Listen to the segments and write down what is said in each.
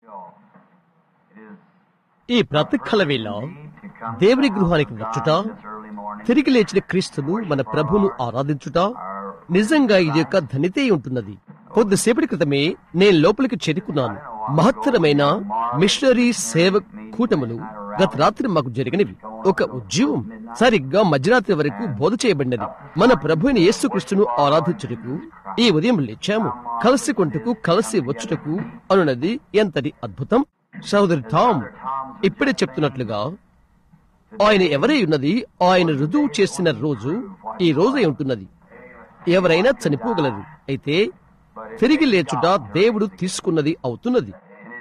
ఈ ప్రాతకాల వేళ దేవుని గృహానికి వచ్చుట తిరిగి లేచిన క్రీస్తును మన ప్రభును ఆరాధించుట నిజంగా ఇది యొక్క ధనితే ఉంటున్నది కొద్దిసేపటి క్రితమే నేను లోపలికి చేరుకున్నాను మహత్తరమైన మిషనరీ సేవ కూటములు గత రాత్రి మాకు జరిగినవి ఒక ఉద్యమం సరిగ్గా మధ్యరాత్రి వరకు బోధ చేయబడినది మన ప్రభు అయిన యేసుక్రీస్తును ఆరాధించుటకు ఈ ఉదయం లేచాము కలిసి కొంటకు కలిసి వచ్చుటకు అనున్నది ఎంతటి అద్భుతం సోదరి థామ్ ఇప్పుడే చెప్తున్నట్లుగా ఆయన ఎవరై ఉన్నది ఆయన రుజువు చేసిన రోజు ఈ రోజై ఉంటున్నది ఎవరైనా చనిపోగలరు అయితే తిరిగి లేచుట దేవుడు తీసుకున్నది అవుతున్నది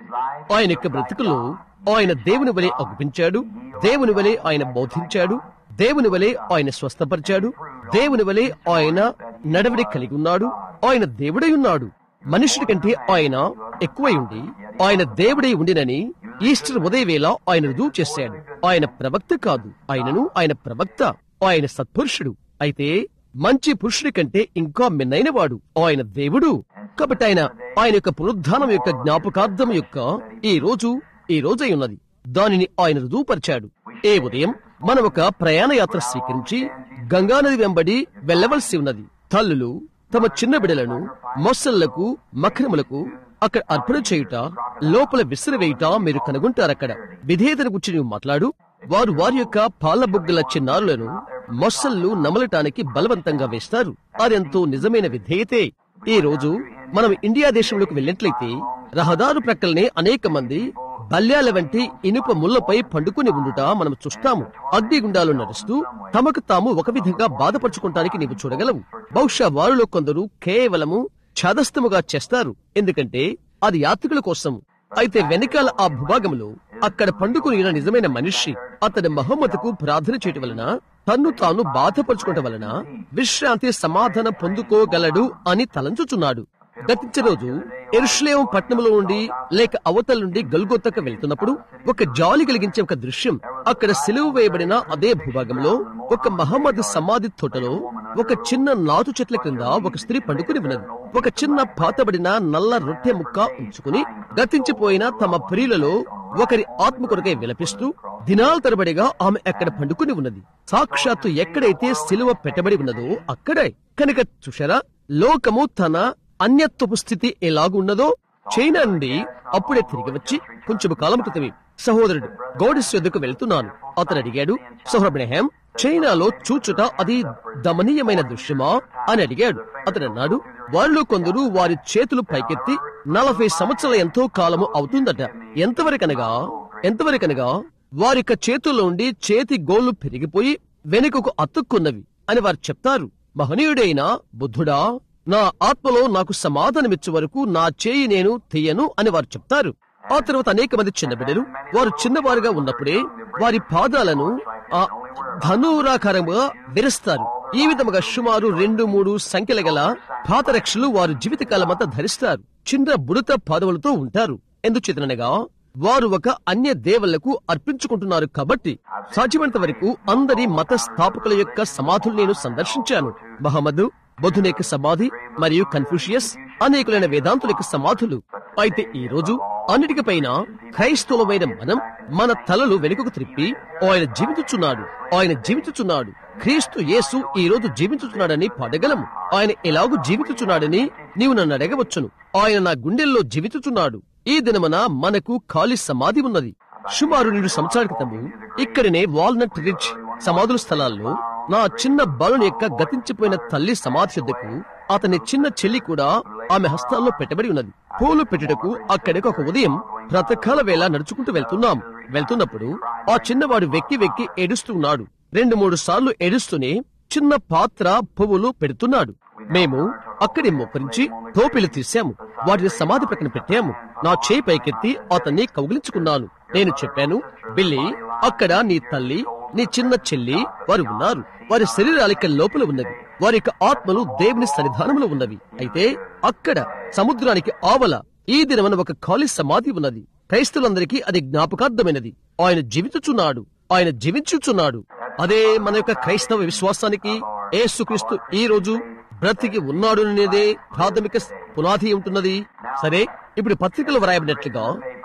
ఆయన యొక్క బ్రతుకులో ఆయన దేవుని వలె అగుపించాడు దేవుని వలె ఆయన బోధించాడు దేవుని వలె ఆయన స్వస్థపరిచాడు దేవుని వలె ఆయన నడవడి కలిగి ఉన్నాడు ఆయన దేవుడై ఉన్నాడు మనుషుడి కంటే ఆయన ఎక్కువై ఉండి ఆయన దేవుడై ఉండినని ఈస్టర్ ఉదయవేళ ఆయన రుజువు చేశాడు ఆయన ప్రవక్త కాదు ఆయనను ఆయన ప్రవక్త ఆయన సత్పురుషుడు అయితే మంచి పురుషుడి కంటే ఇంకా మిన్నైన వాడు ఆయన దేవుడు కాబట్టి ఆయన ఆయన యొక్క పునరుద్ధానం యొక్క జ్ఞాపకార్థం యొక్క ఈ రోజు ఈ రోజై ఉన్నది దానిని ఆయన రుజువుపరిచాడు ఏ ఉదయం మనం ఒక ప్రయాణ యాత్ర స్వీకరించి గంగానది వెంబడి వెళ్లవలసి ఉన్నది తల్లులు తమ చిన్న బిడలను మొసళ్లకు మకరములకు అక్కడ అర్పణ చేయుట లోపల విసిరివేయుట మీరు కనుగొంటారక్కడ విధేయతను గురించి నువ్వు మాట్లాడు వారు వారి యొక్క పాల బుగ్గల చిన్నారులను మొసళ్ళు నమలటానికి బలవంతంగా వేస్తారు అదెంతో నిజమైన విధేయతే ఈ రోజు మనం ఇండియా దేశంలోకి వెళ్ళినట్లయితే రహదారు ప్రక్కలనే అనేక మంది బల్యాల వంటి ఇనుప ముళ్లపై పండుకుని ఉండుట మనం చూస్తాము అగ్నిగుండాలు నడుస్తూ తమకు తాము ఒక విధంగా బాధపరుచుకుంటానికి నీవు చూడగలవు బహుశా వారిలో కొందరు కేవలము ఛాదస్తముగా చేస్తారు ఎందుకంటే అది యాత్రికుల కోసం అయితే వెనకాల ఆ భూభాగంలో అక్కడ పండుకుని నిజమైన మనిషి అతడి మహమ్మతుకు ప్రార్థన చేయటం వలన తన్ను తాను బాధపరుచుకోవటం వలన విశ్రాంతి సమాధానం పొందుకోగలడు అని తలంచుచున్నాడు గతించే రోజు ఎరుషులేం పట్టణంలో నుండి లేక అవతల నుండి గల్గొత్తకు వెళ్తున్నప్పుడు ఒక జాలి కలిగించే ఒక దృశ్యం అక్కడ సిలువ వేయబడిన అదే భూభాగంలో ఒక మహమ్మద్ సమాధి తోటలో ఒక చిన్న నాటు చెట్ల క్రింద ఒక స్త్రీ పండుకుని ఉన్నది ఒక చిన్న పాతబడిన నల్ల రొట్టె ముక్క ఉంచుకుని గతించిపోయిన తమ ప్రియులలో ఒకరి ఆత్మ కొరకై విలపిస్తూ దినాల తరబడిగా ఆమె అక్కడ పండుకుని ఉన్నది సాక్షాత్తు ఎక్కడైతే సిలువ పెట్టబడి ఉన్నదో అక్కడే కనుక చూశారా లోకము తన అన్యత్వపు స్థితి ఎలాగున్నదో చైనా నుండి అప్పుడే తిరిగి వచ్చి కొంచెం కాలం క్రితమే సహోదరుడు గోడిస్ యొద్దకు వెళ్తున్నాను అతను అడిగాడు సోహబ్రహం చైనాలో చూచుట అది దమనీయమైన దృశ్యమా అని అడిగాడు అతడు అన్నాడు వారిలో కొందరు వారి చేతులు పైకెత్తి నలభై సంవత్సరాల ఎంతో కాలము అవుతుందట ఎంతవరకనగా ఎంతవరకనగా వారి యొక్క చేతుల్లో ఉండి చేతి గోళ్లు పెరిగిపోయి వెనుకకు అతుక్కున్నవి అని వారు చెప్తారు మహనీయుడైన బుద్ధుడా నా ఆత్మలో నాకు సమాధానమిచ్చే వరకు నా చేయి నేను తీయను అని వారు చెప్తారు ఆ తర్వాత అనేక మంది చిన్న బిడ్డలు వారు చిన్నవారుగా ఉన్నప్పుడే వారి పాదాలను ఆ ధనురాకారంగా విరుస్తారు ఈ విధముగా సుమారు రెండు మూడు సంఖ్యల గల పాతరక్షలు వారు జీవితకాలమంతా ధరిస్తారు చిన్న బుడత పాదములతో ఉంటారు ఎందుచేతనగా వారు ఒక అన్య దేవుళ్లకు అర్పించుకుంటున్నారు కాబట్టి సాధ్యమైనంత వరకు అందరి మత స్థాపకుల యొక్క సమాధులు నేను సందర్శించాను మహమ్మద్ బుద్ధుని యొక్క సమాధి మరియు కన్ఫ్యూషియస్ అనేకులైన వేదాంతుల యొక్క సమాధులు అయితే ఈ రోజు అన్నిటికపైన క్రైస్తవులమైన మనం మన తలలు వెనుకకు త్రిప్పి ఆయన జీవించుచున్నాడు ఆయన జీవించుచున్నాడు క్రీస్తు యేసు ఈ రోజు జీవించుచున్నాడని పాడగలము ఆయన ఎలాగూ జీవించుచున్నాడని నీవు నన్ను అడగవచ్చును ఆయన నా గుండెల్లో జీవించుచున్నాడు ఈ దినమన మనకు ఖాళీ సమాధి ఉన్నది సుమారు రెండు సంవత్సరాల క్రితము ఇక్కడనే వాల్నట్ రిచ్ సమాధుల స్థలాల్లో నా చిన్న బాలుని యొక్క గతించిపోయిన తల్లి సమాధి వద్దకు అతని చిన్న చెల్లి కూడా ఆమె హస్తాల్లో పెట్టబడి ఉన్నది పూలు పెట్టుటకు అక్కడికి ఒక ఉదయం బ్రతకాల వేళ నడుచుకుంటూ వెళ్తున్నాం వెళ్తున్నప్పుడు ఆ చిన్నవాడు వెక్కి వెక్కి ఏడుస్తూ ఉన్నాడు రెండు మూడు సార్లు ఏడుస్తూనే చిన్న పాత్ర పువ్వులు పెడుతున్నాడు మేము అక్కడి మోకరించి టోపీలు తీశాము వాటిని సమాధి ప్రక్కన పెట్టాము నా చేయి పైకెత్తి అతన్ని కౌగిలించుకున్నాను నేను చెప్పాను బిల్లి అక్కడ నీ తల్లి నీ చిన్న చెల్లి వారు ఉన్నారు వారి శరీరాలిక లోపల ఉన్నవి వారి యొక్క ఆత్మలు దేవుని సన్నిధానంలో ఉన్నవి అయితే అక్కడ సముద్రానికి ఆవల ఈ దినమున ఒక ఖాళీ సమాధి ఉన్నది క్రైస్తవులందరికీ అది జ్ఞాపకార్థమైనది ఆయన జీవించుచున్నాడు ఆయన జీవించుచున్నాడు అదే మన యొక్క క్రైస్తవ విశ్వాసానికి ఏసుక్రీస్తు ఈ రోజు బ్రతికి ఉన్నాడు అనేదే ప్రాథమిక పునాది ఉంటున్నది సరే ఇప్పుడు పత్రికలు వ్రాయబడినట్లుగా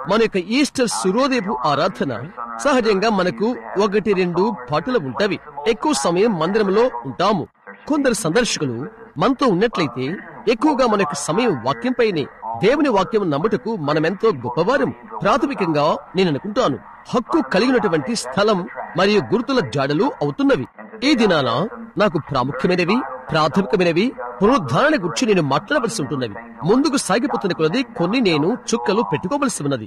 మన యొక్క ఈస్టర్ సూర్యోదయపు ఆరాధన సహజంగా మనకు ఒకటి రెండు పాటలు ఉంటవి ఎక్కువ సమయం మందిరంలో ఉంటాము కొందరు సందర్శకులు మనతో ఉన్నట్లయితే ఎక్కువగా మన యొక్క సమయం వాక్యంపైనే దేవుని వాక్యం నమ్ముటకు మనమెంతో గొప్పవారం ప్రాథమికంగా నేను అనుకుంటాను హక్కు కలిగినటువంటి స్థలం మరియు గుర్తుల జాడలు అవుతున్నవి ఈ దినాన నాకు ప్రాముఖ్యమైనవి ప్రాథమికమైనవి పునరుద్ధారణ గురించి నేను మాట్లాడవలసి ఉంటున్నవి ముందుకు సాగిపోతున్న కొలది కొన్ని నేను చుక్కలు పెట్టుకోవలసి ఉన్నది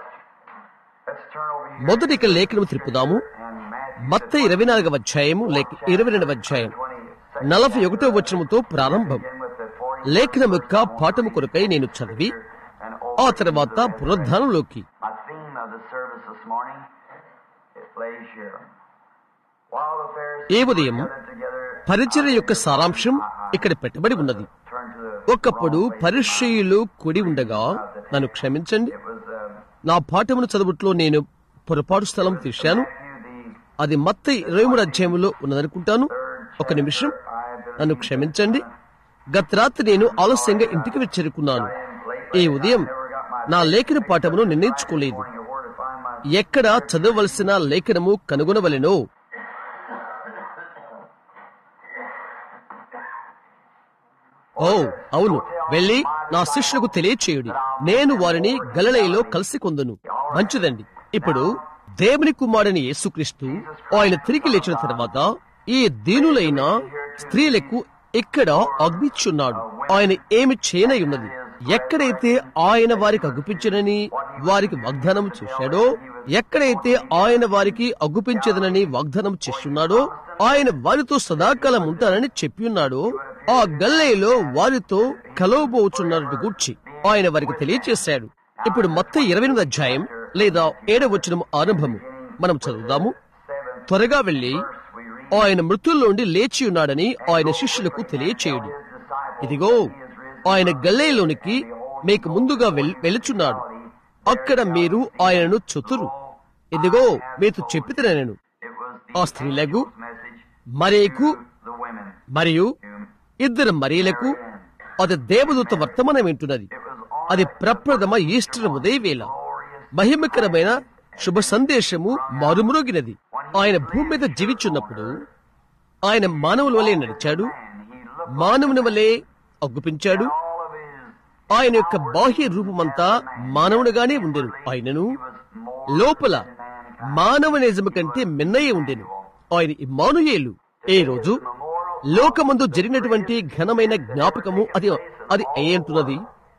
మొదటి ఇక లేఖనం తిప్పుదాము మత్త ఇరవై నాలుగవ అధ్యాయము లేక ఇరవై రెండవ అధ్యాయం నలభై ఒకటో వచనముతో ప్రారంభం లేఖనం యొక్క పాఠము కొరకై నేను చదివి ఆ తర్వాత పునరుద్ధానంలోకి My theme of the service this morning, it lays here. While the Pharisees ఏ ఉదయం gathered together, పరిచర్య యొక్క సారాంశం ఇక్కడ పెట్టబడి ఉన్నది turned to the ఒకప్పుడు పరిచయులు కూడి ఉండగా నన్ను క్షమించండి it was uh, నా పాఠమును చదువుట్లో నేను పొరపాటు స్థలం తీశాను Matthew the అది మత్త ఇరవై మూడు అధ్యాయంలో ఉన్నదనుకుంటాను ఒక నిమిషం నన్ను క్షమించండి గత రాత్రి నేను ఆలస్యంగా ఇంటికి చేరుకున్నాను ఈ ఉదయం నా లేఖన పాఠమును నిర్ణయించుకోలేదు here where to find my ఎక్కడ చదవవలసిన లేఖనము కనుగొనవలెనో ఓ అవును వెళ్ళి నా శిష్యులకు తెలియచేయుడి నేను వారిని గలలయలో కలిసి కొందును మంచిదండి ఇప్పుడు దేవుని కుమారుని యేసుక్రీస్తు ఆయన తిరిగి లేచిన తర్వాత ఈ దీనులైన స్త్రీలకు ఇక్కడ అగ్నిచ్చున్నాడు ఆయన ఏమి చేయనై ఉన్నది ఎక్కడైతే ఆయన వారికి అగుపించనని వారికి వాగ్దానం చేశాడో ఎక్కడైతే ఆయన వారికి అగుపించదనని వాగ్దానం చేస్తున్నాడో ఆయన వారితో సదాకాలం ఉంటానని చెప్పి ఉన్నాడో ఆ గల్లేలో వారితో కలవబోచున్నట్టు గూర్చి ఆయన వారికి తెలియచేశాడు ఇప్పుడు మొత్తం ఇరవై ఎనిమిది అధ్యాయం లేదా ఏడవ వచనం ఆరంభము మనం చదువుదాము త్వరగా వెళ్లి ఆయన మృతుల్లోండి లేచి ఉన్నాడని ఆయన శిష్యులకు తెలియచేయుడు ఇదిగో ఆయన గల్లేలోనికి మీకు ముందుగా వెల్- వెళుచున్నాడు అక్కడ మీరు ఆయనను చుతురు ఇదిగో మీతో చెప్పితే నేను it was ఆ స్త్రీలకు message మరేకు the women మరియు ఇద్దరు మరియలకు అది దేవదూత వర్తమానం వింటున్నది అది ప్రప్రథమ ఈస్టర్ ఉదయవేళ మహిమకరమైన శుభ సందేశము మారుమ్రోగినది ఆయన భూమి మీద జీవించున్నప్పుడు ఆయన మానవుల వలె నడిచాడు మానవుని వలె అగ్గుపించాడు all of his ఆయన యొక్క బాహ్య రూపమంతా మానవునిగానే ఉండెను ఆయనను లోపల మానవ నిజము కంటే మిన్నయ్య ఉండెను ఆయన ఇమ్మానుయేలు ఈ రోజు లోకమందు జరిగినటువంటి ఘనమైన జ్ఞాపకము అది అది అయ్యంటున్నది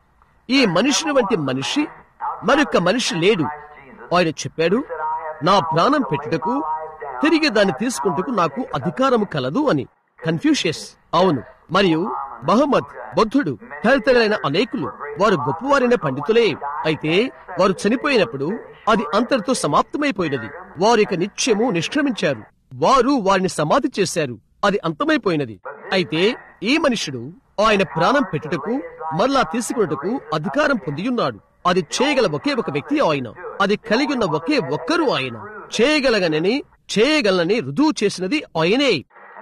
ఈ మనుషుని వంటి మనిషి మరొక మనిషి లేడు ఆయన చెప్పాడు నా ప్రాణం పెట్టుటకు తిరిగి దాన్ని తీసుకుంటకు నాకు అధికారము కలదు అని కన్ఫ్యూషియస్ అవును మరియు మహమ్మద్ బుద్ధుడు తదితరులైన అనేకులు వారు గొప్పవారైన పండితులే అయితే వారు చనిపోయినప్పుడు అది అంతటితో సమాప్తమైపోయినది వారు ఇక నిత్యము నిష్క్రమించారు వారు వారిని సమాధి చేశారు అది అంతమైపోయినది అయితే ఈ మనుషుడు ఆయన ప్రాణం పెట్టుటకు మరలా తీసుకున్నటకు అధికారం పొందియున్నాడు అది చేయగల ఒకే ఒక వ్యక్తి ఆయన అది కలిగి ఉన్న ఒకే ఒక్కరు ఆయన చేయగలగనని చేయగలనని రుజువు చేసినది ఆయనే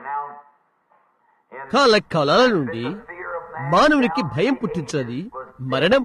and now in కాల కాలాల నుండి fear of man మానవునికి భయం పుట్టించినది మరణం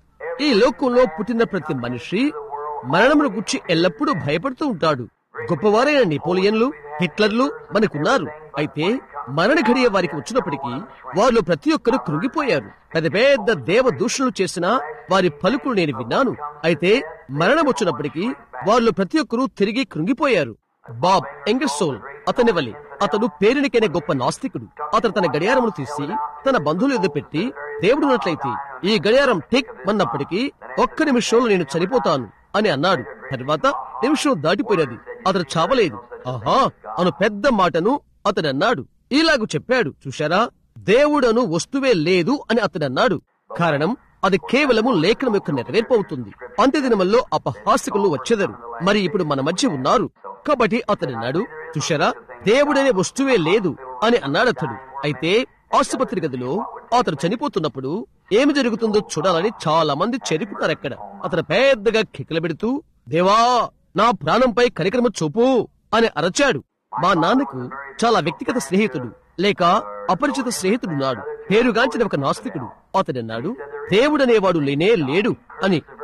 ఈ లోకంలో పుట్టిన ప్రతి మనిషి మరణమును గుర్చి ఎల్లప్పుడూ భయపడుతూ ఉంటాడు గొప్పవారైన నెపోలియన్లు హిట్లర్లు మనకున్నారు అయితే మరణ ఘడియ వారికి వచ్చినప్పటికీ వారిలో ప్రతి ఒక్కరూ కృంగిపోయారు పెద్ద పెద్ద దేవ దూషణలు చేసిన వారి పలుకులు నేను విన్నాను అయితే మరణం వచ్చినప్పటికీ వారిలో ప్రతి ఒక్కరూ తిరిగి కృంగిపోయారు బాబ్ ఎంగర్సోల్ అతని వలి అతడు పేరునికైన గొప్ప నాస్తికుడు అతను తన గడియారమును తీసి తన బంధువులు ఎదురు పెట్టి దేవుడు ఉన్నట్లయితే ఈ గడియారం టిక్ అన్నప్పటికీ ఒక్క నిమిషంలో నేను చనిపోతాను అని అన్నాడు తర్వాత నిమిషం దాటిపోయినది అతడు చావలేదు ఆహా అను పెద్ద మాటను అతడు అన్నాడు ఇలాగు చెప్పాడు చూశారా దేవుడను వస్తువే లేదు అని అతడు అన్నాడు కారణం అది కేవలము లేఖనం యొక్క నెరవేర్పు అవుతుంది అంత్యదినముల్లో అపహాసకులు వచ్చెదరు మరి ఇప్పుడు మన మధ్య ఉన్నారు కాబట్టి అతడు అన్నాడు చూశారా దేవుడనే వస్తువే లేదు అని అన్నాడు అతడు అయితే ఆసుపత్రి గదిలో అతడు చనిపోతున్నప్పుడు ఏమి జరుగుతుందో చూడాలని చాలా మంది చేరుకున్నారు అక్కడ అతను పెద్దగా కిక్కలు పెడుతూ దేవా నా ప్రాణంపై కరికరమ చూపు అని అరచాడు మా నాన్నకు చాలా వ్యక్తిగత స్నేహితుడు లేక అపరిచిత స్నేహితుడున్నాడు పేరుగాంచిన ఒక నాస్తికుడు అతడన్నాడు దేవుడనేవాడు లేనే లేడు అని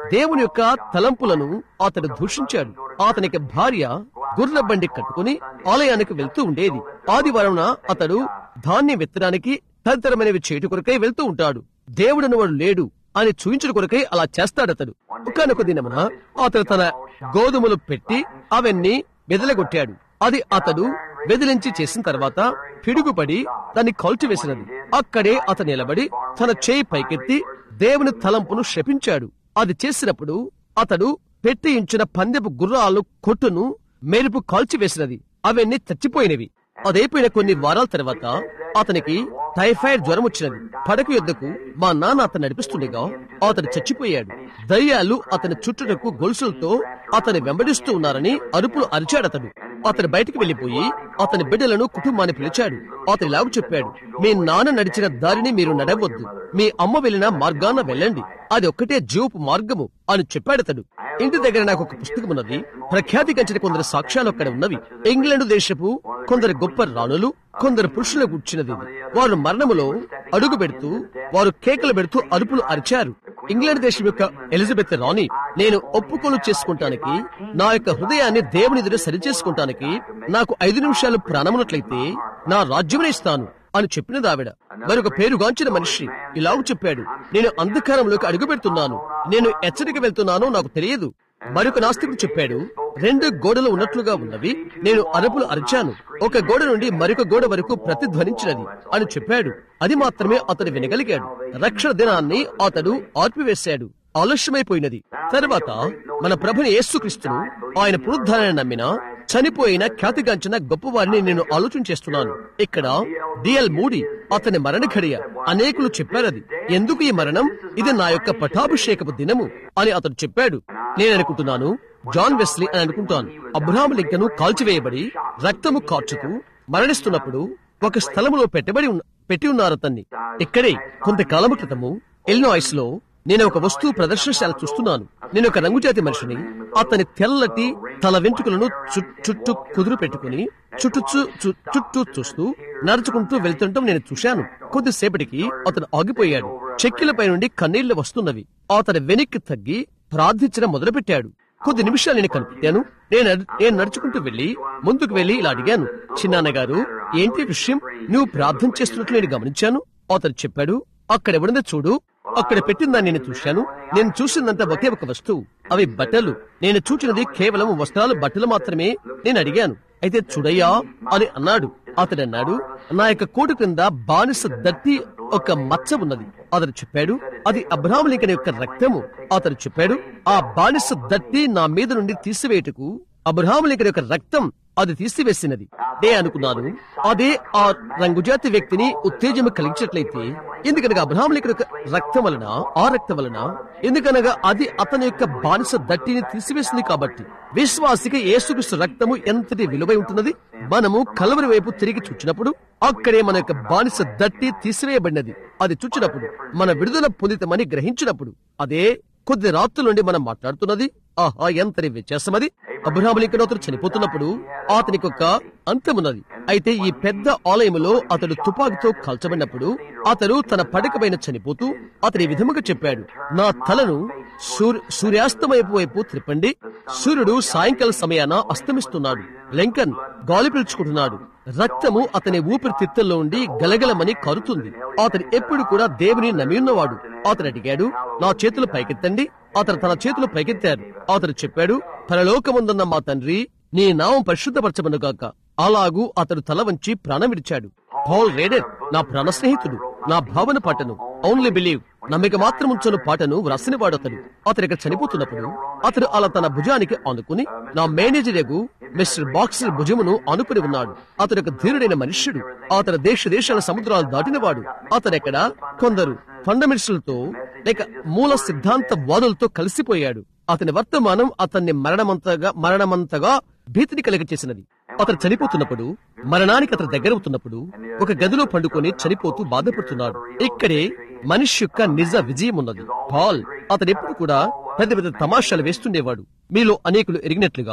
దేవుని యొక్క తలంపులను అతడు దూషించాడు అతనికి భార్య గుర్ర బండి కట్టుకుని ఆలయానికి వెళ్తూ ఉండేది ఆదివారం అతడు ధాన్యం విత్తడానికి తదితరమైనవి చేటు కొరకై వెళ్తూ ఉంటాడు దేవుడని వాడు లేడు అని చూయించిన కొరకై అలా చేస్తాడతడు ఒకనొక దినమున అతడు తన గోధుమలు పెట్టి అవన్నీ వెదలగొట్టాడు అది అతడు వెదిలించి చేసిన తర్వాత పిడుగుపడి దాన్ని కాల్చివేసినది అక్కడే అతను నిలబడి తన చేయి పైకెత్తి దేవుని తలంపును శపించాడు అది చేసినప్పుడు అతడు పెట్టి ఇంచిన పందెపు గుర్రాలు కొట్టును మెరుపు కాల్చివేసినది అవన్నీ చచ్చిపోయినవి అదైపోయిన కొన్ని వారాల తర్వాత అతనికి టైఫాయిడ్ జ్వరం వచ్చినది పడక యొద్దకు మా నాన్న అతను నడిపిస్తుండగా అతను చచ్చిపోయాడు దయ్యాలు అతని చుట్టుటకు గొలుసులతో అతని వెంబడిస్తూ ఉన్నారని అరుపులు అరిచాడు అతడు అతను బయటికి వెళ్లిపోయి అతని బిడ్డలను కుటుంబాన్ని పిలిచాడు అతను ఇలాగ చెప్పాడు మీ నాన్న నడిచిన దారిని మీరు నడవద్దు మీ అమ్మ వెళ్లిన మార్గాన వెళ్ళండి అది ఒక్కటే జీవపు మార్గము అని చెప్పాడతడు ఇంటి దగ్గర నాకు ఒక పుస్తకం ఉన్నది ప్రఖ్యాతి గంచిన కొందరు సాక్ష్యాలు అక్కడ ఉన్నవి ఇంగ్లాండ్ దేశపు కొందరు గొప్ప రాణులు కొందరు పురుషులకు కూర్చున్నది ఇది. వారు మరణములో అడుగు పెడుతూ వారు కేకలు పెడుతూ అరుపులు అరిచారు ఇంగ్లాండ్ దేశం యొక్క ఎలిజబెత్ రాణి నేను ఒప్పుకోలు చేసుకుంటానికి నా యొక్క హృదయాన్ని దేవుని ఎదురు సరిచేసుకుంటానికి నాకు ఐదు నిమిషాలు ప్రాణమున్నట్లయితే నా రాజ్యమునే ఇస్తాను అని చెప్పినది ఆవిడ మరొక పేరుగాంచిన మనిషి ఇలాగ చెప్పాడు నేను అంధకారంలోకి అడుగు పెడుతున్నాను నేను ఎచ్చడికి వెళ్తున్నానో నాకు తెలియదు మరొక నాస్తికుడు చెప్పాడు రెండు గోడలు ఉన్నట్లుగా ఉన్నవి నేను అరుపులు అరిచాను ఒక గోడ నుండి మరొక గోడ వరకు ప్రతిధ్వనించినది అని చెప్పాడు అది మాత్రమే అతడు వినగలిగాడు రక్షణ దినాన్ని అతడు ఆర్పివేశాడు ఆలస్యమైపోయినది తర్వాత మన ప్రభుని యేసుక్రీస్తును ఆయన పునరుద్ధానాన్ని నమ్మిన చనిపోయిన ఖ్యాతిగాంచిన గొప్పవారిని నేను ఆలోచన చేస్తున్నాను ఇక్కడ డిఎల్ మూడి అతని మరణ ఘడియ అనేకులు చెప్పారది ఎందుకు ఈ మరణం ఇది నా యొక్క పటాభిషేకపు దినము అని అతడు చెప్పాడు నేను అనుకుంటున్నాను జాన్ వెస్లీ అని అనుకుంటాను అబ్రహాం లింకను కాల్చివేయబడి రక్తము కార్చుతూ మరణిస్తున్నప్పుడు ఒక స్థలములో పెట్టబడి ఉన్న పెట్టి ఉన్నారు అతన్ని ఇక్కడే కొంతకాలము క్రితము ఎల్నాయిస్ లో నేను ఒక వస్తువు ప్రదర్శనశాల చూస్తున్నాను నేను ఒక రంగుజాతి మనిషిని అతని తెల్లటి తల వెంట్రుకలను చు- చుట్టూ కుదురు పెట్టుకుని చుట్టూ చు- చు- చుట్టూ చూస్తూ నడుచుకుంటూ వెళ్తుండటం నేను చూశాను కొద్దిసేపటికి అతను ఆగిపోయాడు చెక్కిలపై నుండి కన్నీళ్లు వస్తున్నవి అతను వెనక్కి తగ్గి ప్రార్థించడం మొదలుపెట్టాడు కొద్ది నిమిషాలు నేను కనిపెట్టాను నేను నడు- నేను నడుచుకుంటూ వెళ్లి ముందుకు వెళ్లి ఇలా అడిగాను చిన్నాన్న గారు ఏంటి విషయం నువ్వు ప్రార్థన చేస్తున్నట్లు నేను గమనించాను అతను చెప్పాడు అక్కడ ఎవడుందో చూడు అక్కడ పెట్టిందని నేను చూశాను నేను చూసిందంతా ఒకే ఒక వస్తువు అవి బట్టలు నేను చూచినది కేవలం వస్త్రాలు బట్టలు మాత్రమే నేను అడిగాను అయితే చూడయ్యా అని అన్నాడు అతడు అన్నాడు నా యొక్క కోటు క్రింద బానిస దట్టి ఒక మచ్చ ఉన్నది అతడు చెప్పాడు అది అబ్రహాం లింకన్ యొక్క రక్తము అతడు చెప్పాడు ఆ బానిస దట్టి నా మీద నుండి తీసివేయటకు అబ్రహాం లింకన్ యొక్క రక్తం అది తీసివేసినది నే అనుకున్నాను అదే ఆ రంగుజాతి వ్యక్తిని ఉత్తేజం కలిగించినట్లయితే ఎందుకనగా అబ్రహాం లింకన్ యొక్క రక్తం వలన ఆ రక్తం వలన ఎందుకనగా అది అతని యొక్క బానిస దట్టిని తీసివేసింది కాబట్టి విశ్వాసికి యేసుక్రీస్తు రక్తము ఎంతటి విలువై ఉంటున్నది మనము కలవరి వైపు తిరిగి చూచినప్పుడు అక్కడే మన యొక్క బానిస దట్టి తీసివేయబడినది అది చూచినప్పుడు మన విడుదల పొందితమని గ్రహించినప్పుడు అదే కొద్ది రాత్రుల నుండి మనం మాట్లాడుతున్నది ఆహా ఎంతటి వ్యత్యాసం అది అబ్రహాం లింకన్ అతడు చనిపోతున్నప్పుడు అతనికి ఒక అంతమున్నది అయితే ఈ పెద్ద ఆలయములో అతడు తుపాకీతో కాల్చబడినప్పుడు అతడు తన పడక పైన చనిపోతూ అతని ఈ విధముగా చెప్పాడు నా తలను సూర్య సూర్యాస్తమయపు వైపు త్రిప్పండి సూర్యుడు సాయంకాల సమయాన అస్తమిస్తున్నాడు లింకన్ గాలి పీల్చుకుంటున్నాడు రక్తము అతని ఊపిరితిత్తుల్లో ఉండి గలగలమని కరుతుంది అతడు ఎప్పుడు కూడా దేవుని నమ్మి ఉన్నవాడు అతడు అడిగాడు నా చేతులు పైకెత్తండి అతను తన చేతులు పైకెత్తారు అతడు చెప్పాడు పరలోకముందున్న మా తండ్రి నీ నామం పరిశుద్ధపరచబనుగాక అలాగూ అతడు తల వంచి ప్రాణం విడిచాడు పౌల్ రేడర్ నా ప్రాణ స్నేహితుడు నా భావన పాటను ఓన్లీ బిలీవ్ నమ్మిక మాత్రం ఉంచను పాటను వ్రాసిన వాడు అతడు అతడు ఇక్కడ చనిపోతున్నప్పుడు అతడు అలా తన భుజానికి ఆనుకుని నా మేనేజర్ ఎగు మిస్టర్ బాక్సర్ భుజమును ఆనుకుని ఉన్నాడు అతడు ఒక ధీరుడైన మనుష్యుడు అతడు దేశ దేశాల సముద్రాలు దాటినవాడు అతడు ఎక్కడ కొందరు ఫండమెంటల్తో లేక మూల సిద్ధాంత వాదులతో కలిసిపోయాడు అతని వర్తమానం అతన్ని మరణమంతగా మరణమంతగా భీతిని కలిగ చేసినది అతను చనిపోతున్నప్పుడు మరణానికి అతను దగ్గరవుతున్నప్పుడు ఒక గదిలో పండుకొని చనిపోతూ బాధపడుతున్నాడు ఇక్కడే మనిషి యొక్క నిజ విజయం ఉన్నది పాల్ అతను ఎప్పుడు కూడా పెద్ద పెద్ద తమాషాలు వేస్తుండేవాడు మీలో అనేకులు ఎరిగినట్లుగా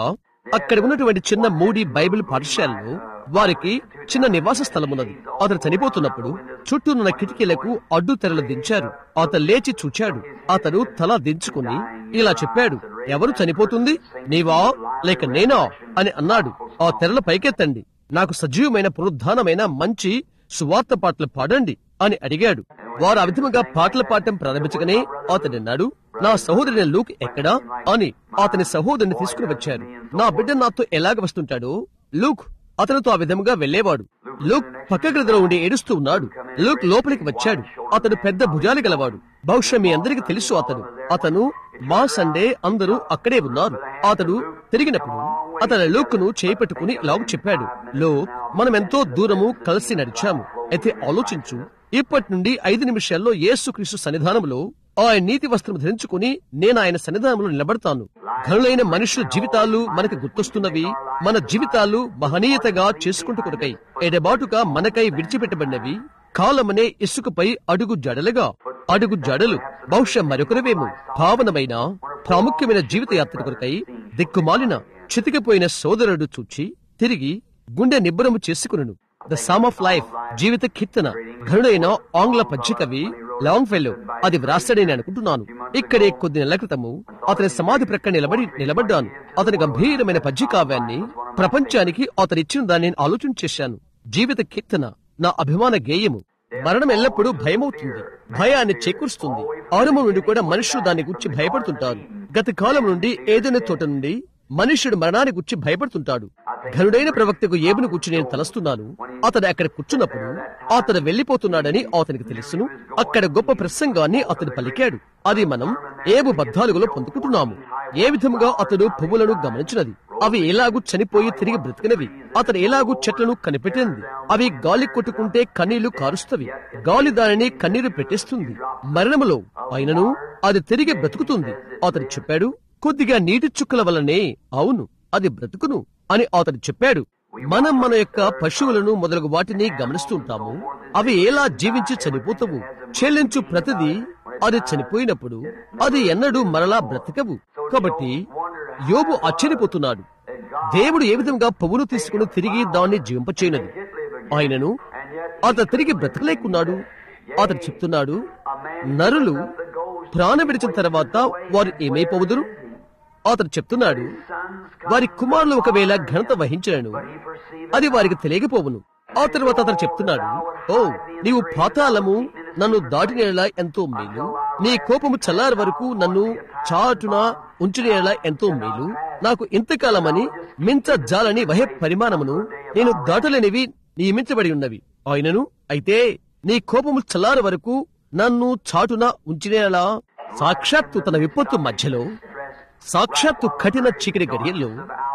అక్కడ ఉన్నటువంటి చిన్న మూడి బైబిల్ పాఠశాలలో వారికి చిన్న నివాస స్థలం ఉన్నది అతను చనిపోతున్నప్పుడు చుట్టూనున్న కిటికీలకు అడ్డు తెరలు దించారు అతను లేచి చూచాడు అతను తల దించుకుని ఇలా చెప్పాడు ఎవరు చనిపోతుంది నీవా లేక నేనా అని అన్నాడు ఆ తెరల పైకెత్తండి నాకు సజీవమైన పునరుద్ధానమైన మంచి సువార్త పాటలు పాడండి అని అడిగాడు వారు ఆ విధముగా పాటలు పాడటం ప్రారంభించగానే అతడు అన్నాడు నా సహోదరుని లూక్ ఎక్కడా అని అతని సహోదరుని తీసుకుని వచ్చారు నా బిడ్డ నాతో ఎలాగ వస్తుంటాడో లూక్ అతనితో ఆ విధముగా వెళ్లేవాడు లూక్ పక్క గదిలో ఉండి ఏడుస్తూ ఉన్నాడు లూక్ లోపలికి వచ్చాడు అతడు పెద్ద భుజాలు గలవాడు బహుశా మీ అందరికీ తెలుసు అతడు అతను మా సండే అందరూ అక్కడే ఉన్నారు అతడు తిరిగినప్పుడు అతని లూక్ను చేపట్టుకుని ఇలాగ చెప్పాడు లోక్ మనం ఎంతో దూరము కలిసి నడిచాము అయితే ఆలోచించు ఇప్పటి నుండి ఐదు నిమిషాల్లో యేసుక్రీస్తు సన్నిధానంలో ఆయన నీతి వస్త్రం ధరించుకుని నేను ఆయన సన్నిధానంలో నిలబడతాను ఘనులైన మనుషుల జీవితాలు మనకి గుర్తొస్తున్నవి మన జీవితాలు మహనీయతగా చేసుకుంటూ కొరకై ఎడబాటుగా మనకై విడిచిపెట్టబడినవి కాలమనే ఇసుకపై అడుగు జడలుగా అడుగు జడలు బహుశా మరొకరివేమో భావనమైన ప్రాముఖ్యమైన జీవిత యాత్ర కొరకై దిక్కుమాలిన చితికిపోయిన సోదరుడు చూచి తిరిగి గుండె నిబ్బరము చేసుకును ద సమ్ ఆఫ్ లైఫ్ జీవిత కీర్తన ఘనుడైన ఆంగ్ల పద్యకవి లాంగ్ ఫెలో అది వ్రాస్తాడని అనుకుంటున్నాను ఇక్కడే కొద్ది నెలల క్రితము అతని సమాధి ప్రక్క నిలబడి నిలబడ్డాను అతని గంభీరమైన పద్య కావ్యాన్ని ప్రపంచానికి అతను ఇచ్చిన దాన్ని నేను ఆలోచన చేశాను జీవిత కీర్తన నా అభిమాన గేయము మరణం ఎల్లప్పుడూ భయమవుతుంది భయాన్ని చేకూరుస్తుంది ఆరంభం నుండి కూడా మనుషులు దాన్ని గురించి భయపడుతుంటారు గత కాలం నుండి ఏదైనా తోట నుండి మనుష్యుడు మరణాన్ని గురించి భయపడుతుంటాడు ఘనుడైన ప్రవక్తకు ఏబును గురించి నేను తలస్తున్నాను అతడు అక్కడ కూర్చున్నప్పుడు అతడు వెళ్లిపోతున్నాడని అతనికి తెలుసును అక్కడ గొప్ప ప్రసంగాన్ని అతడు పలికాడు అది మనం ఏబు బద్దాలుగులో పొందుకుంటున్నాము ఏ విధముగా అతడు పువ్వులను గమనించినది అవి ఎలాగూ చనిపోయి తిరిగి బ్రతికినవి అతడు ఎలాగూ చెట్లను కనిపెట్టింది అవి గాలి కొట్టుకుంటే కన్నీళ్లు కారుస్తవి గాలి దానిని కన్నీరు పెట్టేస్తుంది మరణములో అయినను అది తిరిగి బ్రతుకుతుంది అతడు చెప్పాడు కొద్దిగా నీటి చుక్కల వల్లనే అవును అది బ్రతుకును అని అతడు చెప్పాడు మనం మన యొక్క పశువులను మొదలగు వాటిని గమనిస్తూ ఉంటాము అవి ఎలా జీవించి చనిపోతావు చెల్లించు ప్రతిదీ అది చనిపోయినప్పుడు అది ఎన్నడూ మరలా బ్రతకవు కాబట్టి యోబు ఆశ్చర్యపోతున్నాడు దేవుడు ఏ విధంగా పువ్వును తీసుకుని తిరిగి దాన్ని జీవింపచేయనది ఆయనను అతను తిరిగి బ్రతకలేకున్నాడు అతడు చెప్తున్నాడు నరులు ప్రాణం విడిచిన తర్వాత వారు ఏమైపోవుదురు అతడు చెప్తున్నాడు వారి కుమారులు ఒకవేళ ఘనత వహించలను అది వారికి తెలియకపోవును ఆ తర్వాత అతను చెప్తున్నాడు ఓ నీవు పాతాళము నన్ను దాటినేలా ఎంతో మేలు నీ కోపము చల్లారి వరకు నన్ను చాటున ఉంచినేలా ఎంతో మేలు నాకు ఇంతకాలమని మించ జాలని వహే పరిమాణమును నేను దాటలేనివి నియమించబడి ఉన్నవి ఆయనను అయితే నీ కోపము చల్లారి వరకు నన్ను చాటున ఉంచినేలా సాక్షాత్తు తన విపత్తు మధ్యలో సాక్షాత్తు కఠిన చీకటి గడియల్లో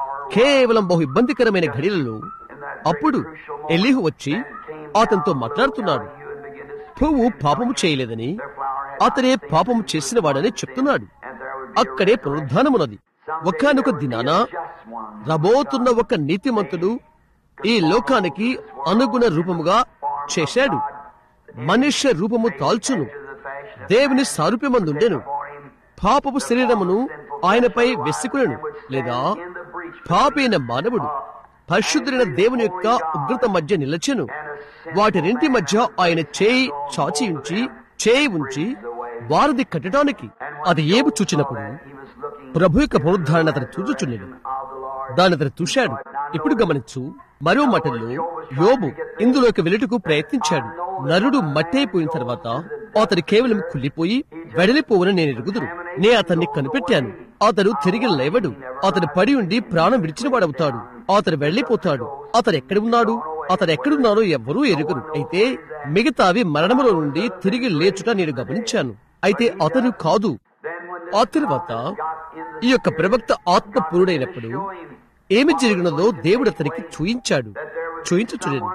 కేవలం బహు ఇబ్బందికరమైన గడియలలో అప్పుడు ఎలీహు వచ్చి అతనితో మాట్లాడుతున్నాడు పువ్వు పాపము చేయలేదని అతనే పాపము చేసిన వాడని చెప్తున్నాడు అక్కడే పునరుద్ధానమున్నది ఒకనొక దినాన రబోతున్న ఒక నీతిమంతుడు ఈ లోకానికి అనుగుణ రూపముగా చేశాడు మనుష్య రూపము తాల్చును దేవుని సారూప్యమందుండెను పాపపు శరీరమును ఆయనపై వెస్సుకునను లేదా పాపైన మానవుడు పరిశుద్ధుడైన దేవుని యొక్క ఉగ్రత మధ్య నిలచెను వాటి రెంటి మధ్య ఆయన చేయి చాచి ఉంచి చేయి ఉంచి వారధి కట్టడానికి అది ఏమి చూచినప్పుడు ప్రభు యొక్క పునరుద్ధారణ అతను చూచుచున్నాడు దాని అతను చూశాడు ఇప్పుడు గమనించు మరో మటల్లో యోబు ఇందులోకి వెళ్ళుటకు ప్రయత్నించాడు నరుడు మట్టైపోయిన తర్వాత అతడు కేవలం కుళ్ళిపోయి వెడలిపోవని నేను ఎరుగుదురు నే అతన్ని కనిపెట్టాను అతడు తిరిగి లేవడు అతడు పడి ఉండి ప్రాణం విడిచిన వాడవుతాడు అతడు వెళ్లిపోతాడు అతడు ఎక్కడ ఉన్నాడు అతడు ఎక్కడున్నాడో ఎవ్వరూ ఎరుగురు అయితే మిగతావి మరణములో నుండి తిరిగి లేచుట నేను గమనించాను అయితే అతను కాదు ఆ తరువాత ఈ యొక్క ప్రవక్త ఆత్మపూరుడైనప్పుడు ఏమి జరిగినదో దేవుడు అతనికి చూయించాడు చూయించుచులేను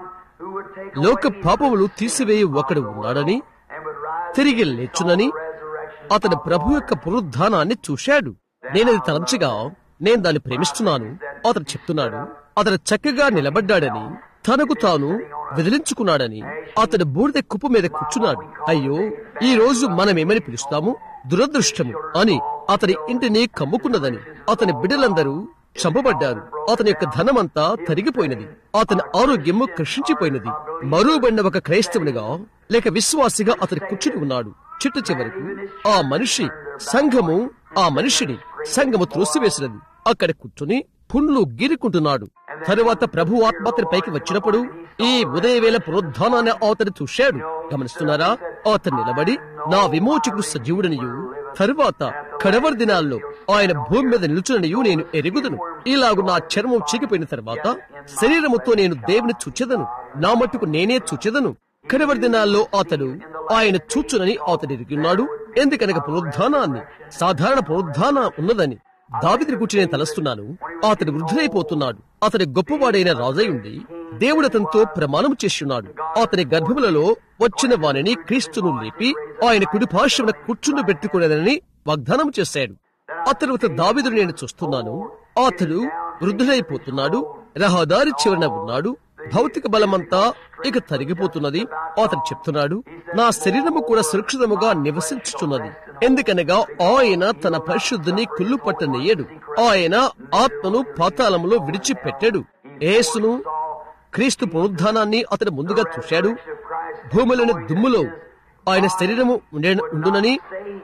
లోక పాపములు తీసివేయి ఒకడు ఉన్నాడని తిరిగి లేచునని అతడు ప్రభు యొక్క పునరుద్ధానాన్ని చూశాడు నేనది తలంచగా నేను దాన్ని ప్రేమిస్తున్నాను అతడు చెప్తున్నాడు అతడు చక్కగా నిలబడ్డాడని తనకు తాను విదిలించుకున్నాడని అతడు బూడిద కుప్ప మీద కూర్చున్నాడు అయ్యో ఈ రోజు మనమేమని పిలుస్తాము దురదృష్టము అని అతని ఇంటిని కమ్ముకున్నదని అతని బిడ్డలందరూ చంపబడ్డారు అతని యొక్క ధనమంతా తరిగిపోయినది అతని ఆరోగ్యము కృషించిపోయినది మరువబడిన ఒక క్రైస్తవునిగా లేక విశ్వాసిగా అతని కూర్చుని ఉన్నాడు చిట్ట చివరకు ఆ మనిషి సంఘము ఆ మనిషిని సంఘము త్రోసివేసినది అక్కడ కూర్చుని పుండ్లు గీరుకుంటున్నాడు తరువాత ప్రభు ఆత్మ అతని పైకి వచ్చినప్పుడు ఈ ఉదయవేళ పునరుద్ధానాన్ని అతను చూశాడు గమనిస్తున్నారా అతను నిలబడి నా విమోచకుడు సజీవుడనియు తరువాత కడవరి దినాల్లో ఆయన భూమి మీద నిలుచుననియు నేను ఎరుగుదును ఇలాగు నా చర్మం చీకిపోయిన తర్వాత శరీరముతో నేను దేవుని చూచెదను నా మట్టుకు నేనే చూచెదను కడవరి దినాల్లో అతడు ఆయన చూచునని అతడు ఎరిగిన్నాడు ఎందుకనగా పునరుద్ధానాన్ని సాధారణ పునరుద్ధాన ఉన్నదని దావిదిని గురించి నేను తలస్తున్నాను అతడు వృద్ధులైపోతున్నాడు అతడి గొప్పవాడైన రాజై ఉండి దేవుడు అతనితో ప్రమాణం చేస్తున్నాడు అతని గర్భములలో వచ్చిన వానిని క్రీస్తును లేపి ఆయన కుడి పార్శ్వన కూర్చుని పెట్టుకునేదని వాగ్దానం చేశాడు అతడు దావిదును నేను చూస్తున్నాను అతడు వృద్ధులైపోతున్నాడు రహదారి చివరన ఉన్నాడు భౌతిక బలమంతా ఇక తరిగిపోతున్నది అతడు చెప్తున్నాడు నా శరీరము కూడా సురక్షితముగా నివసించుచున్నది ఎందుకనగా ఆయన తన పరిశుద్ధిని కుళ్ళు పట్టనీయడు ఆయన ఆత్మను పాతాళములో విడిచిపెట్టాడు యేసును క్రీస్తు పునరుద్ధానాన్ని అతడు ముందుగా చూశాడు భూమిలోని దుమ్ములో ఆయన శరీరము ఉండే- ఉండునని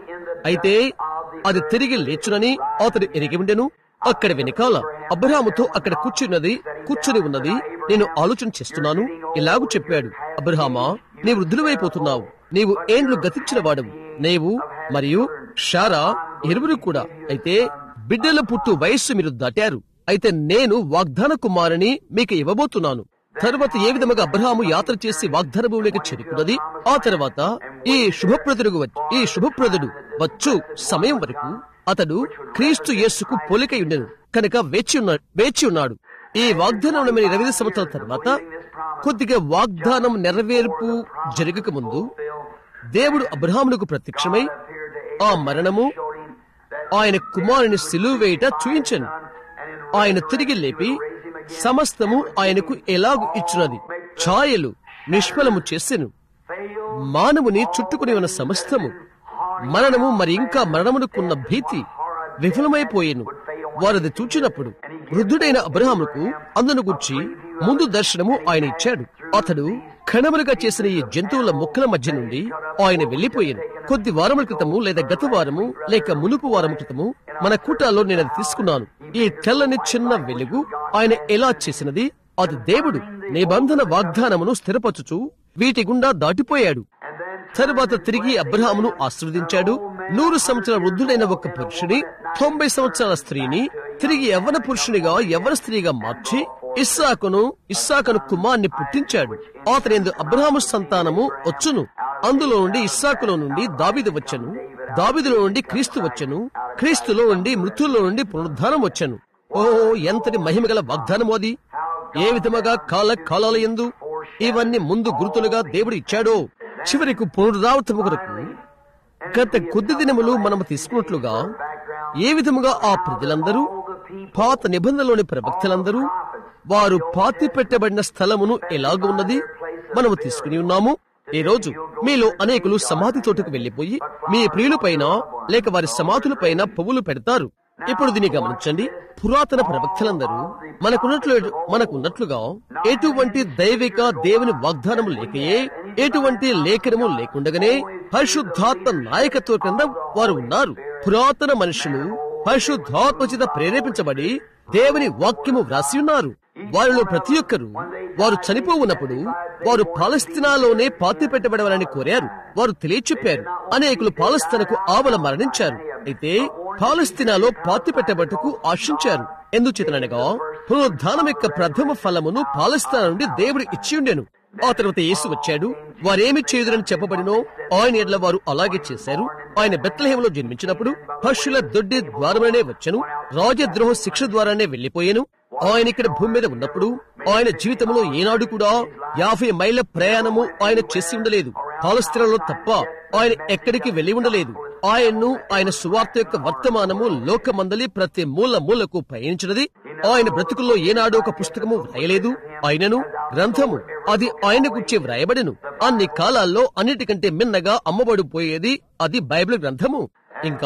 అయితే అది తిరిగి లేచునని అతడు ఎరిగి ఉండెను అక్కడ వెనకాల అబ్రహాముతో అక్కడ కూర్చున్నది కూర్చుని ఉన్నది నేను ఆలోచన చేస్తున్నాను ఇలాగు చెప్పాడు అబ్రహామా నీవు వృద్ధులమైపోతున్నావు నీవు ఏండ్లు గతించిన వాడవు నీవు మరియు షారా ఇరువురు కూడా అయితే బిడ్డల పుట్టు వయస్సు మీరు దాటారు అయితే నేను వాగ్దాన కుమారుని మీకు ఇవ్వబోతున్నాను తరువాత ఏ విధముగా అబ్రహాము యాత్ర చేసి వాగ్దాన భూమిలోకి చేరుకున్నది ఆ తర్వాత ఈ శుభప్రదుడు వచ్చి- ఈ శుభప్రదుడు వచ్చు సమయం వరకు అతడు క్రీస్తు యేసుకు పోలికై ఉండెను కనుక వేచి ఉన్నాడు వేచి ఉన్నాడు ఈ వాగ్దానం ఇరవై ఐదు సంవత్సరాల తర్వాత కొద్దిగా వాగ్దానం నెరవేర్పు జరగక ముందు దేవుడు అబ్రహామునకు ప్రత్యక్షమై ఆ మరణము ఆయన కుమారుని సిలువ వేయట చూయించను ఆయన తిరిగి లేపి సమస్తము ఆయనకు ఎలాగు ఇచ్చినది ఛాయలు నిష్ఫలము చేసెను మానవుని చుట్టుకుని ఉన్న సమస్తము మరణము మరి ఇంకా మరణమునకున్న భీతి విఫలమైపోయేను వారది చూచినప్పుడు వృద్ధుడైన అబ్రహాముకు అందును గుర్చి ముందు దర్శనము ఆయన ఇచ్చాడు అతడు కణములుగా చేసిన ఈ జంతువుల మొక్కల మధ్య నుండి ఆయన వెళ్లిపోయాను కొద్ది వారముల క్రితము లేదా గత వారము లేక మునుపు వారం క్రితము మన కూటాల్లో నేను అది తీసుకున్నాను ఈ తెల్లని చిన్న వెలుగు ఆయన ఎలా చేసినది అది దేవుడు నిబంధన వాగ్దానమును స్థిరపరచుచు వీటి గుండా దాటిపోయాడు తరువాత తిరిగి అబ్రహామును ఆశీర్వదించాడు నూరు సంవత్సరాల వృద్ధుడైన ఒక పురుషుని తొంభై సంవత్సరాల స్త్రీని తిరిగి యవ్వన పురుషునిగా యవ్వన స్త్రీగా మార్చి ఇస్సాకును ఇస్సాకును కుమార్ని పుట్టించాడు అతని అబ్రహాము సంతానము వచ్చును అందులో నుండి ఇస్సాకులో నుండి దావిదు వచ్చను దావిదులో నుండి క్రీస్తు వచ్చను క్రీస్తులో నుండి మృతుల్లో నుండి పునరుద్ధానం వచ్చను ఓ ఎంతటి మహిమగల వాగ్దానము అది ఏ విధముగా కాల కాలాల ఎందు ఇవన్నీ ముందు గుర్తులుగా దేవుడు ఇచ్చాడో చివరికి పునరుద్ధావతము కొరకు గత కొద్ది దినములు మనము తీసుకున్నట్లుగా ఏ విధముగా ఆ ప్రజలందరూ పాత నిబంధనలోని ప్రవక్తలందరూ వారు పాతి పెట్టబడిన స్థలమును ఎలాగ ఉన్నది మనము తీసుకుని ఉన్నాము ఈ రోజు మీలో అనేకులు సమాధి తోటకు వెళ్లిపోయి మీ ప్రియులపైన లేక వారి సమాధులపైన పువ్వులు పెడతారు ఇప్పుడు దీన్ని గమనించండి పురాతన ప్రవక్తలందరూ మనకున్నట్లు మనకున్నట్లుగా ఎటువంటి దైవిక దేవుని వాగ్దానము లేకయే ఎటువంటి లేఖనము లేకుండగానే పరిశుద్ధాత్మ నాయకత్వ క్రింద వారు ఉన్నారు పురాతన మనుషులు పరిశుద్ధాత్మ చేత ప్రేరేపించబడి దేవుని వాక్యము వ్రాసి ఉన్నారు వారిలో ప్రతి ఒక్కరూ వారు చనిపోవున్నప్పుడు వారు పాలస్తీనాలోనే పాతి పెట్టబడవాలని కోరారు వారు తెలియచెప్పారు అనేకులు పాలస్తీనకు ఆవల మరణించారు అయితే పాలస్తీనాలో పాతి పెట్టబట్టుకు ఆశించారు ఎందుచేతనగా పునరుద్ధానం యొక్క ప్రథమ ఫలమును పాలస్తీనా నుండి దేవుడు ఇచ్చి ఉండెను ఆ తర్వాత యేసు వచ్చాడు వారేమి చేయుదురని చెప్పబడినో ఆయన ఎడ్ల వారు అలాగే చేశారు ఆయన బెత్లహేములో జన్మించినప్పుడు పశుల దొడ్డి ద్వారమనే వచ్చను రాజద్రోహ శిక్ష ద్వారానే వెళ్లిపోయాను ఆయన ఇక్కడ భూమి మీద ఉన్నప్పుడు ఆయన జీవితంలో ఏనాడు కూడా యాభై మైళ్ళ ప్రయాణము ఆయన చేసి ఉండలేదు పాలస్తీనాలో తప్ప ఆయన ఎక్కడికి వెళ్లి ఉండలేదు ఆయన్ను ఆయన సువార్త యొక్క వర్తమానము లోకమందలి ప్రతి మూల మూలకు పయనించినది ఆయన బ్రతుకుల్లో ఏనాడు ఒక పుస్తకము వ్రాయలేదు ఆయనను గ్రంథము అది ఆయన గుర్చి వ్రాయబడెను అన్ని కాలాల్లో అన్నిటికంటే మిన్నగా అమ్మబడిపోయేది అది బైబిల్ గ్రంథము ఇంకా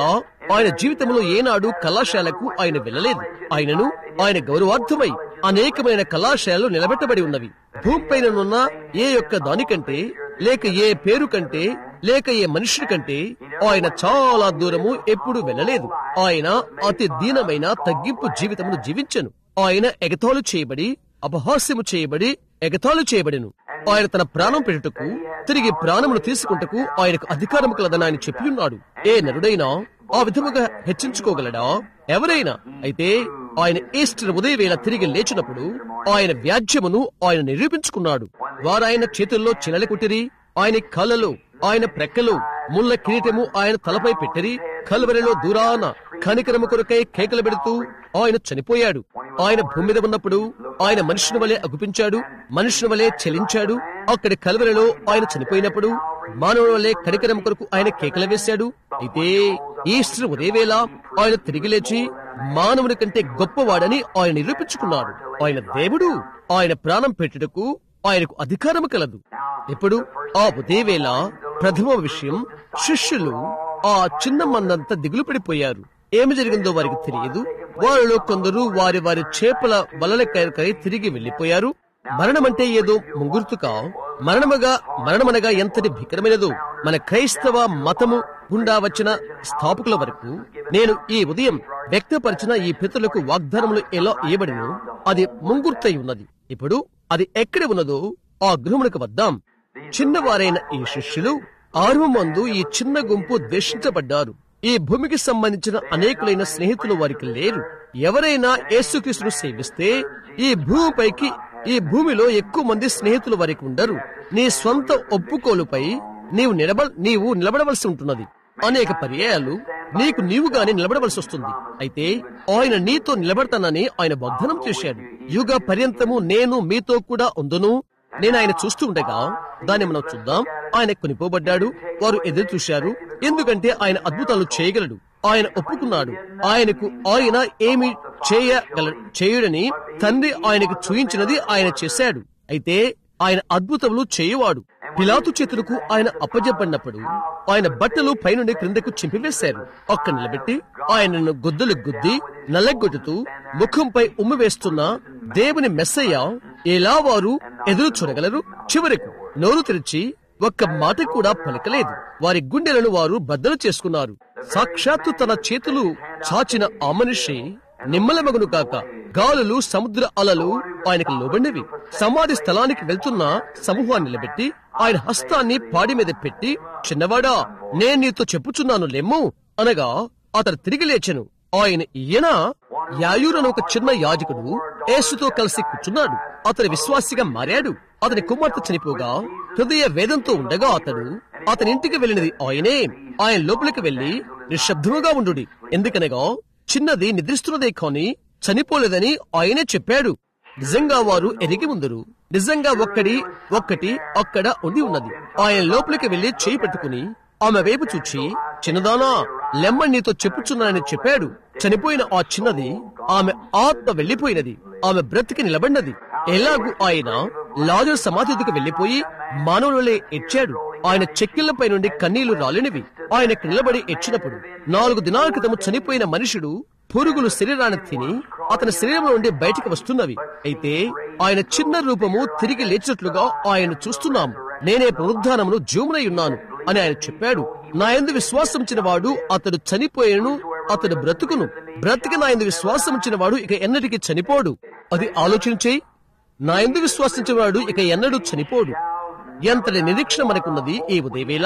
ఆయన జీవితంలో ఏనాడు కళాశాలకు ఆయన వెళ్ళలేదు ఆయనను ఆయన గౌరవార్థమై అనేకమైన కళాశాలలు నిలబెట్టబడి ఉన్నవి భూమిపైననున్న ఏ యొక్క దానికంటే లేక ఏ పేరు కంటే లేక ఏ మనుషుడి కంటే ఆయన చాలా దూరము ఎప్పుడు వెళ్ళలేదు ఆయన అతి దీనమైన తగ్గింపు జీవితమును జీవించను ఆయన ఎగతాళు చేయబడి అపహాస్యము చేయబడి ఎగతాళు చేయబడిను ఆయన తన ప్రాణం పెట్టుటకు తిరిగి ప్రాణమును తీసుకుంటకు ఆయనకు అధికారం కలదని ఆయన చెప్పి ఉన్నాడు ఏ నరుడైనా ఆ విధముగా హెచ్చించుకోగలడా ఎవరైనా అయితే ఆయన ఈస్టర్ ఉదయవేళ తిరిగి లేచినప్పుడు ఆయన వ్యాజ్యమును ఆయన నిరూపించుకున్నాడు వారాయన చేతుల్లో చిలలి కుట్టిరి ఆయన కళ్ళలో ఆయన ప్రక్కలో ముళ్ళ కిరీటము ఆయన తలపై పెట్టిరి కల్వరిలో దూరాన కనికరము కొరకై కేకలు పెడుతూ ఆయన చనిపోయాడు ఆయన భూమి మీద ఉన్నప్పుడు ఆయన మనుషుని వలె అగుపించాడు మనుషుని వలె చెలించాడు అక్కడి కల్వరిలో ఆయన చనిపోయినప్పుడు మానవుని వలె కనికరం కొరకు ఆయన కేకలు వేశాడు అయితే ఈస్టర్ ఉదయవేళ ఆయన తిరిగి లేచి మానవుని కంటే గొప్పవాడని ఆయన నిరూపించుకున్నాడు ఆయన దేవుడు ఆయన ప్రాణం పెట్టుటకు ఆయనకు అధికారం కలదు ఇప్పుడు ఆ ఉదయవేళ ప్రథమ విషయం శిష్యులు ఆ చిన్న మందంతా దిగులు పడిపోయారు ఏమి జరిగిందో వారికి తెలియదు వారిలో కొందరు వారి వారి చేపల వలల కై తిరిగి వెళ్లిపోయారు మరణమంటే ఏదో ముంగుర్తుకా మరణమగా మరణమనగా ఎంతటి భీకరమైనదో మన క్రైస్తవ మతము గుండా వచ్చిన స్థాపకుల వరకు నేను ఈ ఉదయం వ్యక్తపరిచిన ఈ పితరులకు వాగ్దానములు ఎలా ఇవ్వబడినో అది ముంగుర్తై ఉన్నది ఇప్పుడు అది ఎక్కడ ఉన్నదో ఆ గృహమునకు వద్దాం చిన్నవారైన ఈ శిష్యులు ఆరంభమందు ఈ చిన్న గుంపు ద్వేషించబడ్డారు ఈ భూమికి సంబంధించిన అనేకులైన స్నేహితులు వారికి లేరు ఎవరైనా యేసుక్రీస్తును సేవిస్తే ఈ భూమిపైకి ఈ భూమిలో ఎక్కువ మంది స్నేహితులు వారికి ఉండరు నీ స్వంత ఒప్పుకోలుపై నీవు నిలబ నీవు నిలబడవలసి ఉంటున్నది అనేక పర్యాయాలు నీకు నీవుగానే నిలబడవలసి వస్తుంది అయితే ఆయన నీతో నిలబడతానని ఆయన వాగ్దానం చేశాడు యుగ పర్యంతము నేను మీతో కూడా ఉందును నేను ఆయన చూస్తూ ఉండగా దాన్ని మనం చూద్దాం ఆయన కొనిపోబడ్డాడు వారు ఎదురు చూశారు ఎందుకంటే ఆయన అద్భుతాలు చేయగలడు ఆయన ఒప్పుకున్నాడు ఆయనకు ఆయన ఏమి చేయగల చేయుడని తండ్రి ఆయనకు చూయించినది ఆయన చేశాడు అయితే ఆయన అద్భుతములు చేయువాడు పిలాతు చేతులకు ఆయన అప్పజెప్పడినప్పుడు ఆయన బట్టలు పైనుండి క్రిందకు చింపివేశారు ఒక్క నిలబెట్టి ఆయనను గుద్దులు గుద్ది నల్లగొట్టుతూ ముఖంపై ఉమ్మి వేస్తున్న దేవుని మెస్సయ్య ఎలా వారు ఎదురు చూడగలరు చివరకు నోరు తెరిచి ఒక్క మాట కూడా పలకలేదు వారి గుండెలను వారు బద్దలు చేసుకున్నారు సాక్షాత్తు తన చేతులు చాచిన ఆ మనిషి నిమ్మలమగును కాక గాలులు సముద్ర అలలు ఆయనకు లోబడినవి సమాధి స్థలానికి వెళ్తున్న సమూహాన్ని నిలబెట్టి ఆయన హస్తాన్ని పాడి మీద పెట్టి చిన్నవాడా నేను నీతో చెప్పుచున్నాను లెమ్ము అనగా అతడు తిరిగి లేచెను ఆయన ఈయన యాయూరను ఒక చిన్న యాజకుడు యేసుతో కలిసి కూర్చున్నాడు అతని విశ్వాసిగా మారాడు అతని కుమార్తె చనిపోగా హృదయ వేదంతో ఉండగా అతడు అతని ఇంటికి వెళ్ళినది ఆయనే ఆయన లోపలికి వెళ్లి నిశ్శబ్దముగా ఉండు ఎందుకనగా చిన్నది నిద్రిస్తున్నదే కాని చనిపోలేదని ఆయనే చెప్పాడు నిజంగా వారు ఎరిగి ముందరు నిజంగా ఒక్కడి ఒక్కటి అక్కడ ఉండి ఉన్నది ఆయన లోపలికి వెళ్లి చేయి పెట్టుకుని ఆమె వైపు చూచి చిన్నదానా లెమ్మ నీతో చెప్పుచున్నానని చెప్పాడు చనిపోయిన ఆ చిన్నది ఆమె ఆత్మ వెళ్లిపోయినది ఆమె బ్రతికి నిలబడినది ఎలాగూ ఆయన లాజర్ సమాధికి వెళ్లిపోయి మానవులే ఎచ్చాడు ఆయన చెక్కిళ్లపై నుండి కన్నీళ్లు రాలినవి ఆయనకు నిలబడి ఎచ్చినప్పుడు నాలుగు దినాల క్రితం చనిపోయిన మనుషుడు పురుగులు శరీరాన్ని తిని అతని శరీరం నుండి బయటికి వస్తున్నవి అయితే ఆయన చిన్న రూపము తిరిగి లేచినట్లుగా ఆయన చూస్తున్నాము నేనే పునరుద్ధానమును జీవమునై ఉన్నాను అని ఆయన చెప్పాడు నా ఎందు విశ్వాసంచిన వాడు అతడు చనిపోయాను అతడు బ్రతుకును బ్రతికి నా ఎందు విశ్వాసంచిన వాడు ఇక ఎన్నటికి చనిపోడు అది ఆలోచించేయి నా ఎందు విశ్వాసించిన వాడు ఇక ఎన్నడూ చనిపోడు ఎంతటి నిరీక్షణ మనకున్నది ఈ ఉదయవేళ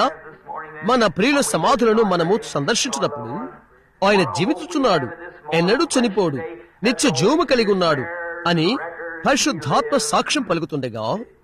మన ప్రియుల సమాధులను మనము సందర్శించినప్పుడు ఆయన జీవించుచున్నాడు ఎన్నడూ చనిపోడు నిత్య జీవము కలిగి ఉన్నాడు అని పరిశుద్ధాత్మ సాక్ష్యం పలుకుతుండగా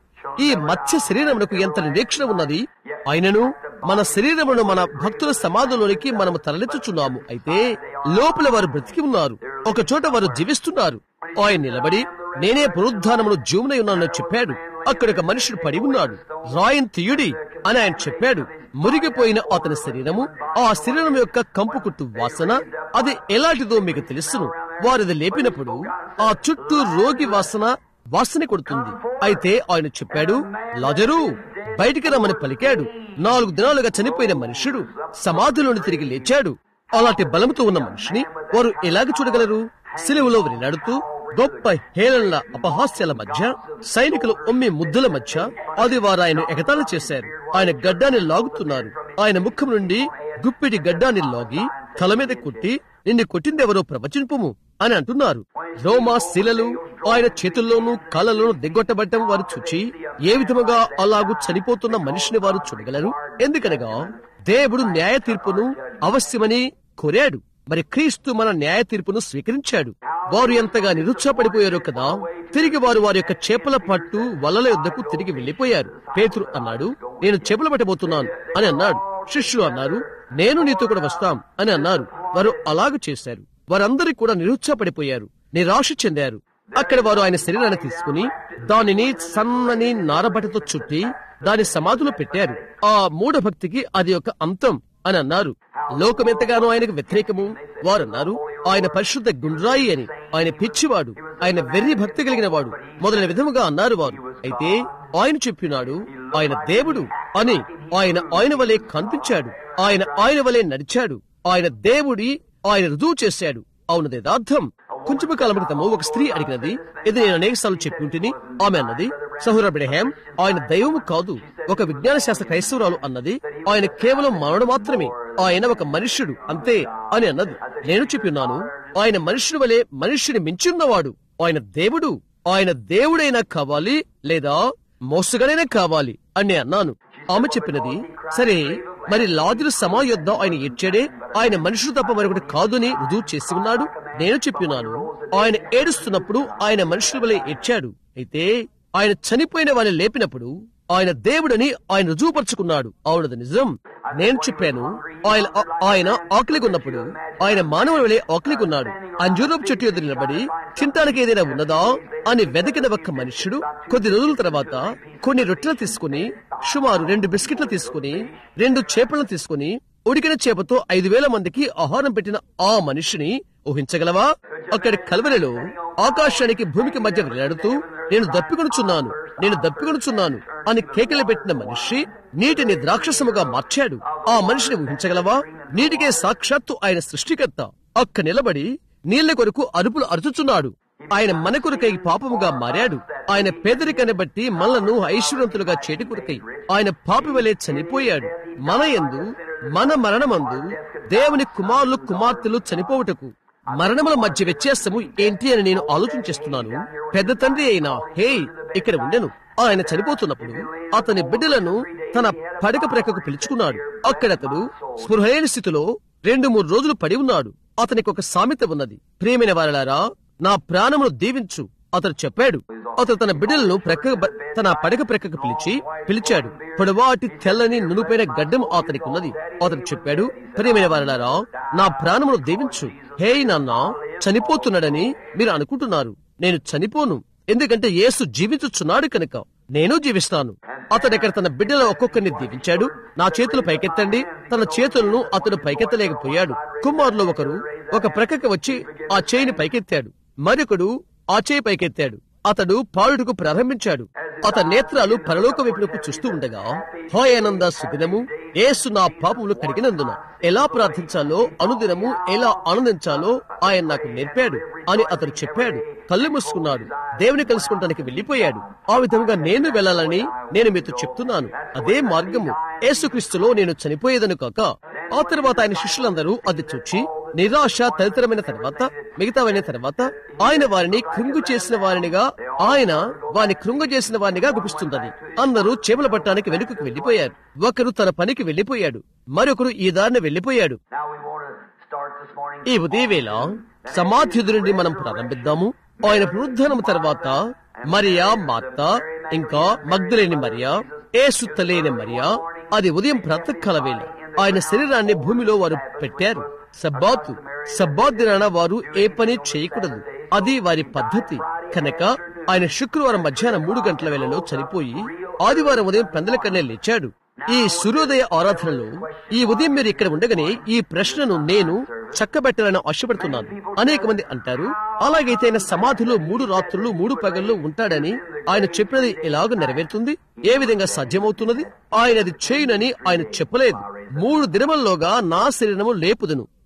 ఈ మత్స్య శరీరమునకు ఎంత నిరీక్షణ ఉన్నది ఆయనను మన శరీరమును మన భక్తుల సమాధిలోనికి మనము తరలించుచున్నాము అయితే లోపల వారు బ్రతికి ఉన్నారు ఒక చోట వారు జీవిస్తున్నారు ఆయన నిలబడి నేనే పునరుద్ధానమును జీవనై ఉన్నానని చెప్పాడు అక్కడ ఒక మనుషుడు పడి ఉన్నాడు రాయన్ తీయుడి అని ఆయన చెప్పాడు మురిగిపోయిన అతని శరీరము ఆ శరీరం యొక్క కంపు కుట్టు వాసన అది ఎలాంటిదో మీకు తెలుసును వారిది లేపినప్పుడు ఆ చుట్టూ రోగి వాసన వాసన కొడుతుంది అయితే ఆయన చెప్పాడు లాజరు బయటికి రమ్మని పలికాడు నాలుగు దినాలుగా చనిపోయిన మనుషుడు సమాధిలోని తిరిగి లేచాడు అలాంటి బలముతో ఉన్న మనిషిని వారు ఎలాగ చూడగలరు సిలువలో వేలాడుతూ గొప్ప హేళనల అపహాస్యాల మధ్య సైనికులు ఒమ్మి ముద్దుల మధ్య అది వారు ఆయన ఎగతాళి చేశారు ఆయన గడ్డాన్ని లాగుతున్నారు ఆయన ముఖం నుండి గుప్పిటి గడ్డాన్ని లాగి తల మీద కొట్టి నిన్ను కొట్టిందెవరో ప్రవచింపుము అని అంటున్నారు రోమా శిలలు ఆయన చేతుల్లోనూ కాళ్ళలోనూ దిగ్గొట్టబడ్డం వారు చూచి ఏ విధముగా అలాగూ చనిపోతున్న మనిషిని వారు చూడగలరు ఎందుకనగా దేవుడు న్యాయ తీర్పును అవశ్యమని కోరాడు మరి క్రీస్తు మన న్యాయ తీర్పును స్వీకరించాడు వారు ఎంతగా నిరుత్సాహపడిపోయారో కదా తిరిగి వారు వారి యొక్క చేపల పట్టు వలల యొద్దకు తిరిగి వెళ్లిపోయారు పేతురు అన్నాడు నేను చేపలు పట్టబోతున్నాను అని అన్నాడు శిష్యులు అన్నారు నేను నీతో కూడా వస్తాం అని అన్నారు వారు అలాగ చేశారు వారందరూ కూడా నిరుత్సాహపడిపోయారు నిరాశ చెందారు అక్కడ వారు ఆయన శరీరాన్ని తీసుకుని దానిని సన్నని నారబట్టతో చుట్టి దాని సమాధిలో పెట్టారు ఆ మూఢ భక్తికి అది ఒక అంతం అని అన్నారు లోకం ఎంతగానో ఆయనకు వ్యతిరేకము వారు అన్నారు ఆయన పరిశుద్ధ గుండ్రాయి అని ఆయన పిచ్చివాడు ఆయన వెర్రి భక్తి కలిగిన వాడు మొదలైన విధముగా అన్నారు వారు అయితే ఆయన చెప్పినాడు ఆయన దేవుడు అని ఆయన ఆయన వలె కనిపించాడు ఆయన ఆయన వలె నడిచాడు ఆయన దేవుడి ఆయన రుజువు చేశాడు అవునది యథార్థం కొంచెం కాలం క్రితము ఒక స్త్రీ అడిగినది ఇది నేను అనేక సార్లు చెప్పి ఉంటిని ఆమె అన్నది సహుర బ్రహ్యాం ఆయన దైవము కాదు ఒక విజ్ఞాన శాస్త్ర క్రైస్తవురాలు అన్నది ఆయన కేవలం మానవుడు మాత్రమే ఆయన ఒక మనుష్యుడు అంతే అని అన్నది నేను చెప్పిన్నాను ఆయన మనుష్యుడు వలె మనుష్యుని మించున్నవాడు ఆయన దేవుడు ఆయన దేవుడైనా కావాలి లేదా మోసగాడైనా కావాలి అని నేను అన్నాను ఆమె చెప్పినది సరే మరి లాజరు సమా యొద్ద ఆయన ఏడ్చాడే ఆయన మనుషుడు తప్ప మరొకటి కాదని రుజువు చేసి ఉన్నాడు నేను చెప్పినాను ఆయన ఏడుస్తున్నప్పుడు ఆయన మనుషుల వలె ఏడ్చాడు అయితే ఆయన చనిపోయిన వారిని లేపినప్పుడు ఆయన దేవుడని ఆయన రుజువుపరుచుకున్నాడు అవునది నిజం నేను చెప్పాను ఆయన ఆయన ఆకలిగా ఉన్నప్పుడు ఆయన మానవుల వలె ఆకలిగా ఉన్నాడు అంజూరపు చెట్టు ఎదురు నిలబడి తినటానికి ఏదైనా ఉన్నదా అని వెదకిన ఒక్క మనుష్యుడు కొద్ది రోజుల తర్వాత కొన్ని రొట్టెలు తీసుకుని సుమారు రెండు బిస్కెట్లు తీసుకుని రెండు చేపలను తీసుకుని ఉడికిన చేపతో ఐదు వేల మందికి ఆహారం పెట్టిన ఆ మనిషిని ఊహించగలవా అక్కడి కలవరిలో ఆకాశానికి భూమికి మధ్య వేలాడుతూ నేను దప్పికొనుచున్నాను నేను దప్పికొనుచున్నాను అని కేకలు పెట్టిన మనిషి నీటిని ద్రాక్షసముగా మార్చాడు ఆ మనిషిని ఊహించగలవా నీటికే సాక్షాత్తు ఆయన సృష్టికర్త అక్క నిలబడి నీళ్ల కొరకు అరుపులు అరుచుచున్నాడు ఆయన మన కొరకై పాపముగా మారాడు ఆయన పేదరికాన్ని బట్టి మనలను ఐశ్వర్యంతులుగా చేటి కొరకై ఆయన పాపి వలె చనిపోయాడు మన యందు మన మరణమందు దేవుని కుమారులు కుమార్తెలు చనిపోవుటకు మరణముల మధ్య వ్యత్యాసము ఏంటి అని నేను ఆలోచించేస్తున్నాను పెద్ద తండ్రి అయిన హే ఇక్కడ ఉండెను ఆయన చనిపోతున్నప్పుడు అతని బిడ్డలను తన పడక ప్రక్కకు పిలుచుకున్నాడు అక్కడతడు స్పృహలేని స్థితిలో రెండు మూడు రోజులు పడి ఉన్నాడు అతనికి ఒక సామెత ఉన్నది ప్రియమైన వారలారా నా ప్రాణమును దీవించు అతడు చెప్పాడు అతడు తన బిడ్డలను ప్రక్క తన పడక ప్రక్కకు పిలిచి పిలిచాడు పొడవాటి తెల్లని నునుపైన గడ్డం అతనికి ఉన్నది అతడు చెప్పాడు ప్రియమైన వారలారా నా ప్రాణమును దీవించు హే నాన్న చనిపోతున్నాడని మీరు అనుకుంటున్నారు నేను చనిపోను ఎందుకంటే యేసు జీవించుచున్నాడు కనుక నేను జీవిస్తాను అతడు ఇక్కడ తన బిడ్డల ఒక్కొక్కరిని దీవించాడు నా చేతులు పైకెత్తండి తన చేతులను అతడు పైకెత్తలేకపోయాడు కుమారులు ఒకరు ఒక ప్రక్కకి వచ్చి ఆ చేయిని పైకెత్తాడు మరొకడు ఆ చేయి పైకెత్తాడు అతడు పాడుటకు ప్రారంభించాడు అతని నేత్రాలు పరలోక వైపునకు చూస్తూ ఉండగా హోయానంద సుదినము ఏసు నా పాపములు కడిగినందున ఎలా ప్రార్థించాలో అనుదినము ఎలా ఆనందించాలో ఆయన నాకు నేర్పాడు అని అతడు చెప్పాడు కళ్ళు మూసుకున్నాడు దేవుని కలుసుకుంటానికి వెళ్లిపోయాడు ఆ విధంగా నేను వెళ్ళాలని నేను మీతో చెప్తున్నాను అదే మార్గము యేసుక్రీస్తులో నేను చనిపోయేదను కాక ఆ తర్వాత ఆయన శిష్యులందరూ అది చూచి నిరాశ తదితరమైన తర్వాత మిగతావైన తర్వాత ఆయన వారిని కృంగు చేసిన వారినిగా ఆయన వారిని కృంగు చేసిన వారినిగా గుపిస్తున్నది అందరూ చేపల పట్టడానికి వెనుకకు వెళ్లిపోయారు ఒకరు తన పనికి వెళ్లిపోయాడు మరొకరు ఈ దారిని వెళ్లిపోయాడు Now we want to start this morning. ఈ ఉదయవేళ సమాధి నుండి మనం ప్రారంభిద్దాము ఆయన పునరుద్ధానం తర్వాత మరియా మార్త ఇంకా మగ్ధులేని మరియా ఏసు తలేని మరియా అది ఉదయం ప్రాతకాల వేళ ఆయన శరీరాన్ని భూమిలో వారు పెట్టారు సబ్బాతు సబ్బాత్ దినాన వారు ఏ పని చేయకూడదు అది వారి పద్ధతి కనుక ఆయన శుక్రవారం మధ్యాహ్నం మూడు గంటల వేళలో చనిపోయి ఆదివారం ఉదయం పెందల కన్నే లేచాడు ఈ సూర్యోదయ ఆరాధనలో ఈ ఉదయం మీరు ఇక్కడ ఉండగానే ఈ ప్రశ్నను నేను చక్కబెట్టాలని ఆశపడుతున్నాను అనేక మంది అంటారు అలాగైతే ఆయన సమాధిలో మూడు రాత్రులు మూడు పగళ్ళు ఉంటాడని ఆయన చెప్పినది ఎలాగ నెరవేరుతుంది ఏ విధంగా సాధ్యమవుతున్నది ఆయన అది చేయునని ఆయన చెప్పలేదు మూడు దినముల్లోగా నా శరీరము లేపుదును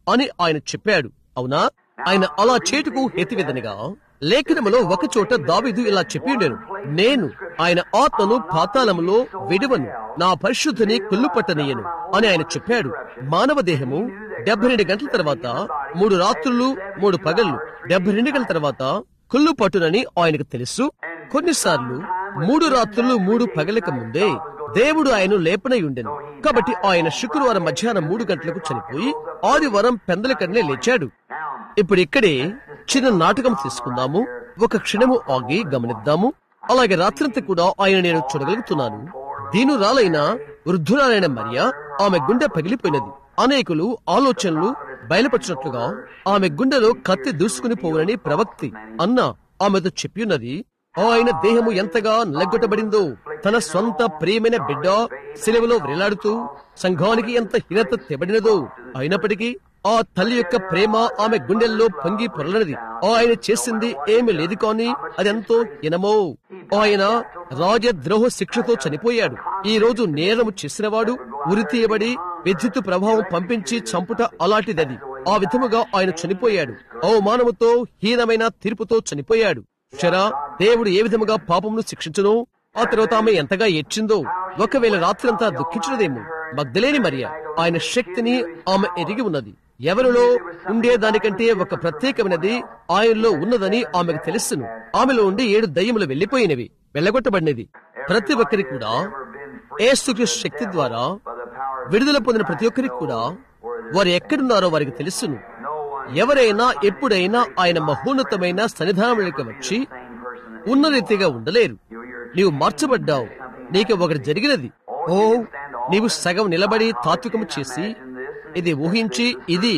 అని ఆయన చెప్పాడు అవునా ఆయన అలా చేటుకు హేతువిదనగా లేఖనములో ఒక చోట దావీదు ఇలా చెప్పి ఉండెను నేను ఆయన ఆత్మను పాతాళములో విడువను నా పరిశుద్ధిని కుళ్ళుపట్టనీయను అని ఆయన చెప్పాడు మానవ దేహము డెబ్బై రెండు గంటల తర్వాత మూడు రాత్రులు మూడు పగళ్ళు డెబ్బై రెండు గంటల తర్వాత కుళ్ళు పట్టునని ఆయనకు తెలుసు కొన్నిసార్లు మూడు రాత్రులు మూడు పగలక ముందే దేవుడు ఆయన లేపనై ఉండెను కాబట్టి ఆయన శుక్రవారం మధ్యాహ్నం మూడు గంటలకు చనిపోయి ఆదివారం పెందల కన్నే లేచాడు ఇప్పుడు ఇక్కడే చిన్న నాటకం తీసుకుందాము ఒక క్షణము ఆగి గమనిద్దాము అలాగే రాత్రంతా కూడా ఆయన నేను చూడగలుగుతున్నాను దీనురాలైన వృద్ధురాలైన మరియా ఆమె గుండె పగిలిపోయినది అనేకులు ఆలోచనలు బయలుపరిచినట్లుగా ఆమె గుండెలో కత్తి దూసుకుని పోవునని ప్రవక్తి అన్న ఆమెతో చెప్పియున్నది ఆయన దేహము ఎంతగా నలగొట్టబడిందో తన సొంత ప్రియమైన బిడ్డ శిలువలో వ్రేలాడుతూ సంఘానికి ఎంత హీనత తెబడినదో అయినప్పటికీ ఆ తల్లి యొక్క ప్రేమ ఆమె గుండెల్లో పొంగి పొరలనది ఆయన చేసింది ఏమి లేదు కాని అదెంతో ఇనమో ఆయన రాజద్రోహ శిక్షతో చనిపోయాడు ఈ రోజు నేరము చేసినవాడు ఉరి తీయబడి విద్యుత్ ప్రభావం పంపించి చంపుట అలాంటిదది ఆ విధముగా ఆయన చనిపోయాడు అవమానముతో హీనమైన తీర్పుతో చనిపోయాడు శరా దేవుడు ఏ విధముగా పాపమును శిక్షించును ఆ తర్వాత ఆమె ఎంతగా ఏడ్చిందో ఒకవేళ రాత్రంతా దుఃఖించినదేమో మగ్ధలేని మరియా ఆయన శక్తిని ఆమె ఎరిగి ఉన్నది ఎవరిలో ఉండే దానికంటే ఒక ప్రత్యేకమైనది ఆయనలో ఉన్నదని ఆమెకు తెలుసును ఆమెలో ఉండి ఏడు దయ్యములు వెళ్లిపోయినవి వెళ్ళగొట్టబడినది ప్రతి ఒక్కరికి కూడా ఏసుక్రీస్తు శక్తి ద్వారా విడుదల పొందిన ప్రతి ఒక్కరికి కూడా వారు ఎక్కడున్నారో వారికి తెలుసును ఎవరైనా ఎప్పుడైనా ఆయన మహోన్నతమైన సన్నిధానంలోకి వచ్చి ఉన్న రీతిగా ఉండలేరు నీవు మార్చబడ్డావు నీకు ఒకటి జరిగినది ఓ నీవు సగం నిలబడి తాత్వికము చేసి ఇది ఊహించి ఇది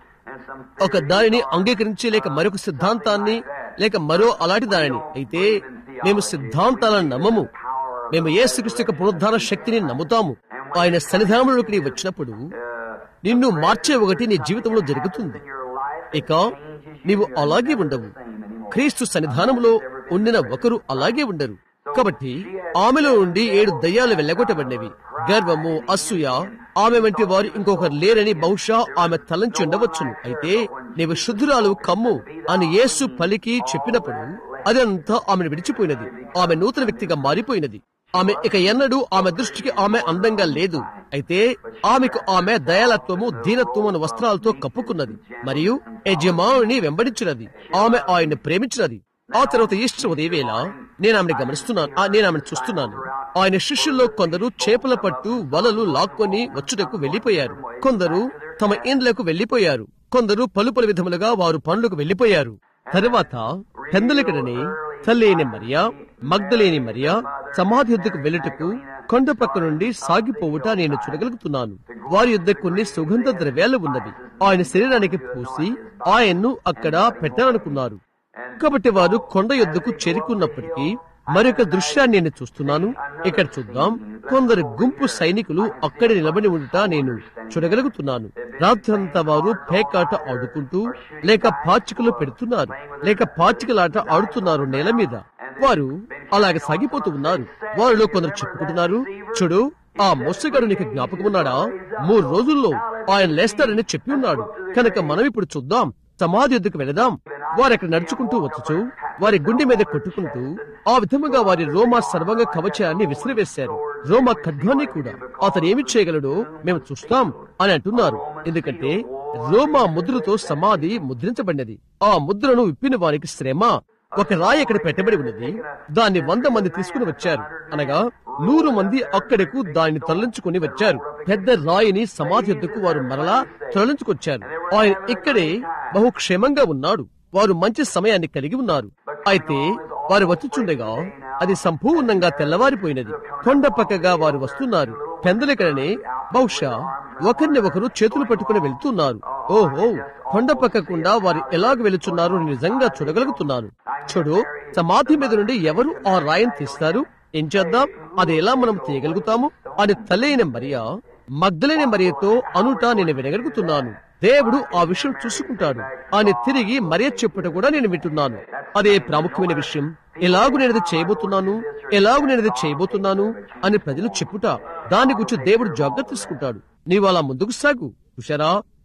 ఒక దానిని అంగీకరించి లేక మరొక సిద్ధాంతాన్ని లేక మరో అలాంటి దానిని అయితే మేము సిద్ధాంతాలను నమ్మము మేము యేసుక్రీస్తు యొక్క పునరుద్ధాన శక్తిని నమ్ముతాము ఆయన సన్నిధానంలోకి నీవు వచ్చినప్పుడు నిన్ను మార్చే ఒకటి నీ జీవితంలో జరుగుతుంది ఇక నీవు అలాగే ఉండవు క్రీస్తు సన్నిధానంలో ఉండిన ఒకరు అలాగే ఉండరు కాబట్టి ఆమెలో నుండి ఏడు దయ్యాలు వెళ్ళగొట్టబడినవి గర్వము అసూయ ఆమె వంటి వారు ఇంకొకరు లేరని బహుశా ఆమె తలంచి ఉండవచ్చును అయితే నీవు శుద్ధురాలు కమ్ము అని యేసు పలికి చెప్పినప్పుడు అదంతా ఆమెను విడిచిపోయినది ఆమె నూతన వ్యక్తిగా మారిపోయినది ఆమె ఇక ఎన్నడూ ఆమె దృష్టికి ఆమె అందంగా లేదు అయితే ఆమెకు ఆమె దయాలత్వము దీనత్వము అనే వస్త్రాలతో కప్పుకున్నది మరియు యజమానుని వెంబడించినది ఆమె ఆయన్ని ప్రేమించినది ఆ తర్వాత ఈస్టర్ ఉదయవేళ నేను ఆమెను గమనిస్తున్నాను ఆ, నేను ఆమెను చూస్తున్నాను ఆయన శిష్యుల్లో కొందరు చేపల పట్టు వలలు లాక్కొని వచ్చుటకు వెళ్లిపోయారు కొందరు తమ ఇండ్లకు వెళ్లిపోయారు కొందరు పలు పలు విధములుగా వారు పనులకు వెళ్లిపోయారు తరువాత పెందలకడని తల్లి అయిన మరియా మగ్ధలేని మరియా సమాధి యుద్ధకు వెళ్ళుటకు కొండ పక్క నుండి సాగిపోవుట నేను చూడగలుగుతున్నాను వారి యుద్ధ కొన్ని సుగంధ ద్రవ్యాలు ఉన్నవి ఆయన శరీరానికి పూసి ఆయన్ను అక్కడ పెట్టాలనుకున్నారు కాబట్టి వారు కొండ యుద్ధకు చేరుకున్నప్పటికీ మరొక దృశ్యాన్ని నేను చూస్తున్నాను ఇక్కడ చూద్దాం కొందరు గుంపు సైనికులు అక్కడే నిలబడి ఉండుట నేను చూడగలుగుతున్నాను రాత్రంతా వారు పేకాట ఆడుకుంటూ లేక పాచికలు పెడుతున్నారు లేక పాచికలాట ఆడుతున్నారు నేల మీద వారు అలాగ సాగిపోతూ ఉన్నారు వారిలో కొందరు చెప్పుకుంటున్నారు చూడు ఆ మొసగాడు నీకు జ్ఞాపకం ఉన్నాడా మూడు రోజుల్లో ఆయన లేస్తాడని చెప్పి ఉన్నాడు కనుక మనం ఇప్పుడు చూద్దాం సమాధి ఎద్దుకు వెళదాం వారు అక్కడ నడుచుకుంటూ వచ్చుచు వారి గుండె మీద కొట్టుకుంటూ ఆ విధముగా వారి రోమా సర్వంగ కవచాన్ని విసిరివేశారు రోమా ఖడ్గాన్ని కూడా అతను ఏమి చేయగలడో మేము చూస్తాం అని అంటున్నారు ఎందుకంటే రోమా ముద్రతో సమాధి ముద్రించబడినది ఆ ముద్రను విప్పిన వారికి శ్రమ ఒక రాయి అక్కడ పెట్టబడి ఉన్నది దాన్ని వంద మంది తీసుకుని వచ్చారు అనగా నూరు మంది అక్కడకు దాన్ని తరలించుకుని వచ్చారు పెద్ద రాయిని సమాధి యొద్దకు వారు మరలా తరలించుకొచ్చారు ఆయన ఇక్కడే బహు క్షేమంగా ఉన్నాడు వారు మంచి సమయాన్ని కలిగి ఉన్నారు అయితే వారు వచ్చుచుండగా అది సంపూర్ణంగా తెల్లవారిపోయినది కొండ పక్కగా వారు వస్తున్నారు పెందలకడనే బహుశా ఒకరిని ఒకరు చేతులు పట్టుకుని వెళ్తున్నారు ఓహో కొండ పక్కకుండా వారు ఎలాగ వెళుచున్నారు అని నిజంగా చూడగలుగుతున్నాను చూడు సమాధి మీద నుండి ఎవరు ఆ రాయిని తీస్తారు ఏం చేద్దాం అది ఎలా మనం తీయగలుగుతాము అని తల్లైన మరియా మగ్ధలైన మరియతో అనుట నేను వినగలుగుతున్నాను దేవుడు ఆ విషయం చూసుకుంటాడు అని తిరిగి మరియ చెప్పుట కూడా నేను వింటున్నాను అదే ప్రాముఖ్యమైన విషయం ఎలాగు నేను ఇది చేయబోతున్నాను ఎలాగు నేను ఇది చేయబోతున్నాను అని ప్రజలు చెప్పుట దాని గురించి దేవుడు జాగ్రత్త తీసుకుంటాడు నీవు అలా ముందుకు సాగు చూశారా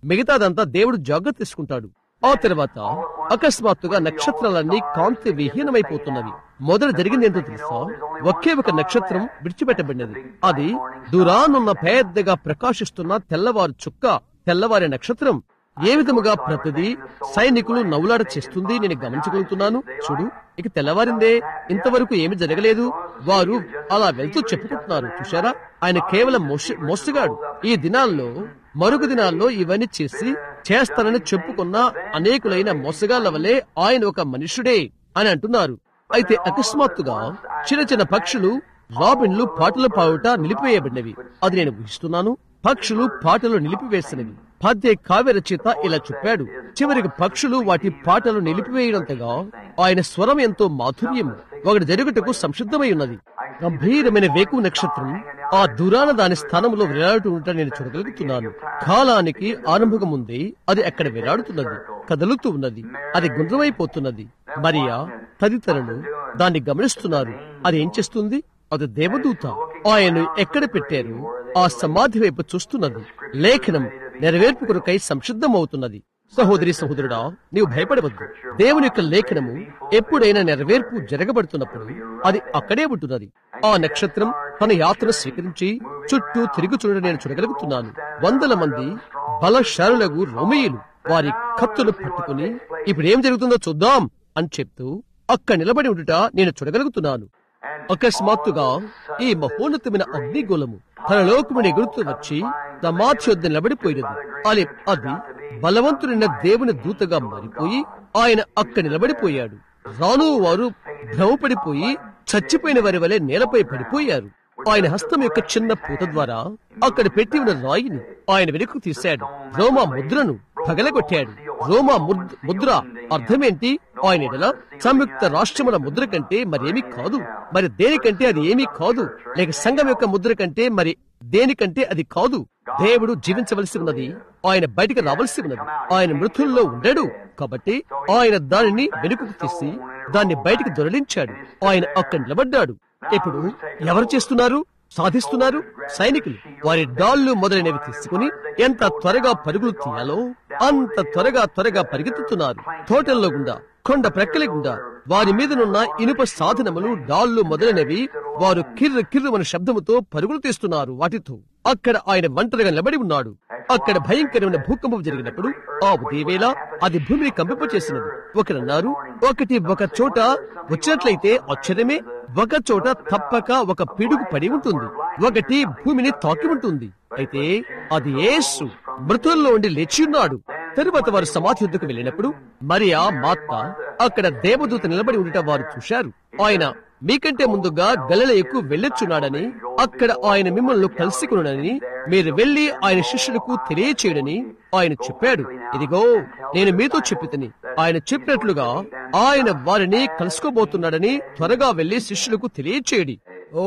మిగతాదంతా దేవుడు జాగ్రత్త తీసుకుంటాడు ఆ తర్వాత అకస్మాత్తుగా నక్షత్రాలన్నీ కాంతి విహీనమైపోతున్నవి మొదట జరిగింది ఏంటో తెలుసా ఒకే ఒక నక్షత్రం విడిచిపెట్టబడినది అది దూరానున్న పెద్దగా ప్రకాశిస్తున్న తెల్లవారు చుక్క తెల్లవారి నక్షత్రం ఏ విధముగా ప్రతిదీ సైనికులు నవ్వులాట చేస్తుంది నేను గమనించగలుగుతున్నాను చూడు ఇక తెల్లవారిందే ఇంతవరకు ఏమి జరగలేదు వారు అలా వెళ్తూ చెప్పుకుంటున్నారు చూశారా ఆయన కేవలం మోస- మోసగాడు ఈ దినాల్లో మరుగు దినాల్లో ఇవన్నీ చేసి చేస్తానని చెప్పుకున్న అనేకులైన మోసగాళ్ల వలె ఆయన ఒక మనుషుడే అని అంటున్నారు అయితే అకస్మాత్తుగా చిన్న చిన్న పక్షులు రాబిన్లు పాటలు పాడుట నిలిపివేయబడినవి అది నేను ఊహిస్తున్నాను పక్షులు పాటలు నిలిపివేసినవి పద్య కావ్య రచయిత ఇలా చెప్పాడు చివరికి పక్షులు వాటి పాటలు నిలిపివేయడంతగా ఆయన స్వరం ఎంతో మాధుర్యం ఒకటి జరుగుటకు సంసిద్ధమై ఉన్నది గంభీరమైన వేకు నక్షత్రం ఆ దూరాన దాని స్థానంలో వేలాడుతూ ఉంట నేను చూడగలుగుతున్నాను కాలానికి ఆరంభం ముందే అది అక్కడ వేలాడుతున్నది కదులుతూ ఉన్నది అది గుండ్రమైపోతున్నది మరియా తదితరులు దాన్ని గమనిస్తున్నారు అది ఏం చేస్తుంది అది దేవదూత ఆయన ఎక్కడ పెట్టారు ఆ సమాధి వైపు చూస్తున్నది లేఖనం నెరవేర్పు కొరకై సంసిద్ధమవుతున్నది సహోదరి సహోదరుడా నీవు భయపడవద్దు దేవుని యొక్క లేఖనము ఎప్పుడైనా నెరవేర్పు జరగబడుతున్నప్పుడు అది అక్కడే ఉంటున్నది ఆ నక్షత్రం తన యాత్ర స్వీకరించి చుట్టూ తిరుగు చూడడం నేను చూడగలుగుతున్నాను వందల మంది బలశాలులకు రోమీయులు వారి కత్తులు పట్టుకుని ఇప్పుడు ఏం జరుగుతుందో చూద్దాం అని చెప్తూ అక్కడ నిలబడి ఉండుట నేను చూడగలుగుతున్నాను అకస్మాత్తుగా ఈ మహోన్నతమైన అగ్నిగోళము తన లోకముని ఎగురుతూ వచ్చి సమాధి వద్ద నిలబడిపోయినది అది అది బలవంతుడైన దేవుని దూతగా మారిపోయి ఆయన అక్కడ నిలబడిపోయాడు రాను వారు భ్రమపడిపోయి చచ్చిపోయిన వారి వలె నేలపై పడిపోయారు ఆయన హస్తం యొక్క చిన్న పూత ద్వారా అక్కడ పెట్టి ఉన్న రాయిని ఆయన వెనుకకు తీశాడు రోమా ముద్రను పగలగొట్టాడు రోమా ముద్- ముద్ర అర్థమేంటి ఆయన ఎడల సంయుక్త రాష్ట్రముల ముద్ర కంటే మరేమీ కాదు మరి దేనికంటే అది ఏమీ కాదు లేక సంఘం యొక్క ముద్ర కంటే మరి దేనికంటే అది కాదు దేవుడు జీవించవలసి ఉన్నది ఆయన బయటికి రావలసి ఉన్నది ఆయన మృతుల్లో ఉండడు కాబట్టి ఆయన దానిని వెనుకకు తీసి దాన్ని బయటికి దొరలించాడు ఆయన అక్కడ నిలబడ్డాడు ఇప్పుడు ఎవరు చేస్తున్నారు సాధిస్తున్నారు సైనికులు వారి డాళ్లు మొదలైనవి తీసుకుని ఎంత త్వరగా పరుగులు తీయాలో అంత త్వరగా త్వరగా పరిగెత్తుతున్నారు తోటల్లో గుండా కొండ ప్రక్కల గుండా వారి మీదనున్న ఇనుప సాధనములు డాళ్లు మొదలైనవి వారు కిర్ర కిర్రమన శబ్దముతో పరుగులు తీస్తున్నారు వాటితో అక్కడ ఆయన ఒంటరిగా నిలబడి ఉన్నాడు అక్కడ భయంకరమైన భూకంపం జరిగినప్పుడు ఆ ఉదయవేళ అది భూమిని కంపింపచేసినది ఒకరన్నారు ఒకటి ఒక చోట వచ్చినట్లయితే ఆశ్చర్యమే ఒక చోట తప్పక ఒక పిడుగు పడి ఉంటుంది ఒకటి భూమిని తాకి ఉంటుంది అయితే అది యేసు మృతుల్లో ఉండి లేచి ఉన్నాడు తరువాత వారు సమాధి యుద్ధకు వెళ్ళినప్పుడు మరియా మాత్త అక్కడ దేవదూత నిలబడి ఉండటం వారు చూశారు ఆయన మీకంటే ముందుగా గలలయకు వెళ్ళొచ్చున్నాడని అక్కడ ఆయన మిమ్మల్ని కలుసుకున్నాడని మీరు వెళ్లి ఆయన శిష్యులకు తెలియచేయడని ఆయన చెప్పాడు ఇదిగో నేను మీతో చెప్పితని ఆయన చెప్పినట్లుగా ఆయన వారిని కలుసుకోబోతున్నాడని త్వరగా వెళ్లి శిష్యులకు తెలియచేయడి ఓ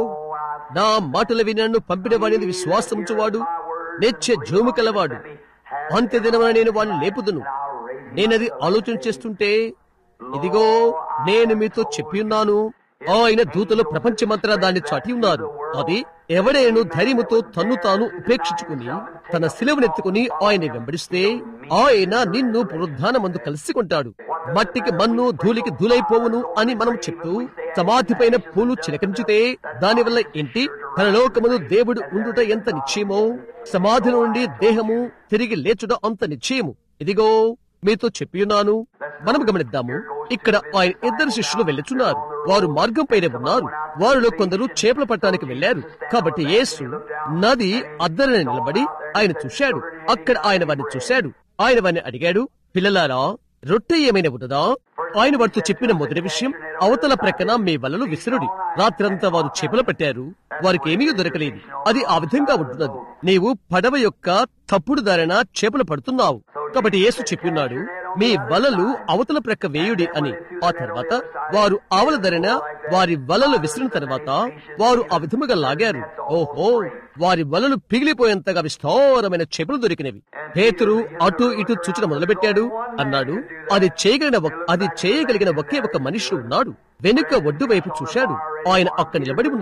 నా మాటలు విని నన్ను పంపిన వాడిని విశ్వాసంచువాడు నెచ్చే జోము కలవాడు అంత్య దినమున నేను వాడిని లేపుదును నేనది ఆలోచన చేస్తుంటే ఇదిగో నేను మీతో చెప్పి ఉన్నాను ఆయన దూతలు ప్రపంచమంతటా దాన్ని చాటి ఉన్నారు అది ఎవడేను ధైర్యముతో తన్ను తాను ఉపేక్షించుకుని తన శిలువనెత్తుకుని ఆయన వెంబడిస్తే ఆయన నిన్ను పునరుద్ధానమందు కలుసుకుంటాడు మట్టికి మన్ను ధూళికి ధూళైపోవును అని మనం చెప్తూ సమాధి పైన పూలు చిలకరించితే దానివల్ల ఏంటి తన లోకమును దేవుడు ఉండుట ఎంత నిశ్చయమో సమాధి నుండి దేహము తిరిగి లేచుట అంత నిశ్చయము ఇదిగో మీతో చెప్పియున్నాను మనం గమనిద్దాము ఇక్కడ ఆయన ఇద్దరు శిష్యులు వెళ్ళుచున్నారు వారు మార్గం పైన ఉన్నారు వారిలో కొందరు చేపలు పట్టడానికి వెళ్లారు కాబట్టి యేసు నది అద్దరిని నిలబడి ఆయన చూశాడు అక్కడ ఆయన వారిని చూశాడు ఆయన వారిని అడిగాడు పిల్లలారా రొట్టె ఏమైనా ఉన్నదా ఆయన వారితో చెప్పిన మొదటి విషయం అవతల ప్రక్కన మీ వలలు విసిరుడి రాత్రంతా వారు చేపలు పెట్టారు వారికి ఏమీ దొరకలేదు అది ఆ విధంగా ఉంటున్నది నీవు పడవ యొక్క తప్పుడు దారిన చేపలు పడుతున్నావు కాబట్టి యేసు చెప్పిన్నాడు మీ వలలు అవతల ప్రక్క వేయుడి అని ఆ తర్వాత వారు ఆవల ధరన వారి వలలు విసిరిన తర్వాత వారు ఆ విధముగా లాగారు ఓహో వారి వలలు పిగిలిపోయేంతగా విస్తారమైన చేపలు దొరికినవి పేతురు అటు ఇటు చూచడం మొదలుపెట్టాడు అన్నాడు అది చేయగలిగిన ఒక్- అది చేయగలిగిన ఒకే ఒక మనిషి ఉన్నాడు వెనుక ఒడ్డు వైపు చూశాడు ఆయన అక్కడ నిలబడి ఉన్నాడు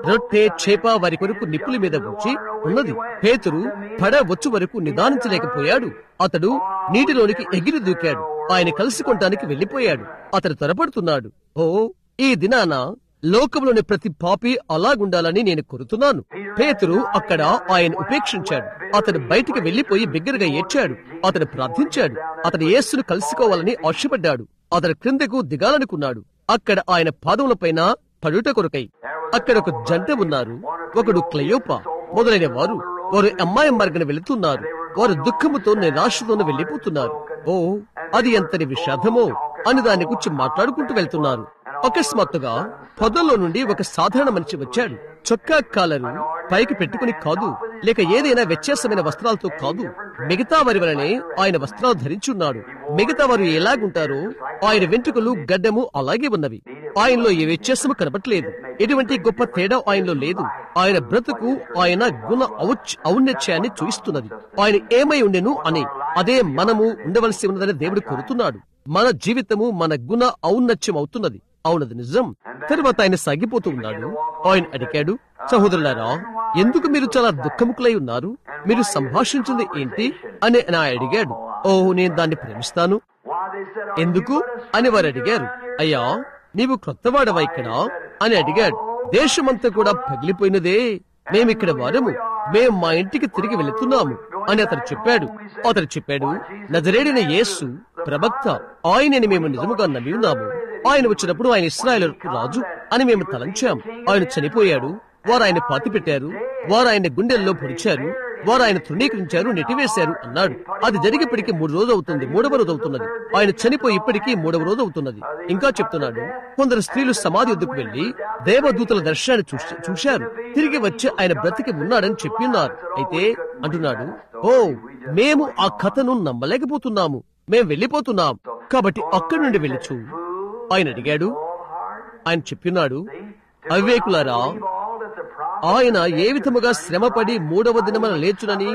రొట్టె చేప వారి కొరకు నిప్పుల మీద ఉంచి ఉన్నది పేతురు పడ వచ్చు వరకు నిదానించలేకపోయాడు అతడు నీటిలోనికి ఎగిరి దూకాడు ఆయన కలుసుకుంటానికి వెళ్లిపోయాడు అతడు త్వరపడుతున్నాడు ఓ ఈ దినాన లోకంలోని ప్రతి పాపి అలాగుండాలని నేను కోరుతున్నాను పేతురు అక్కడ ఆయన ఉపేక్షించాడు అతడు బయటికి వెళ్లిపోయి బిగ్గరగా ఏడ్చాడు అతడు ప్రార్థించాడు అతడు యేసును కలుసుకోవాలని ఆశపడ్డాడు అతడు క్రిందకు దిగాలనుకున్నాడు అక్కడ ఆయన పాదములపైన పడుట కొరకై అక్కడ ఒక జంట ఉన్నారు ఒకడు క్లయోప మొదలైన వారు వారు అమ్మాయి మార్గన వెళుతున్నారు వారు దుఃఖముతో నిరాశతోనూ వెళ్లిపోతున్నారు ఓ అది ఎంతటి విషాదమో అని దాని గురించి మాట్లాడుకుంటూ వెళ్తున్నారు అకస్మాత్తుగా పొదల్లో నుండి ఒక సాధారణ మనిషి వచ్చాడు చొక్కా కాలరు పైకి పెట్టుకుని కాదు లేక ఏదైనా వ్యత్యాసమైన వస్త్రాలతో కాదు మిగతా వారి వలనే ఆయన వస్త్రాలు ధరించున్నాడు మిగతా వారు ఎలాగుంటారో ఆయన వెంట్రుకలు గడ్డము అలాగే ఉన్నవి ఆయనలో ఏ వ్యత్యాసము కనపట్లేదు ఎటువంటి గొప్ప తేడా ఆయనలో లేదు ఆయన బ్రతుకు ఆయన గుణ ఔచ్ ఔన్నత్యాన్ని చూయిస్తున్నది ఆయన ఏమై ఉండెను అని అదే మనము ఉండవలసి ఉన్నదని దేవుడు కోరుతున్నాడు మన జీవితము మన గుణ ఔన్నత్యం అవుతున్నది అవునది నిజం తరువాత ఆయన సాగిపోతూ ఉన్నాడు ఆయన అడిగాడు సహోదరులారా ఎందుకు మీరు చాలా దుఃఖముఖులై ఉన్నారు మీరు సంభాషించింది ఏంటి అని నా అడిగాడు ఓ నేను దాన్ని ప్రేమిస్తాను ఎందుకు అని వారు అడిగారు అయ్యా నీవు క్రొత్తవాడవా ఇక్కడ అని అడిగాడు దేశమంతా కూడా పగిలిపోయినదే మేమిక్కడ వారము మేం మా ఇంటికి తిరిగి వెళుతున్నాము అని అతను చెప్పాడు అతను చెప్పాడు నజరేడిన యేసు ప్రవక్త ఆయనని మేము నిజముగా నమ్మి ఉన్నాము ఆయన వచ్చినప్పుడు ఆయన ఇస్రాయలకు రాజు అని మేము తలంచాం ఆయన చనిపోయాడు వారు ఆయన పాతి పెట్టారు వారు ఆయన గుండెల్లో పొడిచారు వారు ఆయన తృణీకరించారు నెట్టివేశారు అన్నాడు అది జరిగిప్పటికీ మూడు రోజు అవుతుంది మూడవ రోజు అవుతున్నది ఆయన చనిపోయి ఇప్పటికీ మూడవ రోజు అవుతున్నది ఇంకా చెప్తున్నాడు కొందరు స్త్రీలు సమాధి వద్దకు వెళ్లి దేవదూతల దర్శనాన్ని చూశ- చూశారు తిరిగి వచ్చి ఆయన బ్రతికి ఉన్నాడని చెప్పిన్నారు అయితే అంటున్నాడు ఓ మేము ఆ కథను నమ్మలేకపోతున్నాము మేము వెళ్లిపోతున్నాం కాబట్టి అక్కడి నుండి వెళ్ళచ్చు ఆయన అడిగాడు ఆయన చెప్పినాడు అవివేకులారా ఆయన ఏ విధముగా శ్రమపడి మూడవ దినమున లేచునని